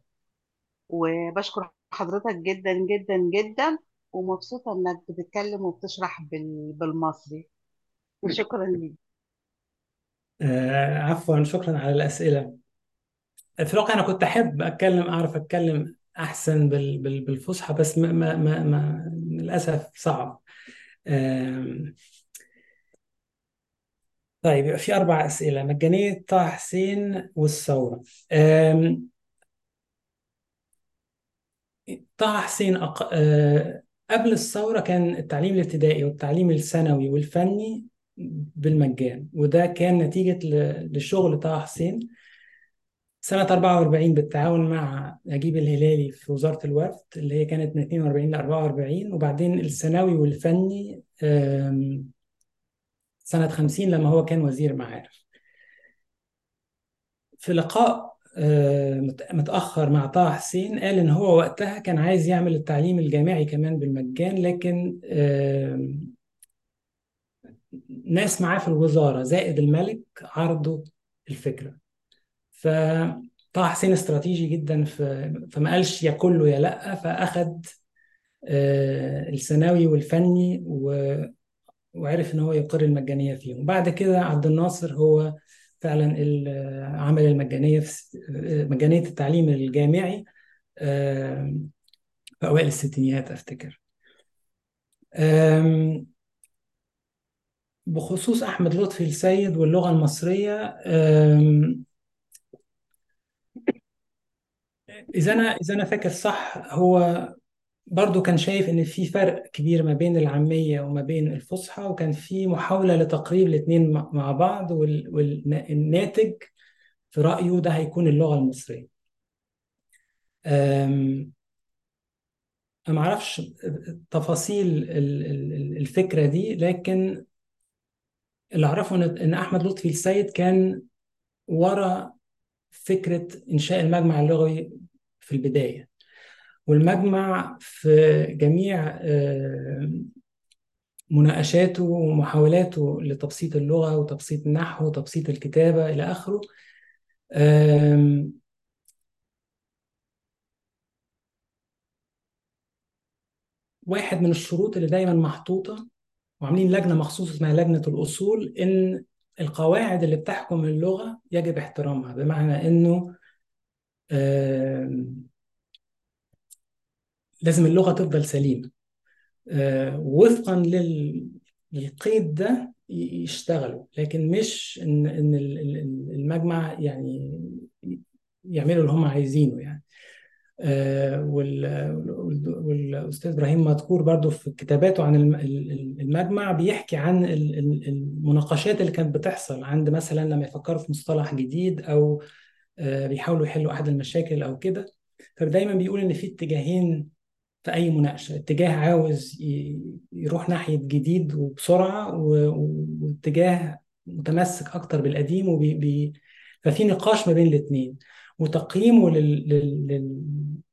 وبشكر حضرتك جدا جدا جدا ومبسوطة إنك بتتكلم وبتشرح بال... بالمصري وشكرا ليك آه، عفوا شكرا على الأسئلة في الواقع أنا كنت أحب أتكلم أعرف أتكلم أحسن بال- بال- بالفصحى بس ما ما ما ما للأسف صعب آم، طيب يبقى في أربع أسئلة مجانية طه حسين والثورة آم، طه حسين أق... آه، قبل الثورة كان التعليم الابتدائي والتعليم الثانوي والفني بالمجان وده كان نتيجة ل- لشغل طه حسين سنة 44 بالتعاون مع نجيب الهلالي في وزارة الوفد اللي هي كانت من 42 ل 44 وبعدين الثانوي والفني آم، سنة 50 لما هو كان وزير معارف في لقاء آه، مت- متأخر مع طه حسين قال إن هو وقتها كان عايز يعمل التعليم الجامعي كمان بالمجان لكن آه، ناس معاه في الوزارة زائد الملك عرضوا الفكرة فطه حسين استراتيجي جدا في فما قالش يا كله يا لأ فأخد آه، الثانوي والفني و- وعرف إن هو يقر المجانية فيهم بعد كده عبد الناصر هو فعلا ال- عمل المجانية في آه، مجانية التعليم الجامعي آه، في أوائل الستينيات أفتكر آم، بخصوص أحمد لطفي السيد واللغة المصرية آم، إذا أنا إذا أنا فاكر صح هو برضو كان شايف إن في فرق كبير ما بين العامية وما بين الفصحى وكان في محاولة لتقريب الاثنين مع مع بعض والناتج في رأيه ده هيكون اللغة المصرية أم، أنا ما أعرفش تفاصيل ال- ال- ال- الفكرة دي لكن اللي أعرفه إن إن أحمد لطفي السيد كان ورا فكرة إنشاء المجمع اللغوي في البداية والمجمع في جميع آه، مناقشاته ومحاولاته لتبسيط اللغة وتبسيط النحو وتبسيط الكتابة إلى آخره آم، واحد من الشروط اللي دايما محطوطة وعاملين لجنة مخصوص اسمها لجنة الأصول إن القواعد اللي بتحكم اللغة يجب احترامها بمعنى إنه آم، لازم اللغة تفضل سليمة آه، وفقا لل- للقيد ده ي- يشتغلوا لكن مش ان ان ال- ال- المجمع يعني يعملوا اللي هم عايزينه يعني آه، وال- وال- والاستاذ ابراهيم مذكور برضو في كتاباته عن الم- ال- ال- المجمع بيحكي عن ال- ال- المناقشات اللي كانت بتحصل عند مثلا لما يفكروا في مصطلح جديد او آه، بيحاولوا يحلوا احد المشاكل او كده فدايما بيقول ان في اتجاهين في أي مناقشة اتجاه عاوز ي- يروح ناحية جديد وبسرعة و- واتجاه متمسك أكتر بالقديم وبي بي ففي نقاش ما بين الاثنين وتقييمه لل... لل... لل...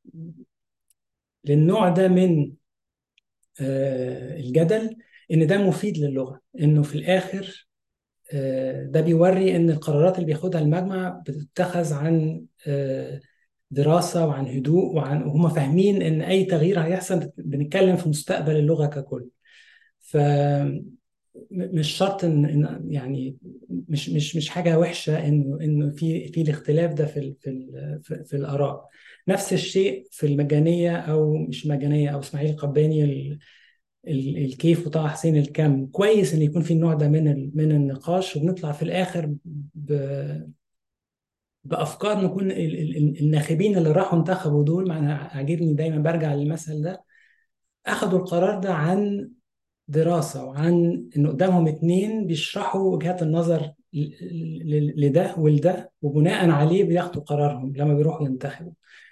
للنوع ده من آه، الجدل إن ده مفيد للغة إنه في الآخر آه، ده بيوري إن القرارات اللي بياخدها المجمع بتتخذ عن آه، دراسة وعن هدوء وعن وهم فاهمين إن أي تغيير هيحصل بنتكلم في مستقبل اللغة ككل ف م- مش شرط ان إن- يعني مش مش مش حاجه وحشه انه انه في في الاختلاف ده في ال في ال في, في الاراء نفس الشيء في المجانيه او مش مجانيه او اسماعيل قباني ال- ال- الكيف وطه حسين الكم كويس ان يكون في النوع ده من ال- من النقاش وبنطلع في الاخر ب- بافكار نكون ال- ال- الناخبين اللي راحوا انتخبوا دول ما انا عاجبني دايما برجع للمثل ده اخذوا القرار ده عن دراسة وعن إن قدامهم اتنين بيشرحوا وجهات النظر ل- ل- لده ولده وبناء عليه بياخدوا قرارهم لما بيروحوا ينتخبوا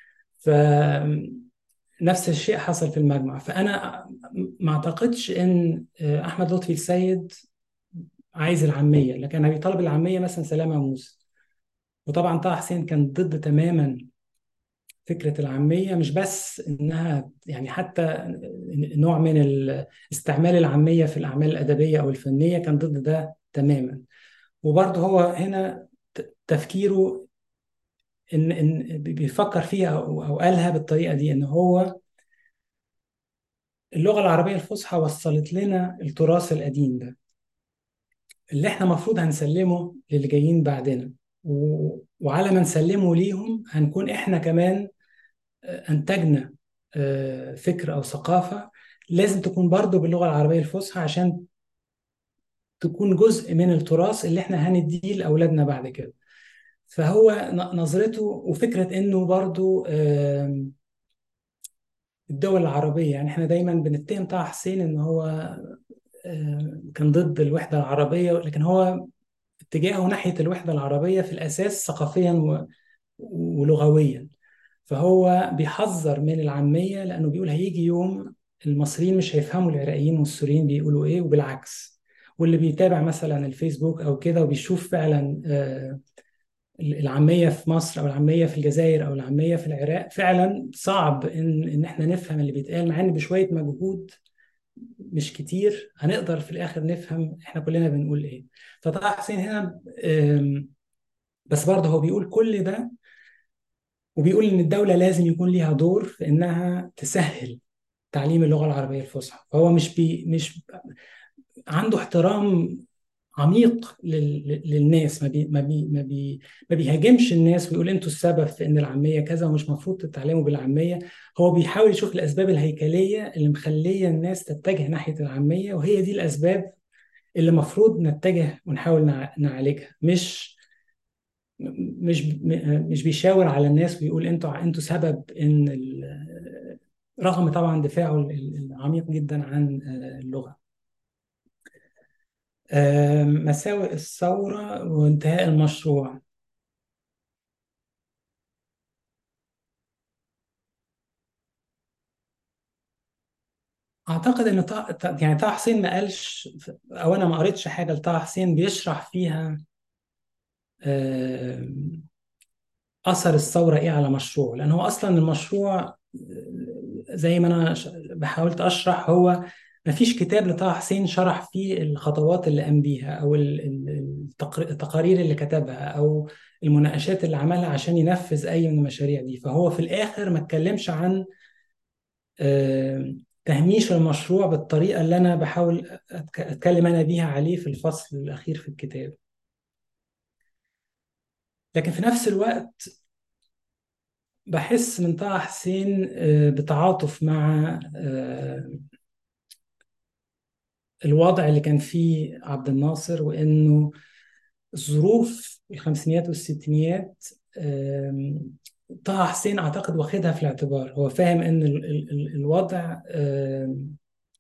فنفس الشيء حصل في المجمع فأنا ما أعتقدش إن أحمد لطفي السيد عايز العامية لكن بيطالب العامية مثلا سلامة موسى وطبعا طه حسين كان ضد تماما فكرة العامية مش بس إنها يعني حتى نوع من ال- استعمال العامية في الأعمال الأدبية أو الفنية كان ضد ده تماما وبرضه هو هنا ت- تفكيره إن إن بيفكر فيها أو أو قالها بالطريقة دي إن هو اللغة العربية الفصحى وصلت لنا التراث القديم ده اللي إحنا المفروض هنسلمه للي جايين بعدنا و- وعلى ما نسلمه ليهم هنكون إحنا كمان أنتجنا آه، فكر أو ثقافة لازم تكون برضو باللغة العربية الفصحى عشان تكون جزء من التراث اللي احنا هنديه لأولادنا بعد كده فهو ن- نظرته وفكرة إنه برضو آم، الدول العربية يعني احنا دايما بنتهم طه حسين إن هو آم، كان ضد الوحدة العربية لكن هو اتجاهه ناحية الوحدة العربية في الأساس ثقافيا و- ولغويا فهو بيحذر من العامية لأنه بيقول هيجي يوم المصريين مش هيفهموا العراقيين والسوريين بيقولوا إيه وبالعكس واللي بيتابع مثلا الفيسبوك أو كده وبيشوف فعلا آه، العامية في مصر أو العامية في الجزائر أو العامية في العراق فعلا صعب إن إن إحنا نفهم اللي بيتقال مع إن بشوية مجهود مش كتير هنقدر في الآخر نفهم إحنا كلنا بنقول إيه فطه حسين هنا آم، بس برضه هو بيقول كل ده وبيقول إن الدولة لازم يكون ليها دور في إنها تسهل تعليم اللغة العربية الفصحى فهو مش بي مش عنده احترام عميق لل- للناس ما بي ما بي ما, بي ما بيهاجمش الناس ويقول انتوا السبب في ان العاميه كذا ومش المفروض تتعلموا بالعاميه هو بيحاول يشوف الاسباب الهيكليه اللي مخليه الناس تتجه ناحيه العاميه وهي دي الاسباب اللي المفروض نتجه ونحاول نع- نعالجها مش مش مش بيشاور على الناس ويقول انتوا انتوا سبب ان ال- رغم طبعا دفاعه العميق جدا عن اللغه آم، مساوئ الثورة وانتهاء المشروع أعتقد إن طه ط- يعني طه حسين ما قالش أو أنا ما قريتش حاجة لطه حسين بيشرح فيها آم، أثر الثورة إيه على مشروع لأن هو أصلا المشروع آه، زي ما أنا ش- بحاولت أشرح هو ما فيش كتاب لطه حسين شرح فيه الخطوات اللي قام بيها أو ال- ال- التقر- التقارير اللي كتبها أو المناقشات اللي عملها عشان ينفذ أي من المشاريع دي فهو في الآخر ما اتكلمش عن آه، تهميش المشروع بالطريقة اللي أنا بحاول أتك- أتكلم أنا بيها عليه في الفصل الأخير في الكتاب لكن في نفس الوقت بحس من طه حسين آه، بتعاطف مع آه، الوضع اللي كان فيه عبد الناصر وإنه ظروف الخمسينيات والستينيات آم، طه حسين أعتقد واخدها في الاعتبار هو فاهم إن ال- ال- ال- الوضع آم،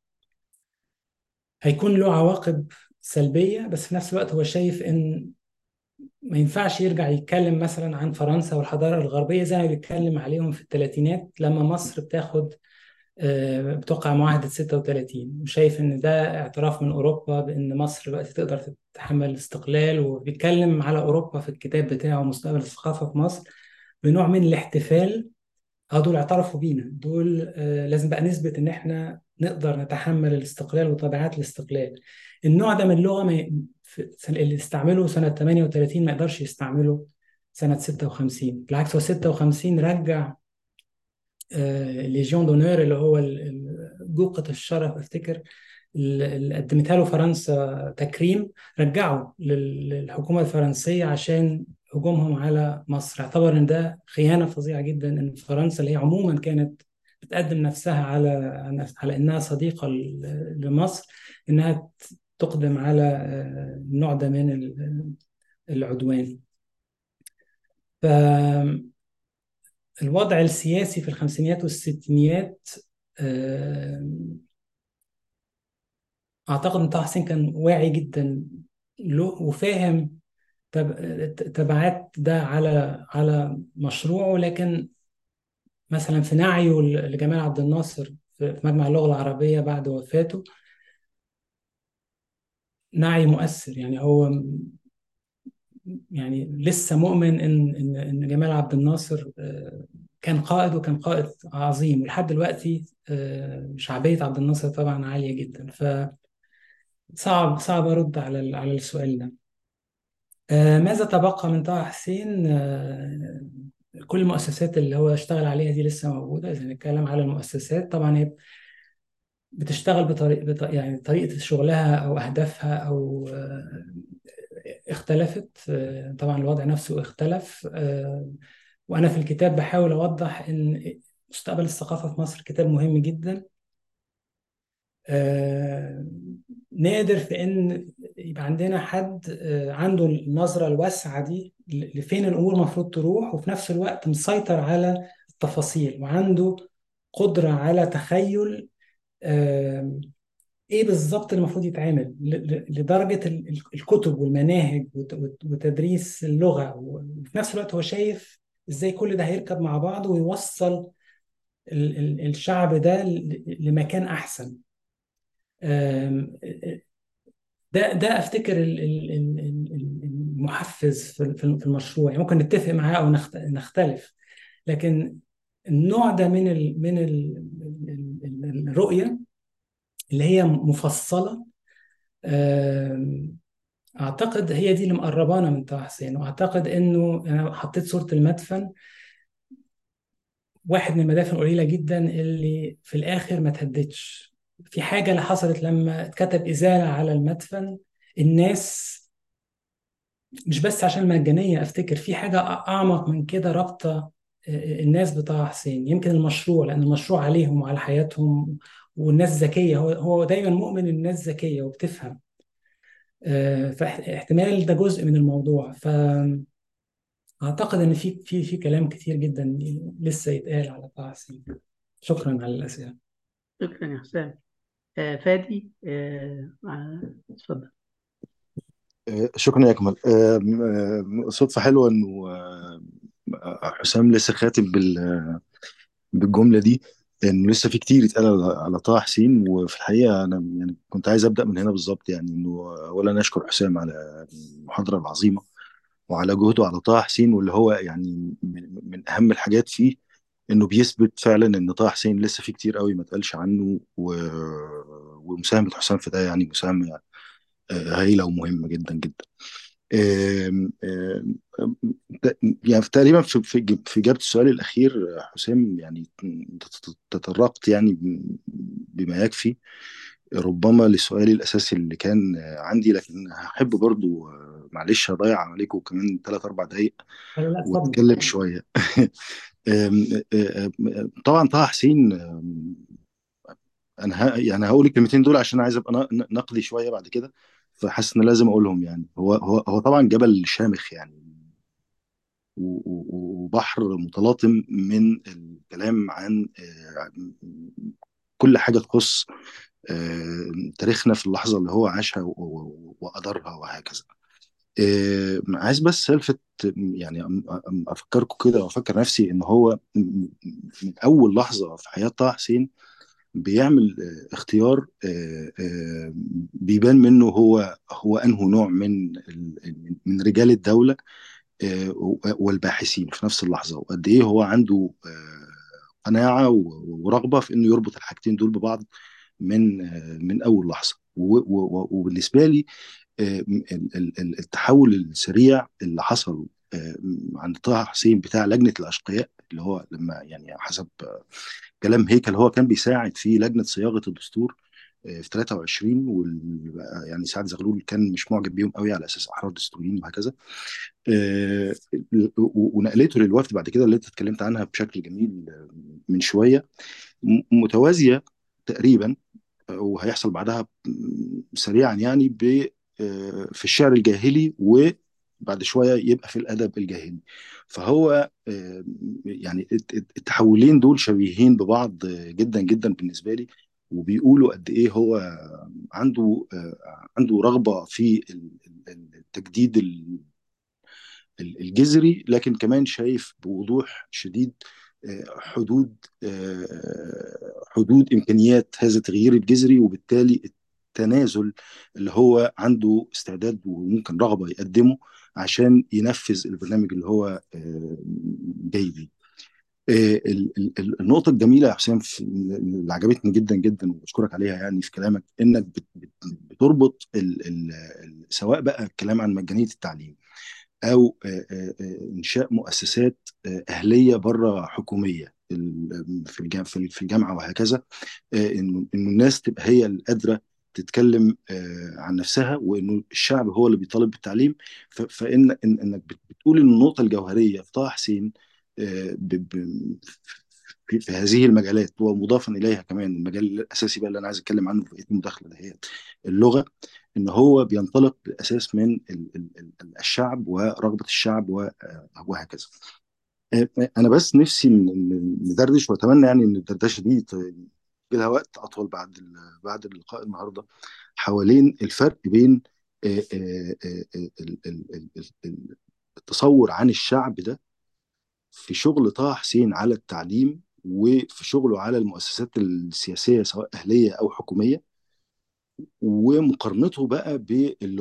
هيكون له عواقب سلبية بس في نفس الوقت هو شايف إن ما ينفعش يرجع يتكلم مثلا عن فرنسا والحضارة الغربية زي ما بيتكلم عليهم في الثلاثينات لما مصر بتاخد آه، بتوقع معاهدة 36 وشايف إن ده اعتراف من أوروبا بإن مصر بقت تقدر تتحمل الاستقلال وبيتكلم على أوروبا في الكتاب بتاعه مستقبل الثقافة في مصر بنوع من الاحتفال اه دول اعترفوا بينا دول آه لازم بقى نثبت ان احنا نقدر نتحمل الاستقلال وطبيعات الاستقلال النوع ده من اللغه ما ي- في- اللي استعمله سنه 38 ما يقدرش يستعمله سنه 56 بالعكس هو 56 رجع آه ليجيون دونور اللي هو ال- ال- جوقة الشرف افتكر اللي قدمتها له فرنسا تكريم رجعه لل- للحكومة الفرنسية عشان هجومهم على مصر اعتبر ان ده خيانة فظيعة جدا ان فرنسا اللي هي عموما كانت بتقدم نفسها على على انها صديقة ل- لمصر انها تقدم على آه، النوع ده من ال- العدوان فالوضع السياسي في الخمسينيات والستينيات آه، اعتقد ان طه حسين كان واعي جدا له وفاهم تب- تبعات ده على على مشروعه لكن مثلا في نعيه لجمال عبد الناصر في في مجمع اللغة العربية بعد وفاته نعي مؤثر يعني هو م- يعني لسه مؤمن ان ان ان جمال عبد الناصر آه، كان قائد وكان قائد عظيم ولحد دلوقتي آه، شعبية عبد الناصر طبعا عالية جدا فصعب صعب ارد على ال- على السؤال ده آه، ماذا تبقى من طه حسين آه، كل المؤسسات اللي هو اشتغل عليها دي لسه موجودة إذا نتكلم على المؤسسات طبعا هي بتشتغل بطريقة بط... يعني طريقة شغلها أو أهدافها أو آه، اختلفت آه، طبعا الوضع نفسه اختلف آه، وأنا في الكتاب بحاول أوضح إن مستقبل الثقافة في مصر كتاب مهم جدا آه، نادر في ان يبقى عندنا حد آه، عنده النظرة الواسعة دي ل- لفين الامور المفروض تروح وفي نفس الوقت مسيطر على التفاصيل وعنده قدرة على تخيل آه، ايه بالظبط اللي المفروض يتعمل ل- ل- لدرجة ال- ال- الكتب والمناهج وت- وت- وتدريس اللغة وفي نفس الوقت هو شايف ازاي كل ده هيركب مع بعض ويوصل ال- ال- الشعب ده ل- لمكان احسن آم، ده ده افتكر ال- ال- ال- ال- محفز في في في المشروع يعني ممكن نتفق معاه او نخت- نختلف لكن النوع ده من ال من ال ال- ال- الرؤيه اللي هي مفصله آم، اعتقد هي دي اللي مقربانا من طه حسين واعتقد انه انا حطيت صوره المدفن واحد من المدافن القليله جدا اللي في الاخر ما تهدتش في حاجه اللي حصلت لما اتكتب ازاله على المدفن الناس مش بس عشان المجانيه افتكر في حاجه اعمق من كده رابطه الناس بطه حسين يمكن المشروع لان المشروع عليهم وعلى حياتهم والناس ذكيه هو هو دايما مؤمن ان الناس ذكيه وبتفهم آه، فاحتمال ده جزء من الموضوع فاعتقد ان في في في كلام كتير جدا لسه يتقال على طه حسين شكرا على الاسئله شكرا يا حسام آه، فادي آه، آه، اتفضل آه، شكرا يا اكمل آه، آه، صدفه حلوه انه آه، حسام لسه خاتم بال- بالجمله دي انه لسه في كتير يتقال على على طه حسين وفي الحقيقه انا يعني كنت عايز ابدا من هنا بالظبط يعني انه اولا اشكر حسام على المحاضره العظيمه وعلى جهده على طه حسين واللي هو يعني من من اهم الحاجات فيه انه بيثبت فعلا ان طه حسين لسه في كتير قوي ما اتقالش عنه و... ومساهمه حسام في ده يعني مساهمه آه، هايله ومهمه جدا جدا آم، آم، آم، ت- يعني في- تقريبا في في في اجابه السؤال الاخير آه، حسام يعني تت- تطرقت يعني بما يكفي ربما لسؤالي الاساسي اللي كان آه، عندي لكن هحب برضو آه، معلش هضيع عليكم كمان ثلاث اربع دقائق لا لا اتفضل واتكلم شويه آم، آم، آم، طبعا طه حسين آم، انا ه... يعني هقول الكلمتين دول عشان عايز ابقى ن- نقدي شويه بعد كده فحاسس ان لازم اقولهم يعني هو هو هو طبعا جبل شامخ يعني و- و- وبحر متلاطم من الكلام عن آه، كل حاجه تخص آه، تاريخنا في اللحظه اللي هو عاشها و- و- وقدرها وهكذا آه، عايز بس الفت يعني أم- أم- افكركم كده وافكر نفسي ان هو من اول لحظه في حياه طه حسين بيعمل آه، اختيار آه، آه، بيبان منه هو هو انه نوع من ال- من رجال الدوله آه، والباحثين في نفس اللحظه وقد ايه هو عنده آه، قناعه و- ورغبه في انه يربط الحاجتين دول ببعض من آه، من اول لحظه و- و- وبالنسبه لي آه، ال- ال- ال- التحول السريع اللي حصل آه، عند طه حسين بتاع لجنه الاشقياء اللي هو لما يعني حسب آه، كلام هيكل هو كان بيساعد في لجنه صياغه الدستور آه، في 23 وال... يعني سعد زغلول كان مش معجب بيهم قوي على اساس احرار دستوريين وهكذا آه، و- ونقلته للوفد بعد كده اللي انت اتكلمت عنها بشكل جميل آه، من شويه م- متوازيه تقريبا آه، وهيحصل بعدها م- سريعا يعني ب آه، في الشعر الجاهلي وبعد شويه يبقى في الادب الجاهلي فهو آه، يعني الت- الت- التحولين دول شبيهين ببعض آه، جدا جدا بالنسبه لي وبيقولوا قد ايه هو عنده آه، عنده رغبه في ال- ال- التجديد الجذري لكن كمان شايف بوضوح شديد آه، حدود آه، حدود امكانيات هذا التغيير الجذري وبالتالي التنازل اللي هو عنده استعداد وممكن رغبه يقدمه عشان ينفذ البرنامج اللي هو آه، جاي بيه. آه، ال- ال- ال- النقطة الجميلة يا حسام في- اللي عجبتني جدا جدا وبشكرك عليها يعني في كلامك انك بت- بت- بتربط ال ال ال سواء بقى الكلام عن مجانية التعليم او آه، آه، آه، انشاء مؤسسات آه، اهليه بره حكوميه ال- في الجا- في في الجامعه وهكذا آه، انه انه الناس تبقى هي القادره تتكلم آه، عن نفسها وانه الشعب هو اللي بيطالب بالتعليم ف- فان إن- انك بت- بتقول ان النقطه الجوهريه في طه حسين آه، ب- ب- في في هذه المجالات ومضافا اليها كمان المجال الاساسي بقى اللي انا عايز اتكلم عنه في بقيه المداخله اللي هي اللغه ان هو بينطلق بالاساس من ال- ال- ال- الشعب ورغبه الشعب و- وهكذا. انا بس نفسي ن- ن- ندردش واتمنى يعني ان الدردشه دي ت- يجي لها وقت اطول بعد ال- بعد اللقاء النهارده حوالين الفرق بين آه، آه، آه، آه، ال- ال- ال- ال- ال- التصور عن الشعب ده في شغل طه حسين على التعليم وفي شغله على المؤسسات السياسيه سواء اهليه او حكوميه ومقارنته بقى باللغه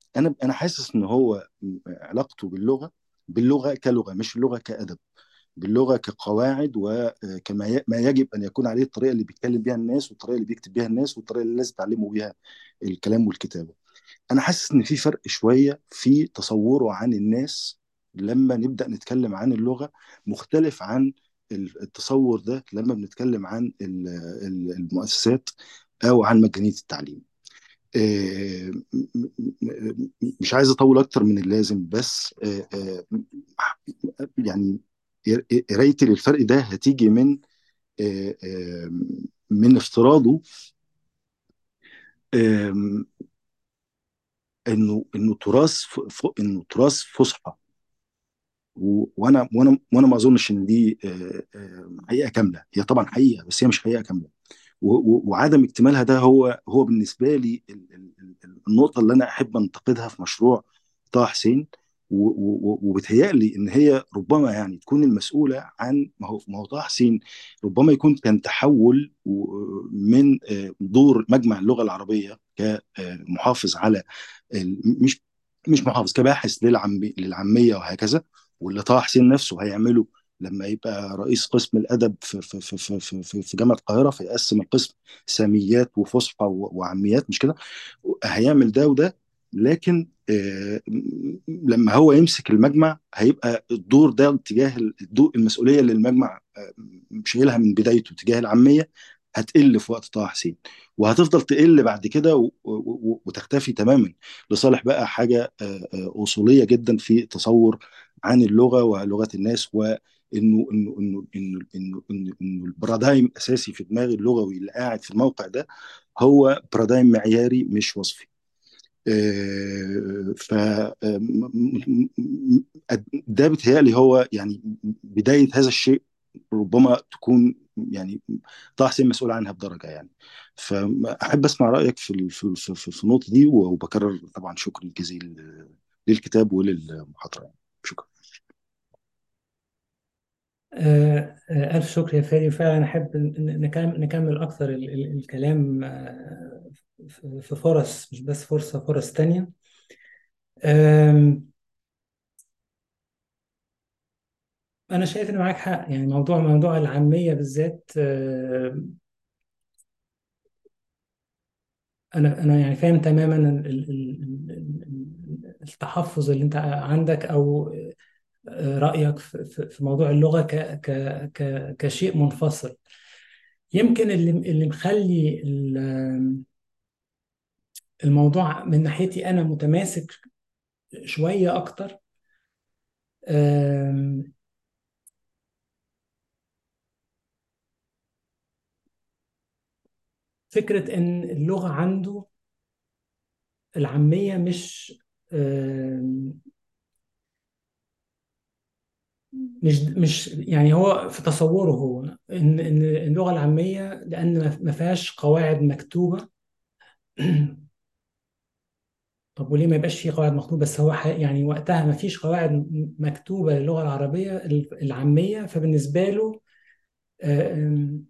انا انا حاسس ان هو علاقته باللغه باللغه كلغه مش اللغه كادب باللغه كقواعد وكما ي- ما يجب ان يكون عليه الطريقه اللي بيتكلم بيها الناس والطريقه اللي بيكتب بيها الناس والطريقه اللي لازم يتعلموا بيها الكلام والكتابه انا حاسس ان في فرق شويه في تصوره عن الناس لما نبدا نتكلم عن اللغه مختلف عن التصور ده لما بنتكلم عن ال- ال- المؤسسات او عن مجانيه التعليم آه، م- م- مش عايز اطول اكتر من اللازم بس آه، آه، يعني قرايتي للفرق ده هتيجي من آه، آه، من افتراضه آم، انه انه تراث ف- ف- انه تراث فصحى و- وانا وانا وانا ما اظنش ان دي آه، آه، حقيقه كامله هي طبعا حقيقه بس هي مش حقيقه كامله و- و- وعدم اكتمالها ده هو هو بالنسبه لي ال- ال- ال- النقطه اللي انا احب انتقدها في مشروع طه حسين و- و- وبتهيألي ان هي ربما يعني تكون المسؤوله عن ما هو ما هو طه حسين ربما يكون كان تحول و- من آه، دور مجمع اللغه العربيه كمحافظ على ال- مش مش محافظ كباحث للعم للعاميه وهكذا واللي طه حسين نفسه هيعمله لما يبقى رئيس قسم الادب في في في في في, في, في جامعه القاهره فيقسم القسم ساميات وفصحى و- وعاميات مش كده هيعمل ده وده لكن آه، لما هو يمسك المجمع هيبقى الدور ده تجاه الدور المسؤوليه اللي المجمع آه، شايلها من بدايته تجاه العاميه هتقل في وقت طه حسين وهتفضل تقل بعد كده و- و- و- وتختفي تماما لصالح بقى حاجه آه، آه، اصوليه جدا في تصور عن اللغه ولغه الناس وانه انه انه انه انه انه, إنه, إنه البارادايم الاساسي في دماغ اللغوي اللي قاعد في الموقع ده هو بارادايم معياري مش وصفي آه، ف آه، م- م- م- ده بيتهيألي هو يعني بداية هذا الشيء ربما تكون يعني طه حسين مسؤول عنها بدرجة يعني فأحب أسمع رأيك في ال- في في في في النقطة دي وبكرر طبعا شكري الجزيل للكتاب وللمحاضرة يعني شكرا آه، آه، ألف شكر يا فادي وفعلا أحب ن- نكمل نكمل أكثر ال- ال- الكلام آه، في في فرص مش بس فرصة فرص تانية آم، أنا شايف إن معاك حق يعني موضوع موضوع العامية بالذات آه، أنا أنا يعني فاهم تماما ال- ال- ال- ال- التحفظ اللي أنت عندك أو آه، رأيك في في- في موضوع اللغة ك ك ك كشيء منفصل يمكن اللي اللي مخلي ال- الموضوع من ناحيتي أنا متماسك شوية أكتر آم، فكرة إن اللغة عنده العامية مش آم، مش مش يعني هو في تصوره هو إن إن اللغة العامية لأن ما ما فيهاش قواعد مكتوبة طب وليه ما يبقاش في قواعد مكتوبة بس هو ح- يعني وقتها ما فيش قواعد م- مكتوبة للغة العربية العامية فبالنسبة له آم،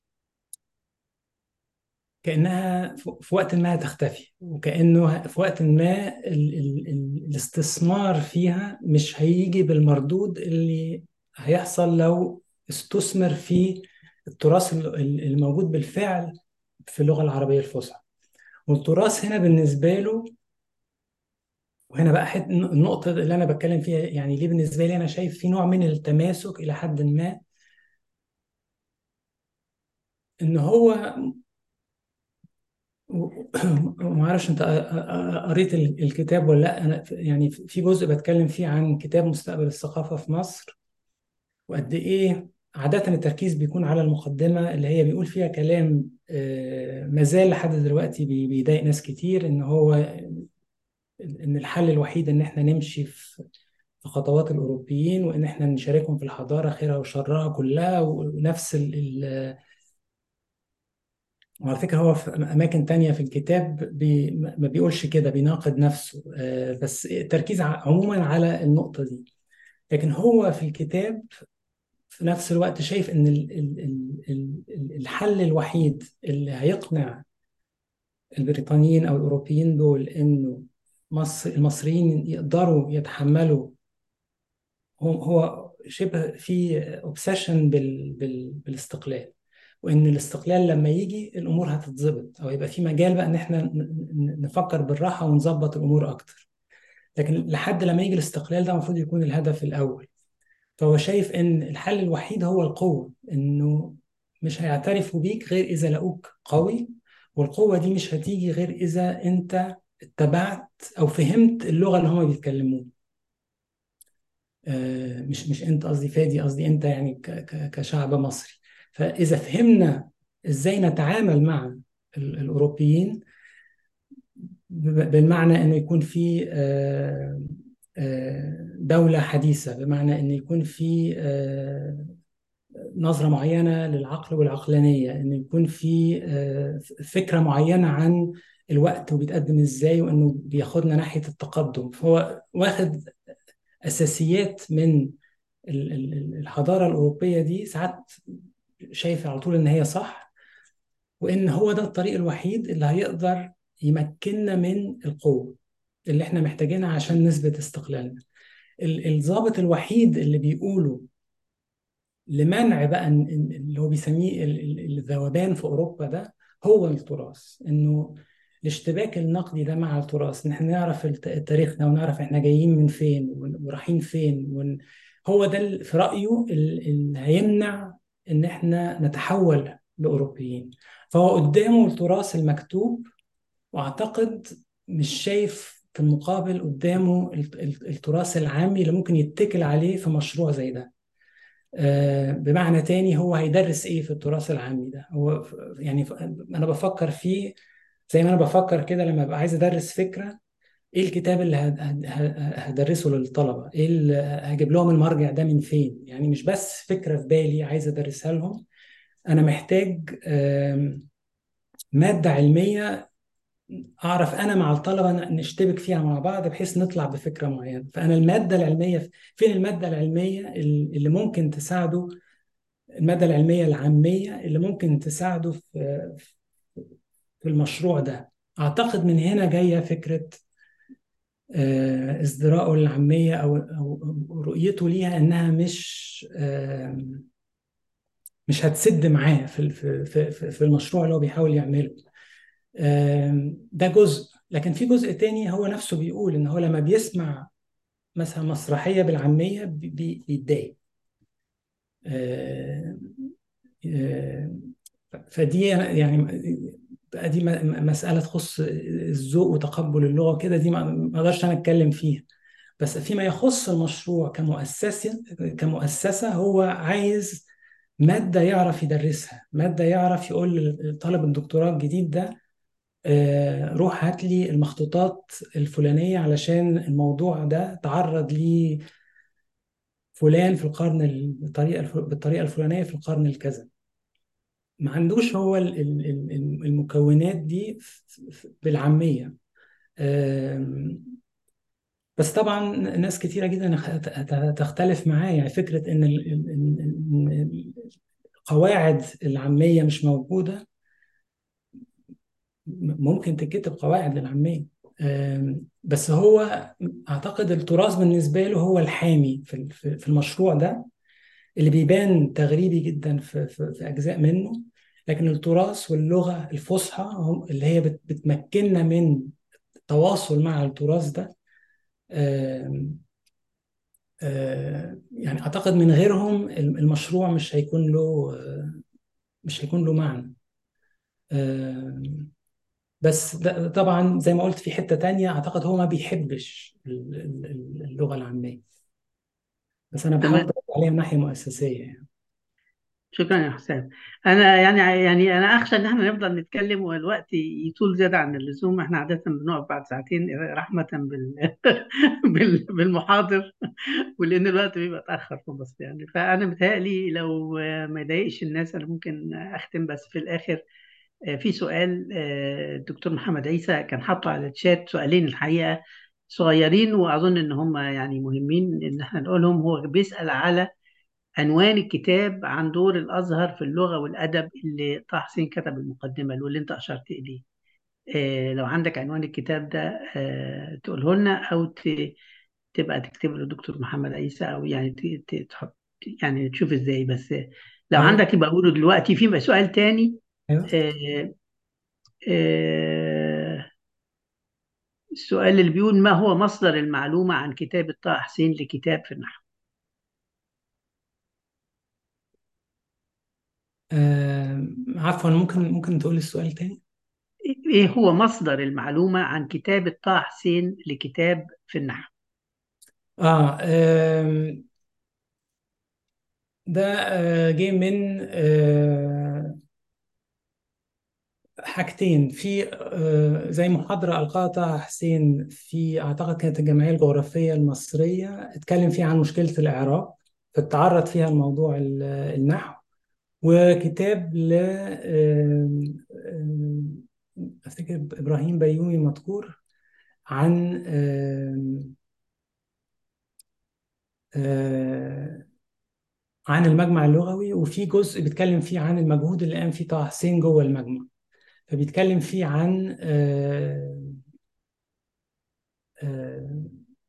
كأنها ف- في وقت ما هتختفي وكأنه في وقت ما ال ال ال الاستثمار فيها مش هيجي بالمردود اللي هيحصل لو استثمر في التراث ال- ال- الموجود بالفعل في اللغة العربية الفصحى والتراث هنا بالنسبة له وهنا بقى حت النقطة اللي أنا بتكلم فيها يعني ليه بالنسبة لي أنا شايف في نوع من التماسك إلى حد ما إن هو ما اعرفش انت قريت ال- الكتاب ولا لا انا يعني في جزء بتكلم فيه عن كتاب مستقبل الثقافة في مصر وقد ايه عادة التركيز بيكون على المقدمة اللي هي بيقول فيها كلام آه، ما زال لحد دلوقتي بي- بيضايق ناس كتير ان هو ان الحل الوحيد ان احنا نمشي في في خطوات الاوروبيين وان احنا نشاركهم في الحضارة خيرها وشرها كلها ونفس ال ال وعلى فكرة هو في أماكن تانية في الكتاب بي ما بيقولش كده بيناقض نفسه آه، بس التركيز ع- عموما على النقطة دي لكن هو في الكتاب في نفس الوقت شايف إن ال- ال- ال- ال- الحل الوحيد اللي هيقنع البريطانيين أو الأوروبيين دول إنه مصر المصريين يقدروا يتحملوا هو هو شبه في اوبسيشن بال بال بالاستقلال وان الاستقلال لما يجي الامور هتتظبط او يبقى في مجال بقى ان احنا ن- ن- نفكر بالراحه ونظبط الامور اكتر لكن لحد لما يجي الاستقلال ده المفروض يكون الهدف الاول فهو شايف ان الحل الوحيد هو القوه انه مش هيعترفوا بيك غير اذا لقوك قوي والقوه دي مش هتيجي غير اذا انت اتبعت او فهمت اللغه اللي هم بيتكلموها آه، مش مش انت قصدي فادي قصدي انت يعني ك- ك- كشعب مصري فاذا فهمنا ازاي نتعامل مع ال- الاوروبيين ب- بالمعنى انه يكون في آه، آه، دولة حديثة بمعنى انه يكون في آه، نظرة معينة للعقل والعقلانية انه يكون في آه، فكرة معينة عن الوقت وبيتقدم ازاي وانه بياخدنا ناحية التقدم فهو واخد اساسيات من ال- ال- الحضارة الأوروبية دي ساعات شايف على طول إن هي صح وإن هو ده الطريق الوحيد اللي هيقدر يمكننا من القوة اللي إحنا محتاجينها عشان نثبت استقلالنا ال- الضابط الوحيد اللي بيقوله لمنع بقى إن- إن- اللي هو بيسميه ال- ال- الذوبان في أوروبا ده هو التراث إنه الاشتباك النقدي ده مع التراث إن إحنا نعرف الت- تاريخنا ونعرف إحنا جايين من فين ون- ورايحين فين ون... هو ده ال- في رأيه ال- اللي هيمنع إن إحنا نتحول لأوروبيين فهو قدامه التراث المكتوب وأعتقد مش شايف في المقابل قدامه ال- ال- التراث العامي اللي ممكن يتكل عليه في مشروع زي ده آه، بمعنى تاني هو هيدرس ايه في التراث العامي ده هو ف- يعني ف- انا بفكر فيه زي ما انا بفكر كده لما ابقى عايز ادرس فكره ايه الكتاب اللي هد- هد- هد- هدرسه للطلبه ايه اللي هجيب لهم المرجع ده من فين يعني مش بس فكره في بالي عايز ادرسها لهم انا محتاج آم، ماده علميه اعرف انا مع الطلبه ن- نشتبك فيها مع بعض بحيث نطلع بفكره معينه فانا الماده العلميه فين الماده العلميه اللي ممكن تساعده المادة العلمية العامية اللي ممكن تساعده في في المشروع ده أعتقد من هنا جاية فكرة آه، ازدراءه للعامية أو أو رؤيته ليها إنها مش آم، مش هتسد معاه في في في في المشروع اللي هو بيحاول يعمله آم، ده جزء لكن في جزء تاني هو نفسه بيقول إن هو لما بيسمع مثلا مسرحية بالعامية بي- بي- بيتضايق آه، آه، فدي يعني دي م- مسألة تخص الذوق وتقبل اللغة وكده دي ما ما اقدرش انا اتكلم فيها بس فيما يخص المشروع كمؤسسة كمؤسسة هو عايز مادة يعرف يدرسها مادة يعرف يقول لطالب الدكتوراه الجديد ده آه، روح هات لي المخطوطات الفلانية علشان الموضوع ده تعرض ليه فلان في القرن ال- بالطريقة الف- بالطريقة الفلانية في القرن الكذا ما عندوش هو ال- ال- ال- المكونات دي ف- ف- بالعامية آم، بس طبعا ناس كتيرة جدا هت- تختلف معايا يعني فكرة ان ال- ال- ال- ال- القواعد العامية مش موجودة ممكن تكتب قواعد للعامية آم، بس هو اعتقد التراث بالنسبة له هو الحامي في في في المشروع ده اللي بيبان تغريبي جدا في, في, في أجزاء منه لكن التراث واللغة الفصحى هم اللي هي بت- بتمكننا من التواصل مع التراث ده آم، آم، يعني أعتقد من غيرهم المشروع مش هيكون له آه، مش هيكون له معنى آم، بس ده طبعا زي ما قلت في حتة تانية أعتقد هو ما بيحبش ال- ال- اللغة العامية بس أنا بحاول تمام أرد عليها من ناحية مؤسسية يعني شكرا يا حسام انا يعني يعني انا اخشى ان احنا نفضل نتكلم والوقت يطول زياده عن اللزوم احنا عاده بنقف بعد ساعتين رحمه بال بال- بالمحاضر ولان الوقت بيبقى اتاخر في مصر يعني فانا متهيألي لو ما يضايقش الناس انا ممكن اختم بس في الاخر في سؤال آه، الدكتور محمد عيسى كان حاطه على الشات سؤالين الحقيقه صغيرين واظن ان هم يعني مهمين ان احنا نقولهم هو بيسأل على عنوان الكتاب عن دور الازهر في اللغه والادب اللي طه حسين كتب المقدمه له واللي انت اشرت اليه آه، لو عندك عنوان الكتاب ده آه، تقوله لنا أو ت- تبقى تكتبه للدكتور محمد عيسى أو يعني ت- ت- تحط يعني تشوف إزاي بس لو أيوة عندك يبقى قوله دلوقتي في سؤال تاني أيوة آه، آه، السؤال اللي بيقول ما هو مصدر المعلومة عن كتابة طه حسين لكتاب في النحو آه عفوا ممكن ممكن تقول السؤال تاني إيه هو مصدر المعلومة عن كتابة طه حسين لكتاب في النحو اه آم، ده آه، جه من آه، حاجتين في آه، زي محاضرة ألقاها طه حسين في أعتقد كانت الجمعية الجغرافية المصرية اتكلم فيها عن مشكلة الإعراب فتعرض فيها الموضوع ال- النحو وكتاب ل آم، آم، أفتكر إبراهيم بيومي مذكور عن آم، آه، عن المجمع اللغوي وفي جزء بيتكلم فيه عن المجهود اللي قام فيه طه حسين جوه المجمع فبيتكلم فيه عن آه، آه،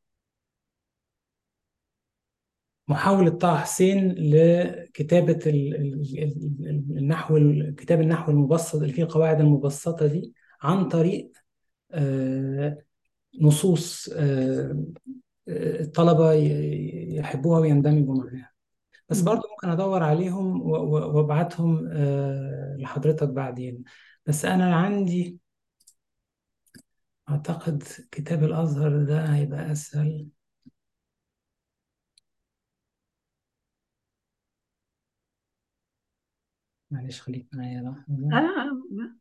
محاولة طه حسين لكتابة ال- ال- ال- النحو كتاب النحو المبسط اللي فيه القواعد المبسطة دي عن طريق آه، نصوص آه، آه، الطلبة ي- يحبوها ويندمجوا معاها بس برضه ممكن ادور عليهم و- و- وابعتهم آه، لحضرتك بعدين بس انا عندي اعتقد كتاب الازهر ده هيبقى اسهل معلش خليك معايا لحظة آه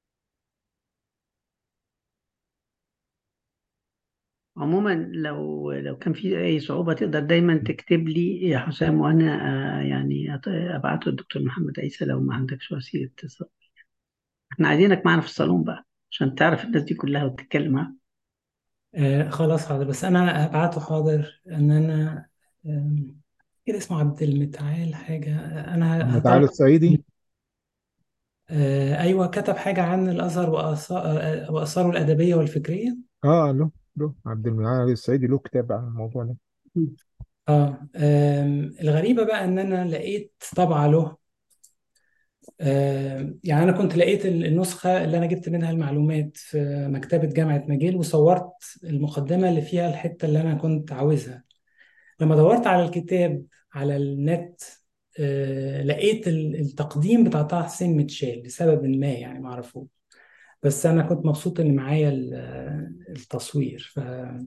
عموما لو لو كان في أي صعوبة تقدر دايما تكتب لي يا حسام وأنا آه، يعني أط- أبعته للدكتور محمد عيسى لو ما عندكش وسيلة اتصال احنا عايزينك معنا في الصالون بقى عشان تعرف الناس دي كلها وتتكلم معاهم آه خلاص حاضر بس انا هبعته حاضر ان انا آم، كده اسمه عبد المتعال حاجة آه، انا محمد هطلع علي الصعيدي آه ايوه كتب حاجة عن الازهر وآثا- آه، واثاره الادبية والفكرية اه له له عبد المنعم الصعيدي له كتاب عن الموضوع ده اه آم، الغريبة بقى ان انا لقيت طبعة له آه، يعني أنا كنت لقيت ال- النسخة اللي أنا جبت منها المعلومات في مكتبة جامعة ماجيل وصورت المقدمة اللي فيها الحتة اللي أنا كنت عاوزها لما دورت على الكتاب على النت آه، لقيت ال- التقديم بتاع طه حسين متشال لسبب ما يعني ما اعرفوش بس أنا كنت مبسوط إن معايا ال- التصوير ف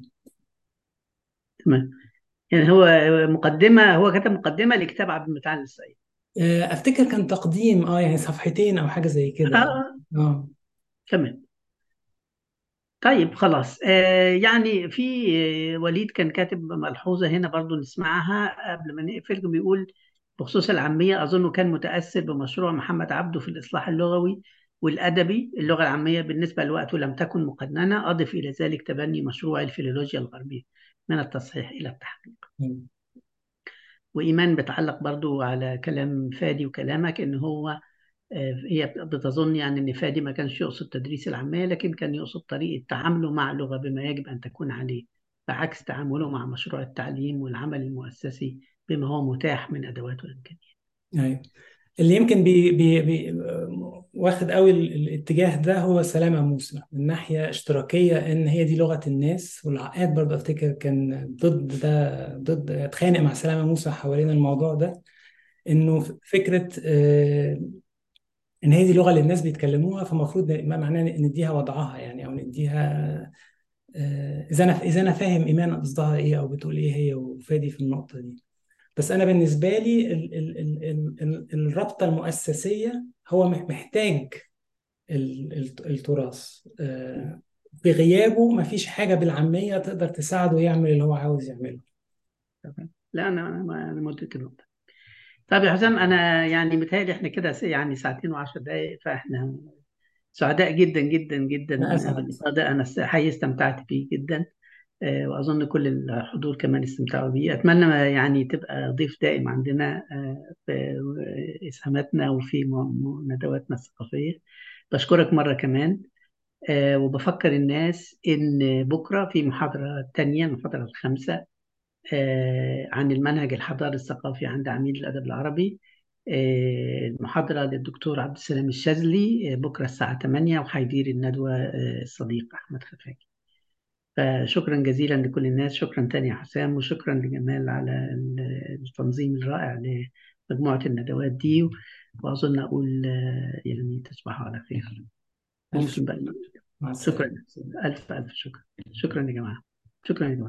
تمام يعني هو مقدمة هو كتب مقدمة لكتاب عبد المتعال السعيد آه، أفتكر كان تقديم اه يعني صفحتين أو حاجة زي اه كده آه، اه تمام طيب خلاص آه يعني في آه وليد كان كاتب ملحوظة هنا برضو نسمعها قبل ما نقفل بيقول بخصوص العامية أظنه كان متأثر بمشروع محمد عبده في الإصلاح اللغوي والأدبي اللغة العامية بالنسبة لوقته لم تكن مقننة أضف إلى ذلك تبني مشروع الفيلولوجيا الغربية من التصحيح إلى التحقيق مم. وإيمان بتعلق برضو على كلام فادي وكلامك إن هو آه، هي بتظن يعني ان فادي ما كانش يقصد تدريس العاميه لكن كان يقصد طريقه تعامله مع اللغه بما يجب ان تكون عليه بعكس تعامله مع مشروع التعليم والعمل المؤسسي بما هو متاح من ادوات وامكانيات. أيوة. اللي يمكن بي بي بي واخد قوي ال- الاتجاه ده هو سلامة موسى من ناحية اشتراكية ان هي دي لغة الناس والعقاد برضه افتكر كان ضد ده ضد اتخانق مع سلامة موسى حوالين الموضوع ده انه ف- فكرة آه، ان هي دي لغة اللي الناس بيتكلموها فالمفروض ما معناه نديها وضعها يعني او نديها آه، اذا انا اذا انا فاهم ايمان قصدها ايه او بتقول ايه هي وفادي في النقطة دي بس انا بالنسبه لي ال ال ال ال ال الرابطه المؤسسيه هو مح- محتاج ال- ال- التراث آه، بغيابه ما فيش حاجه بالعاميه تقدر تساعده يعمل اللي هو عاوز يعمله لا انا انا أنا مدرك النقطه. طب يا حسام انا يعني متهيألي احنا كده س- يعني ساعتين وعشر دقائق فاحنا سعداء جدا جدا جدا انا اسعد باللقاء ده انا س- حقيقي استمتعت بيه جدا آه، وأظن كل الحضور كمان استمتعوا بيه أتمنى ما يعني تبقى ضيف دائم عندنا آه، في إسهاماتنا وفي م- م- ندواتنا الثقافية بشكرك مرة كمان آه، وبفكر الناس إن بكرة في محاضرة تانية المحاضرة الخامسة آه، عن المنهج الحضاري الثقافي عند عميد الأدب العربي آه، المحاضرة للدكتور عبد السلام الشاذلي آه، بكرة الساعة 8 وهيدير الندوة آه، الصديق أحمد خفاجي فشكرا جزيلا لكل الناس شكرا تاني يا حسام وشكرا لجمال على ال- التنظيم الرائع لمجموعة الندوات دي وأظن أقول آه، يعني تصبحوا على خير ألف ممكن بقى مع شكرا السلامة ألف ألف شكرا شكرا يا جماعة شكرا يا جماعة